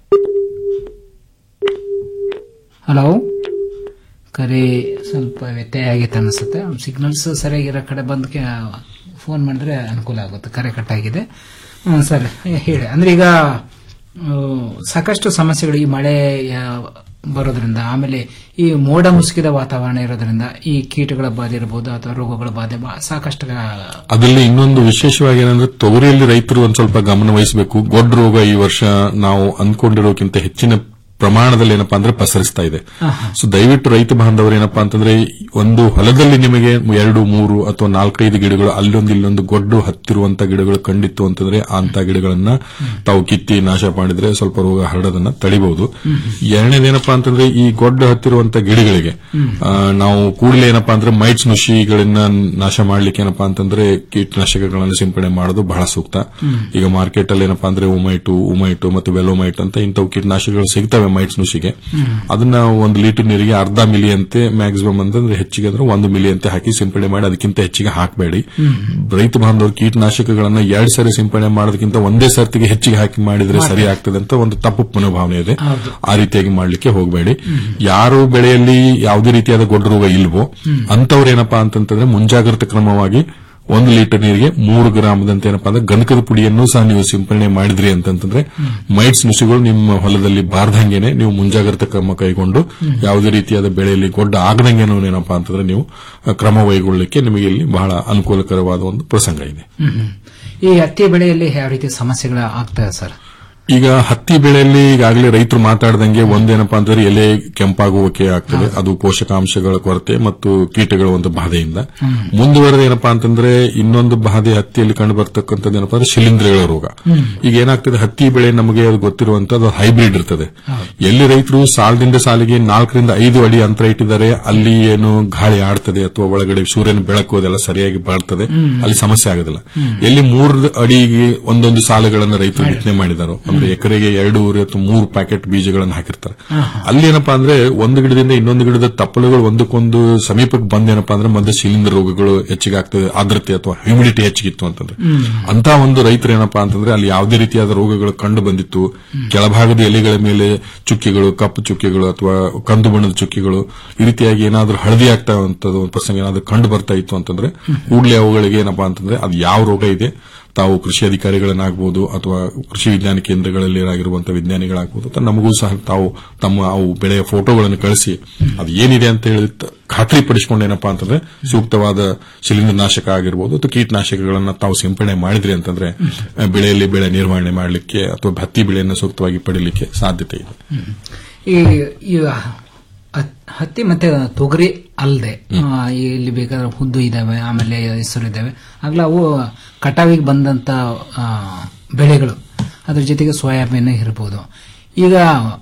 ಹಲೋ ಕರೆ ಸ್ವಲ್ಪ ವ್ಯತ್ಯಯ ಆಗೈತೆ ಅನಿಸುತ್ತೆ ಸಿಗ್ನಲ್ಸ್ ಸರಿಯಾಗಿರೋ ಕಡೆ ಬಂದು ಫೋನ್ ಮಾಡಿದ್ರೆ ಅನುಕೂಲ ಆಗುತ್ತೆ ಕರೆ ಕಟ್ಟಾಗಿದೆ ಹ್ಮ್, ಸರಿ ಹೇಳಿ ಅಂದ್ರೆ ಈಗ ಆ, ಸಾಕಷ್ಟು ಸಮಸ್ಯೆಗಳು ಈ ಮಳೆ ಆ, ಬರೋದ್ರಿಂದ ಆಮೇಲೆ ಈ ಮೋಡ ಮುಸುಕಿದ ವಾತಾವರಣ ಇರೋದ್ರಿಂದ ಈ ಕೀಟಗಳ ಬಾಧೆ ಇರಬಹುದು ಅಥವಾ ರೋಗಗಳ ಬಾಧೆ ಬಾ- ಸಾಕಷ್ಟು ಆ, ಅದರಲ್ಲಿ ಇನ್ನೊಂದು ವಿಶೇಷವಾಗಿ ಏನಂದ್ರೆ ತೊಗರಿಯಲ್ಲಿ ರೈತರು ಒಂದ್ ಸ್ವಲ್ಪ ಗಮನ ವಹಿಸಬೇಕು ಗೊಡ್ಡ ರೋಗ ಈ ವರ್ಷ ನಾವು ಅಂದ್ಕೊಂಡಿರೋಕ್ಕಿಂತ ಹೆಚ್ಚಿನ ಪ್ರಮಾಣದಲ್ಲಿ ಏನಪ್ಪಾ ಅಂದ್ರೆ ಪಸರಿಸ್ತಾ ಇದೆ ಸೊ ದಯವಿಟ್ಟು ರೈತ ಬಾಂಧವರು ಏನಪ್ಪಾ ಅಂತಂದ್ರೆ ಒಂದು ಹೊಲದಲ್ಲಿ ನಿಮಗೆ ಎರಡು ಮೂರು ಅಥವಾ ನಾಲ್ಕೈದು ಗಿಡಗಳು ಅಲ್ಲೊಂದು ಇಲ್ಲೊಂದು ಗೊಡ್ಡು ಹತ್ತಿರುವಂತ ಗಿಡಗಳು ಕಂಡಿತ್ತು ಅಂತಂದ್ರೆ ಅಂತ ಗಿಡಗಳನ್ನ ತಾವು ಕಿತ್ತಿ ನಾಶ ಮಾಡಿದ್ರೆ ಸ್ವಲ್ಪ ರೋಗ ಹರಡೋದನ್ನ ತಡಿಬಹುದು ಎರಡನೇದೇನಪ್ಪಾ ಅಂತಂದ್ರೆ ಈ ಗೊಡ್ಡು ಹತ್ತಿರುವಂತ ಗಿಡಗಳಿಗೆ ಆ, ನಾವು ಕೂಡಲೇ ಏನಪ್ಪಾ ಅಂದ್ರೆ ಮೈಟ್ಸ್ ನುಷಿಗಳನ್ನ ನಾಶ ಮಾಡ್ಲಿಕ್ಕೆ ಏನಪ್ಪಾ ಅಂತಂದ್ರೆ ಕೀಟನಾಶಕಗಳನ್ನ ಸಿಂಪಡಣೆ ಮಾಡೋದು ಬಹಳ ಸೂಕ್ತ ಈಗ ಮಾರ್ಕೆಟ್ ಅಲ್ಲಿ ಏನಪ್ಪಾ ಅಂದ್ರೆ ಉಮೈಟು ಉಮೈಟು ಮತ್ತು ವೆಲೋಮೈಟ್ ಅಂತ ಇಂಥವು ಕೀಟನಾಶಕಗಳು ಸಿಗ್ತವೆ ಮೈಟ್ಸ್ ನುಸಿಗೆ ಅದನ್ನ ಒಂದು ಲೀಟರ್ ನೀರಿಗೆ ಅರ್ಧ ಮಿಲಿ ಅಂತೆ ಮ್ಯಾಕ್ಸಿಮಮ್ ಅಂತಂದ್ರೆ ಹೆಚ್ಚಿಗೆ ಅಂದ್ರೆ ಒಂದು ಮಿಲಿ ಅಂತೆ ಹಾಕಿ ಸಿಂಪಡಣೆ ಮಾಡಿ ಅದಕ್ಕಿಂತ ಹೆಚ್ಚಿಗೆ ಹಾಕಬೇಡಿ ರೈತ ಬಾಂಧವರು ಕೀಟನಾಶಕಗಳನ್ನ ಎರಡ್ ಸಾರಿ ಸಿಂಪಡಣೆ ಮಾಡೋದಕ್ಕಿಂತ ಒಂದೇ ಸರ್ತಿಗೆ ಹೆಚ್ಚಿಗೆ ಹಾಕಿ ಮಾಡಿದ್ರೆ ಸರಿ ಆಗ್ತದೆ ಅಂತ ಒಂದು ತಪ್ಪು ಮನೋಭಾವನೆ ಇದೆ ಆ ರೀತಿಯಾಗಿ ಮಾಡ್ಲಿಕ್ಕೆ ಹೋಗಬೇಡಿ ಯಾರು ಬೆಳೆಯಲ್ಲಿ ಯಾವುದೇ ರೀತಿಯಾದ ಗೊಡ್ಡ ರೋಗ ಇಲ್ವೋ ಅಂತವ್ರು ಏನಪ್ಪಾ ಅಂತಂತಂದ್ರೆ ಮುಂಜಾಗ್ರತಾ ಕ್ರಮವಾಗಿ ಒಂದು ಲೀಟರ್ ನೀರಿಗೆ ಮೂರು ಗ್ರಾಮದಂತೆ ಏನಪ್ಪಾ ಅಂದ್ರೆ ಗಂಧಕದ ಪುಡಿಯನ್ನು ಸಹ ನೀವು ಸಿಂಪಡಣೆ ಮಾಡಿದ್ರಿ ಅಂತಂತಂದ್ರೆ ಮೈಟ್ಸ್ ನುಸಿಗಳು ನಿಮ್ಮ ಹೊಲದಲ್ಲಿ ಬಾರ್ದಂಗೆನೆ ನೀವು ಮುಂಜಾಗ್ರತಾ ಕ್ರಮ ಕೈಗೊಂಡು ಯಾವುದೇ ರೀತಿಯಾದ ಬೆಳೆಯಲ್ಲಿ ಗೊಡ್ಡ ಆಗದಂಗೆನೂ ಏನಪ್ಪಾ ಅಂತಂದ್ರೆ ನೀವು ಅಹ್, ಕ್ರಮ ಕೈಗೊಳ್ಳಲಿಕ್ಕೆ ನಿಮಗೆ ಇಲ್ಲಿ ಬಹಳ ಅನುಕೂಲಕರವಾದ ಒಂದು ಪ್ರಸಂಗ ಇದೆ ಈ ಹತ್ತಿ ಬೆಳೆಯಲ್ಲಿ ಯಾವ ರೀತಿ ಸಮಸ್ಯೆಗಳು ಆಗ್ತದೆ ಸರ್ ಈಗ ಹತ್ತಿ ಬೆಳೆಯಲ್ಲಿ ಈಗಾಗಲೇ ರೈತರು ಮಾತಾಡ್ದಂಗೆ ಒಂದೇನಪ್ಪಾ ಅಂತಂದ್ರೆ ಎಲೆ ಕೆಂಪಾಗುವಿಕೆ ಆಗ್ತದೆ ಅದು ಪೋಷಕಾಂಶಗಳ ಕೊರತೆ ಮತ್ತು ಕೀಟಗಳ ಒಂದು ಬಾಧೆಯಿಂದ ಮುಂದುವರೆದ ಏನಪ್ಪಾ ಅಂತಂದ್ರೆ ಇನ್ನೊಂದು ಬಾಧೆ ಹತ್ತಿಯಲ್ಲಿ ಕಂಡು ಬರ್ತಕ್ಕಂಥದ್ದು ಏನಪ್ಪಾ ಅಂದ್ರೆ ಶಿಲೀಂಧ್ರಗಳ ರೋಗ ಈಗ ಏನಾಗ್ತದೆ ಹತ್ತಿ ಬೆಳೆ ನಮಗೆ ಅದು ಗೊತ್ತಿರುವಂತದ್ದು ಹೈಬ್ರಿಡ್ ಇರ್ತದೆ ಎಲ್ಲಿ ರೈತರು ಸಾಲದಿಂದ ಸಾಲಿಗೆ ನಾಲ್ಕರಿಂದ ಐದು ಅಡಿ ಅಂತರ ಇಟ್ಟಿದ್ದಾರೆ ಅಲ್ಲಿ ಏನು ಗಾಳಿ ಆಡ್ತದೆ ಅಥವಾ ಒಳಗಡೆ ಸೂರ್ಯನ ಬೆಳಕು ಅದೆಲ್ಲ ಸರಿಯಾಗಿ ಬರ್ತದೆ ಅಲ್ಲಿ ಸಮಸ್ಯೆ ಆಗೋದಿಲ್ಲ ಎಲ್ಲಿ ಮೂರು ಅಡಿಗೆ ಒಂದೊಂದು ಸಾಲುಗಳನ್ನು ರೈತರು ಬಿತ್ತನೆ ಮಾಡಿದಾರೋ ಅಂದ್ರೆ ಎಕರೆಗೆ ಎರಡೂವರೆ ಅಥವಾ ಮೂರು ಪ್ಯಾಕೆಟ್ ಬೀಜಗಳನ್ನು ಹಾಕಿರ್ತಾರೆ ಅಲ್ಲಿ ಏನಪ್ಪಾ ಅಂದ್ರೆ ಒಂದು ಗಿಡದಿಂದ ಇನ್ನೊಂದು ಗಿಡದ ತಪ್ಪಲುಗಳು ಒಂದಕ್ಕೊಂದು ಸಮೀಪಕ್ಕೆ ಬಂದೇನಪ್ಪಾ ಅಂದ್ರೆ ಮತ್ತೆ ಶಿಲೀಂಧ್ರ ರೋಗಗಳು ಹೆಚ್ಚಿಗೆ ಆಗ್ತದೆ ಆರ್ದ್ರತೆ ಅಥವಾ ಹ್ಯೂಮಿಡಿಟಿ ಹೆಚ್ಚಿಗಿತ್ತು ಅಂತಂದ್ರೆ ಅಂತ ಒಂದು ರೈತರು ಏನಪ್ಪಾ ಅಂತಂದ್ರೆ ಅಲ್ಲಿ ಯಾವುದೇ ರೀತಿಯಾದ ರೋಗಗಳು ಕಂಡು ಬಂದಿತ್ತು ಕೆಳಭಾಗದ ಎಲೆಗಳ ಮೇಲೆ ಚುಕ್ಕಿಗಳು ಕಪ್ಪು ಚುಕ್ಕಿಗಳು ಅಥವಾ ಕಂದು ಬಣ್ಣದ ಚುಕ್ಕಿಗಳು ಈ ರೀತಿಯಾಗಿ ಏನಾದ್ರೂ ಹಳದಿ ಆಗ್ತಾ ಒಂದು ಪ್ರಸಂಗ ಏನಾದ್ರೂ ಕಂಡು ಬರ್ತಾ ಇತ್ತು ಅಂತಂದ್ರೆ ಕೂಡಲೇ ಅವುಗಳಿಗೆ ಏನಪ್ಪಾ ಅಂತಂದ್ರೆ ಅದು ಯಾವ ರೋಗ ಇದೆ ತಾವು ಕೃಷಿ ಅಧಿಕಾರಿಗಳನ್ನಾಗಬಹುದು ಅಥವಾ ಕೃಷಿ ವಿಜ್ಞಾನ ಕೇಂದ್ರಗಳಲ್ಲಿ ಆಗಿರುವಂತಹ ವಿಜ್ಞಾನಿಗಳಾಗಬಹುದು ಅಥವಾ ನಮಗೂ ಸಹ ತಾವು ತಮ್ಮ ಅವು ಬೆಳೆಯ ಫೋಟೋಗಳನ್ನು ಕಳಿಸಿ ಅದು ಏನಿದೆ ಅಂತ ಹೇಳಿ ತ- ಖಾತ್ರಿ ಪಡಿಸಿಕೊಂಡು ಏನಪ್ಪಾ ಅಂತಂದ್ರೆ ಸೂಕ್ತವಾದ ಶಿಲೀಂಧ್ರ ನಾಶಕ ಆಗಿರ್ಬೋದು ಅಥವಾ ಕೀಟನಾಶಕಗಳನ್ನ ತಾವು ಸಿಂಪಡಣೆ ಮಾಡಿದ್ರಿ ಅಂತಂದ್ರೆ ಆ, ಬೆಳೆಯಲ್ಲಿ ಬೆಳೆ ನಿರ್ವಹಣೆ ಮಾಡಲಿಕ್ಕೆ ಅಥವಾ ಹತ್ತಿ ಬೆಳೆಯನ್ನು ಸೂಕ್ತವಾಗಿ ಪಡೀಲಿಕ್ಕೆ ಸಾಧ್ಯತೆ ಇದೆ ಈ ಈ ಹತ್- ಹತ್ತಿ ಮತ್ತೆ ತೊಗರಿ ಅಲ್ಲದೆ ಇಲ್ಲಿ ಬೇಕಾದ್ರೆ ಹುದ್ದು ಇದಾವೆ ಆಮೇಲೆ ಹೆಸರು ಇದಾವೆ ಆಗ್ಲೇ ಅವು ಕಟಾವಿಗೆ ಬಂದಂತ ಆ, ಬೆಳೆಗಳು ಅದ್ರ ಜೊತೆಗೆ ಸೋಯಾಬೀನ್ ಇರ್ಬೋದು ಈಗ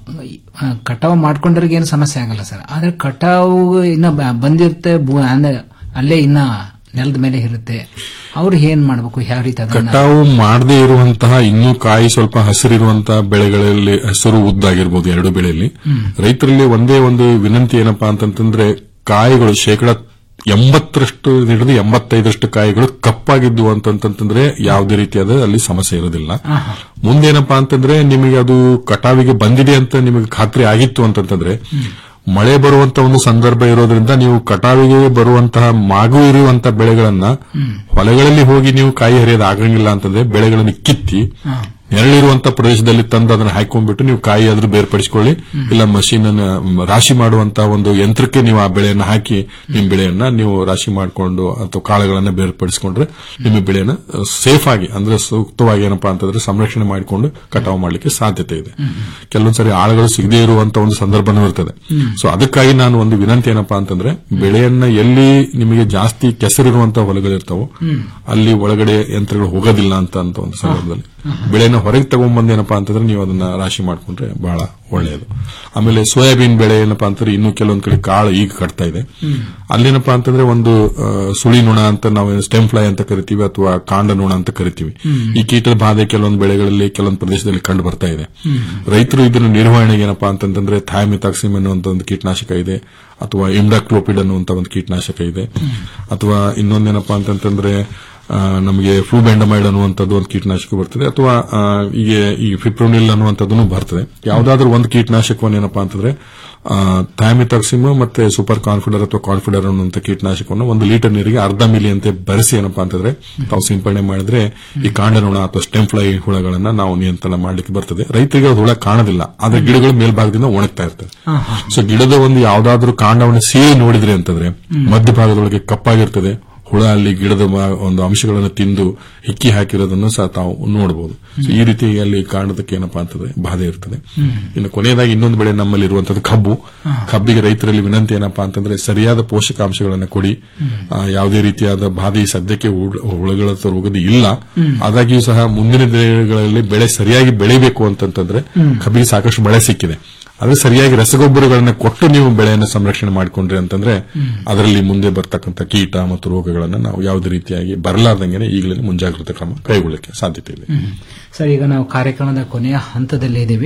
ಆ, ಕಟಾವು ಮಾಡ್ಕೊಂಡ್ರಿಗೆ ಏನು ಸಮಸ್ಯೆ ಆಗಲ್ಲ ಸರ್ ಆದ್ರೆ ಕಟಾವು ಇನ್ನ ಬ- ಬಂದಿರುತ್ತೆ ಭೂ- ಅಂದ್ರೆ ಅಲ್ಲೇ ಇನ್ನ ನೆಲದ ಮೇಲೆ ಇರುತ್ತೆ ಅವ್ರು ಏನ್ ಮಾಡ್ಬೇಕು ಯಾವ ರೀತಿ ಅದನ್ನ ಕಟಾವು ಮಾಡದೇ ಇರುವಂತಹ ಇನ್ನೂ ಕಾಯಿ ಸ್ವಲ್ಪ ಹಸಿರಿರುವಂತಹ ಬೆಳೆಗಳಲ್ಲಿ ಹಸಿರು ಉದ್ದಾಗಿರ್ಬೋದು ಎರಡು ಬೆಳೆಯಲ್ಲಿ ರೈತರಲ್ಲಿ ಒಂದೇ ಒಂದು ವಿನಂತಿ ಏನಪ್ಪಾ ಅಂತಂತಂದ್ರೆ ಕಾಯಿಗಳು ಶೇಕಡ ಎಂಬತ್ತರಷ್ಟು ಹಿಡಿದು ಎಂಬತ್ತೈದರಷ್ಟು ಕಾಯಿಗಳು ಕಪ್ಪಾಗಿದ್ದು ಅಂತಂತಂದ್ರೆ ಯಾವುದೇ ರೀತಿಯಾದ ಅಲ್ಲಿ ಸಮಸ್ಯೆ ಇರೋದಿಲ್ಲ ಮುಂದೇನಪ್ಪಾ ಅಂತಂದ್ರೆ ನಿಮಗೆ ಅದು ಕಟಾವಿಗೆ ಬಂದಿದೆ ಅಂತ ನಿಮಗೆ ಖಾತ್ರಿ ಆಗಿತ್ತು ಅಂತಂತಂದ್ರೆ ಮಳೆ ಬರುವಂತ ಒಂದು ಸಂದರ್ಭ ಇರೋದ್ರಿಂದ ನೀವು ಕಟಾವಿಗೆ ಬರುವಂತಹ ಮಾಗು ಇರುವಂತಹ ಬೆಳೆಗಳನ್ನ ಹೊಲಗಳಲ್ಲಿ ಹೋಗಿ ನೀವು ಕಾಯಿ ಹರಿಯೋದು ಆಗಂಗಿಲ್ಲ ಅಂತಂದ್ರೆ ಬೆಳೆಗಳನ್ನು ಕಿತ್ತಿ ನೆರಳಿರುವಂತ ಪ್ರದೇಶದಲ್ಲಿ ತಂದು ಅದನ್ನ ಹಾಕೊಂಡ್ಬಿಟ್ಟು ನೀವು ಕಾಯಿ ಆದ್ರೂ ಬೇರ್ಪಡಿಸಿಕೊಳ್ಳಿ ಇಲ್ಲ ಮಷೀನ್ ಅನ್ನ ರಾಶಿ ಮಾಡುವಂತ ಒಂದು ಯಂತ್ರಕ್ಕೆ ನೀವು ಆ ಬೆಳೆಯನ್ನ ಹಾಕಿ ನಿಮ್ಮ ಬೆಳೆಯನ್ನ ನೀವು ರಾಶಿ ಮಾಡಿಕೊಂಡು ಅಥವಾ ಕಾಳುಗಳನ್ನ ಬೇರ್ಪಡಿಸಿಕೊಂಡ್ರೆ ನಿಮ್ಮ ಬೆಳೆಯನ್ನ ಸೇಫ್ ಆಗಿ ಅಂದ್ರೆ ಸೂಕ್ತವಾಗಿ ಏನಪ್ಪಾ ಅಂತಂದ್ರೆ ಸಂರಕ್ಷಣೆ ಮಾಡಿಕೊಂಡು ಕಟಾವು ಮಾಡಲಿಕ್ಕೆ ಸಾಧ್ಯತೆ ಇದೆ ಕೆಲವೊಂದ್ಸರಿ ಆಳುಗಳು ಸಿಗದೇ ಇರುವಂತ ಒಂದು ಸಂದರ್ಭನೂ ಇರ್ತದೆ ಸೊ ಅದಕ್ಕಾಗಿ ನಾನು ಒಂದು ವಿನಂತಿ ಏನಪ್ಪಾ ಅಂತಂದ್ರೆ ಬೆಳೆಯನ್ನ ಎಲ್ಲಿ ನಿಮಗೆ ಜಾಸ್ತಿ ಕೆಸರಿರುವಂತಹ ಹೊಲಗಳಿರ್ತಾವೋ ಅಲ್ಲಿ ಒಳಗಡೆ ಯಂತ್ರಗಳು ಹೋಗೋದಿಲ್ಲ ಅಂತ ಅಂತ ಒಂದು ಸಂದರ್ಭದಲ್ಲಿ ಬೆಳೆನ ಹೊರಗೆ ತಗೊಂಡ್ಬಂದು ಏನಪ್ಪಾ ಅಂತಂದ್ರೆ ನೀವು ಅದನ್ನ ರಾಶಿ ಮಾಡ್ಕೊಂಡ್ರೆ ಬಹಳ ಒಳ್ಳೆಯದು ಆಮೇಲೆ ಸೋಯಾಬೀನ್ ಬೆಳೆ ಏನಪ್ಪಾ ಅಂತಂದ್ರೆ ಇನ್ನೂ ಕೆಲವೊಂದ್ ಕಡೆ ಕಾಳು ಈಗ ಕಟ್ತಾ ಇದೆ ಅಲ್ಲೇನಪ್ಪಾ ಅಂತಂದ್ರೆ ಒಂದು ಆ, ಸುಳಿ ನುಣ ಅಂತ ನಾವು ಸ್ಟೆಮ್ ಫ್ಲೈ ಅಂತ ಕರಿತೀವಿ ಅಥವಾ ಕಾಂಡ ನುಣ ಅಂತ ಕರಿತೀವಿ ಈ ಕೀಟದ ಬಾಧೆ ಕೆಲವೊಂದು ಬೆಳೆಗಳಲ್ಲಿ ಕೆಲವೊಂದು ಪ್ರದೇಶದಲ್ಲಿ ಕಂಡು ಬರ್ತಾ ಇದೆ ರೈತರು ಇದನ್ನು ನಿರ್ವಹಣೆಗೆ ಏನಪ್ಪಾ ಅಂತಂದ್ರೆ ಥಾಯಮಿತಾಕ್ಸಿಮ್ ಅನ್ನುವಂತ ಒಂದು ಕೀಟನಾಶಕ ಇದೆ ಅಥವಾ ಇಮ್ಡಾಕ್ಲೋಪಿಡ್ ಅನ್ನುವಂತ ಒಂದು ಕೀಟನಾಶಕ ಇದೆ ಅಥವಾ ಇನ್ನೊಂದೇನಪ್ಪಾ ಅಂತಂತಂದ್ರೆ ಆ, ನಮಗೆ ಫ್ಲೂಬೆಂಡಮೈಡ್ ಅನ್ನುವಂಥದ್ದು ಒಂದು ಕೀಟನಾಶಕ ಬರ್ತದೆ ಅಥವಾ ಆ, ಈಗ ಈ ಫಿಪ್ರೋನಿಲ್ ಅನ್ನುವಂಥದ್ದು ಬರ್ತದೆ ಯಾವುದಾದ್ರೂ ಒಂದು ಕೀಟನಾಶಕವನ್ನು ಏನಪ್ಪಾ ಅಂತಂದ್ರೆ ಥ್ಯಾಮಿಟಾಕ್ಸಿಮ್ ಮತ್ತೆ ಸೂಪರ್ ಕಾನ್ಫಿಡರ್ ಅಥವಾ ಕಾನ್ಫಿಡರ್ ಅನ್ನುವಂಥ ಕೀಟನಾಶಕವನ್ನು ಒಂದು ಲೀಟರ್ ನೀರಿಗೆ ಅರ್ಧ ಮಿಲಿ ಅಂತ ಬೆರೆಸಿ ಏನಪ್ಪಾ ಅಂತಂದ್ರೆ ತಾವು ಸಿಂಪಡಣೆ ಮಾಡಿದ್ರೆ ಈ ಕಾಂಡನುಣ ಅಥವಾ ಸ್ಟೆಮ್ ಫ್ಲೈ ಹುಳಗಳನ್ನ ನಾವು ನಿಯಂತ್ರಣ ಮಾಡ್ಲಿಕ್ಕೆ ಬರ್ತದೆ ರೈತರಿಗೆ ಅದು ಹುಳ ಕಾಣೋದಿಲ್ಲ ಆದ್ರೆ ಗಿಡಗಳು ಮೇಲ್ಭಾಗದಿಂದ ಒಣಗ್ತಾ ಇರ್ತವೆ ಸೊ ಗಿಡದ ಒಂದು ಯಾವ್ದಾದ್ರೂ ಕಾಂಡವನ್ನು ಸೀಳಿ ನೋಡಿದ್ರೆ ಅಂತಂದ್ರೆ ಮಧ್ಯಭಾಗದೊಳಗೆ ಕಪ್ಪಾಗಿರ್ತದೆ ಹುಳ ಅಲ್ಲಿ ಗಿಡದ ಮಾ- ಒಂದು ಅಂಶಗಳನ್ನು ತಿಂದು ಹಿಕ್ಕಿ ಹಾಕಿರೋದನ್ನು ಸಹ ತಾವು ನೋಡಬಹುದು ಸೊ ಈ ರೀತಿ ಅಲ್ಲಿ ಕಾರಣದಕ್ಕೆ ಏನಪ್ಪಾ ಅಂತಂದ್ರೆ ಬಾಧೆ ಇರ್ತದೆ ಇನ್ನು ಕೊನೆಯದಾಗಿ ಇನ್ನೊಂದು ಬೆಳೆ ನಮ್ಮಲ್ಲಿ ಇರುವಂತದ್ದು ಕಬ್ಬು ಕಬ್ಬಿಗೆ ರೈತರಲ್ಲಿ ವಿನಂತಿ ಏನಪ್ಪಾ ಅಂತಂದ್ರೆ ಸರಿಯಾದ ಪೋಷಕಾಂಶಗಳನ್ನು ಕೊಡಿ ಆ, ಯಾವುದೇ ರೀತಿಯಾದ ಬಾಧೆ ಈ ಸದ್ಯಕ್ಕೆ ಹುಳ- ಹುಳಗಳ ರೋಗದ ಇಲ್ಲ ಆದಾಗ್ಯೂ ಸಹ ಮುಂದಿನ ದಿನಗಳಲ್ಲಿ ಬೆಳೆ ಸರಿಯಾಗಿ ಬೆಳಿಬೇಕು ಅಂತಂತಂದ್ರೆ ಕಬ್ಬಿಗೆ ಸಾಕಷ್ಟು ಮಳೆ ಸಿಕ್ಕಿದೆ ಆದ್ರೆ ಸರಿಯಾಗಿ ರಸಗೊಬ್ಬರಗಳನ್ನ ಕೊಟ್ಟು ನೀವು ಬೆಳೆಯನ್ನು ಸಂರಕ್ಷಣೆ ಮಾಡಿಕೊಂಡ್ರಿ ಅಂತಂದ್ರೆ ಅದರಲ್ಲಿ ಮುಂದೆ ಬರ್ತಕ್ಕಂಥ ಕೀಟ ಮತ್ತು ರೋಗಗಳನ್ನ ನಾವು ಯಾವುದೇ ರೀತಿಯಾಗಿ ಬರಲಾರ್ದಂಗೆ ಈಗಲೇ ಮುಂಜಾಗ್ರತೆ ಕ್ರಮ ಕೈಗೊಳ್ಳಕ್ಕೆ ಸಾಧ್ಯತೆ ಇದೆ ಸರ್ ಈಗ ನಾವು ಕಾರ್ಯಕ್ರಮದ ಕೊನೆಯ ಹಂತದಲ್ಲಿ ಇದ್ದೀವಿ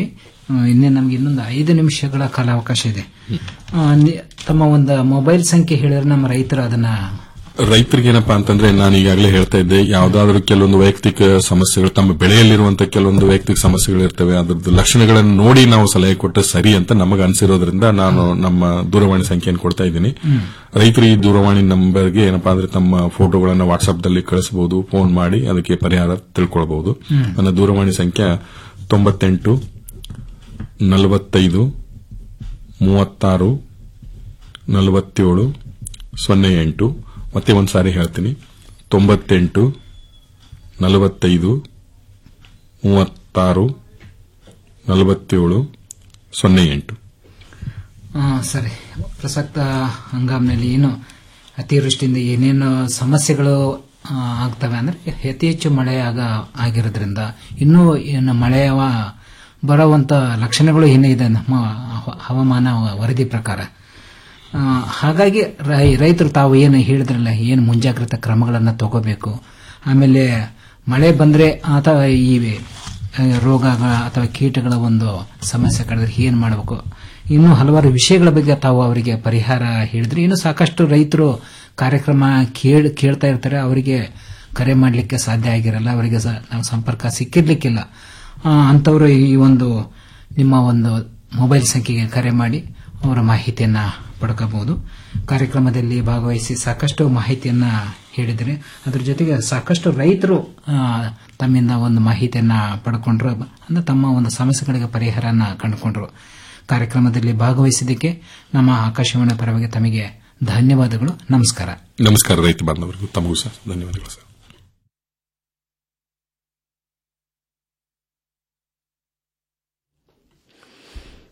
ಆ, ಇನ್ನೇ ನಮ್ಗೆ ಇನ್ನೊಂದು ಐದು ನಿಮಿಷಗಳ ಕಾಲಾವಕಾಶ ಇದೆ ಆ, ನಿ- ತಮ್ಮ ಒಂದು ಮೊಬೈಲ್ ಸಂಖ್ಯೆ ಹೇಳಿದ್ರೆ ನಮ್ಮ ರೈತರು ಅದನ್ನ ರೈತರಿಗೆ ಏನಪ್ಪಾ ಅಂತಂದ್ರೆ ನಾನು ಈಗಾಗಲೇ ಹೇಳ್ತಾ ಇದ್ದೆ ಯಾವ್ದಾದ್ರು ಕೆಲವೊಂದು ವೈಯಕ್ತಿಕ ಸಮಸ್ಯೆಗಳು ತಮ್ಮ ಬೆಳೆಯಲ್ಲಿರುವಂತಹ ಕೆಲವೊಂದು ವೈಯಕ್ತಿಕ ಸಮಸ್ಯೆಗಳು ಇರ್ತವೆ ಅದ್ರದ್ದು ಲಕ್ಷಣಗಳನ್ನು ನೋಡಿ ನಾವು ಸಲಹೆ ಕೊಟ್ಟು ಸರಿ ಅಂತ ನಮಗೆ ಅನ್ಸಿರೋದ್ರಿಂದ ನಾನು ನಮ್ಮ ದೂರವಾಣಿ ಸಂಖ್ಯೆಯನ್ನು ಕೊಡ್ತಾ ಇದ್ದೀನಿ ರೈತರು ಈ ದೂರವಾಣಿ ನಂಬರ್ಗೆ ಏನಪ್ಪಾ ಅಂದ್ರೆ ತಮ್ಮ ಫೋಟೋಗಳನ್ನು ವಾಟ್ಸ್ಆಪ್ದಲ್ಲಿ ಕಳಿಸಬಹುದು ಫೋನ್ ಮಾಡಿ ಅದಕ್ಕೆ ಪರಿಹಾರ ತಿಳ್ಕೊಳ್ಬಹುದು ನನ್ನ ದೂರವಾಣಿ ಸಂಖ್ಯೆ ತೊಂಬತ್ತೆಂಟು ನಲವತ್ತೈದು ಮೂವತ್ತಾರು ನಲವತ್ತೇಳು ಸೊನ್ನೆ ಎಂಟು ಮತ್ತೆ ಒಂದು ಸಾರಿ ಹೇಳ್ತೀನಿ ತೊಂಬತ್ತೆಂಟು ನಲವತ್ತೈದು ಮೂವತ್ತಾರು ನಲವತ್ತೇಳು ಸೊನ್ನೆ ಎಂಟು ಆ, ಸರಿ ಪ್ರಸಕ್ತ ಹಂಗಾಮಿನಲ್ಲಿ ಏನು ಅತಿವೃಷ್ಟಿಯಿಂದ ಏನೇನು ಸಮಸ್ಯೆಗಳು ಆ, ಆಗ್ತವೆ ಅಂದ್ರೆ ಅತಿ ಹೆಚ್ಚು ಮಳೆ ಆಗ ಆಗಿರೋದ್ರಿಂದ ಇನ್ನೂ ಏನು ಮಳೆಯವ ಬರುವಂತ ಲಕ್ಷಣಗಳು ಇನ್ನೂ ಇದೆ ನಮ್ಮ ಹ- ಹವಾಮಾನ ವರದಿ ಪ್ರಕಾರ ಆ, ಹಾಗಾಗಿ ರೈ- ರೈತರು ತಾವು ಏನು ಹೇಳಿದ್ರಲ್ಲ ಏನು ಮುಂಜಾಗ್ರತಾ ಕ್ರಮಗಳನ್ನು ತಗೋಬೇಕು ಆಮೇಲೆ ಮಳೆ ಬಂದ್ರೆ ಅಥವಾ ಈ ಆ, ರೋಗಗಳ ಅಥವಾ ಕೀಟಗಳ ಒಂದು ಸಮಸ್ಯೆ ಕಳೆದ್ರೆ ಏನು ಮಾಡಬೇಕು ಇನ್ನೂ ಹಲವಾರು ವಿಷಯಗಳ ಬಗ್ಗೆ ತಾವು ಅವರಿಗೆ ಪರಿಹಾರ ಹೇಳಿದ್ರೆ ಇನ್ನು ಸಾಕಷ್ಟು ರೈತರು ಕಾರ್ಯಕ್ರಮ ಕೇಳ್ ಕೇಳ್ತಾ ಇರ್ತಾರೆ ಅವರಿಗೆ ಕರೆ ಮಾಡಲಿಕ್ಕೆ ಸಾಧ್ಯ ಆಗಿರಲ್ಲ ಅವರಿಗೆ ಸ- ನಾವು ಸಂಪರ್ಕ ಸಿಕ್ಕಿರ್ಲಿಕ್ಕಿಲ್ಲ ಆ, ಅಂಥವರು ಈ ಒಂದು ನಿಮ್ಮ ಒಂದು ಮೊಬೈಲ್ ಸಂಖ್ಯೆಗೆ ಕರೆ ಮಾಡಿ ಅವರ ಮಾಹಿತಿಯನ್ನ ಪಡ್ಕೋಬಹುದು ಕಾರ್ಯಕ್ರಮದಲ್ಲಿ ಭಾಗವಹಿಸಿ ಸಾಕಷ್ಟು ಮಾಹಿತಿಯನ್ನ ಹೇಳಿದರೆ ಅದ್ರ ಜೊತೆಗೆ ಸಾಕಷ್ಟು ರೈತರು ಆ, ತಮ್ಮಿಂದ ಒಂದು ಮಾಹಿತಿಯನ್ನ ಪಡ್ಕೊಂಡ್ರು ಅಂದ್ರೆ ತಮ್ಮ ಒಂದು ಸಮಸ್ಯೆಗಳಿಗೆ ಪರಿಹಾರನ ಕಂಡುಕೊಂಡ್ರು ಕಾರ್ಯಕ್ರಮದಲ್ಲಿ ಭಾಗವಹಿಸಿದ್ದಕ್ಕೆ ನಮ್ಮ ಆಕಾಶವಾಣಿ ಪರವಾಗಿ ತಮಗೆ ಧನ್ಯವಾದಗಳು ನಮಸ್ಕಾರ ನಮಸ್ಕಾರ ರೈತ ಬಾಂಧವರಿಗೂ ತಮಗೂ ಸಹ ಧನ್ಯವಾದಗಳು ಸರ್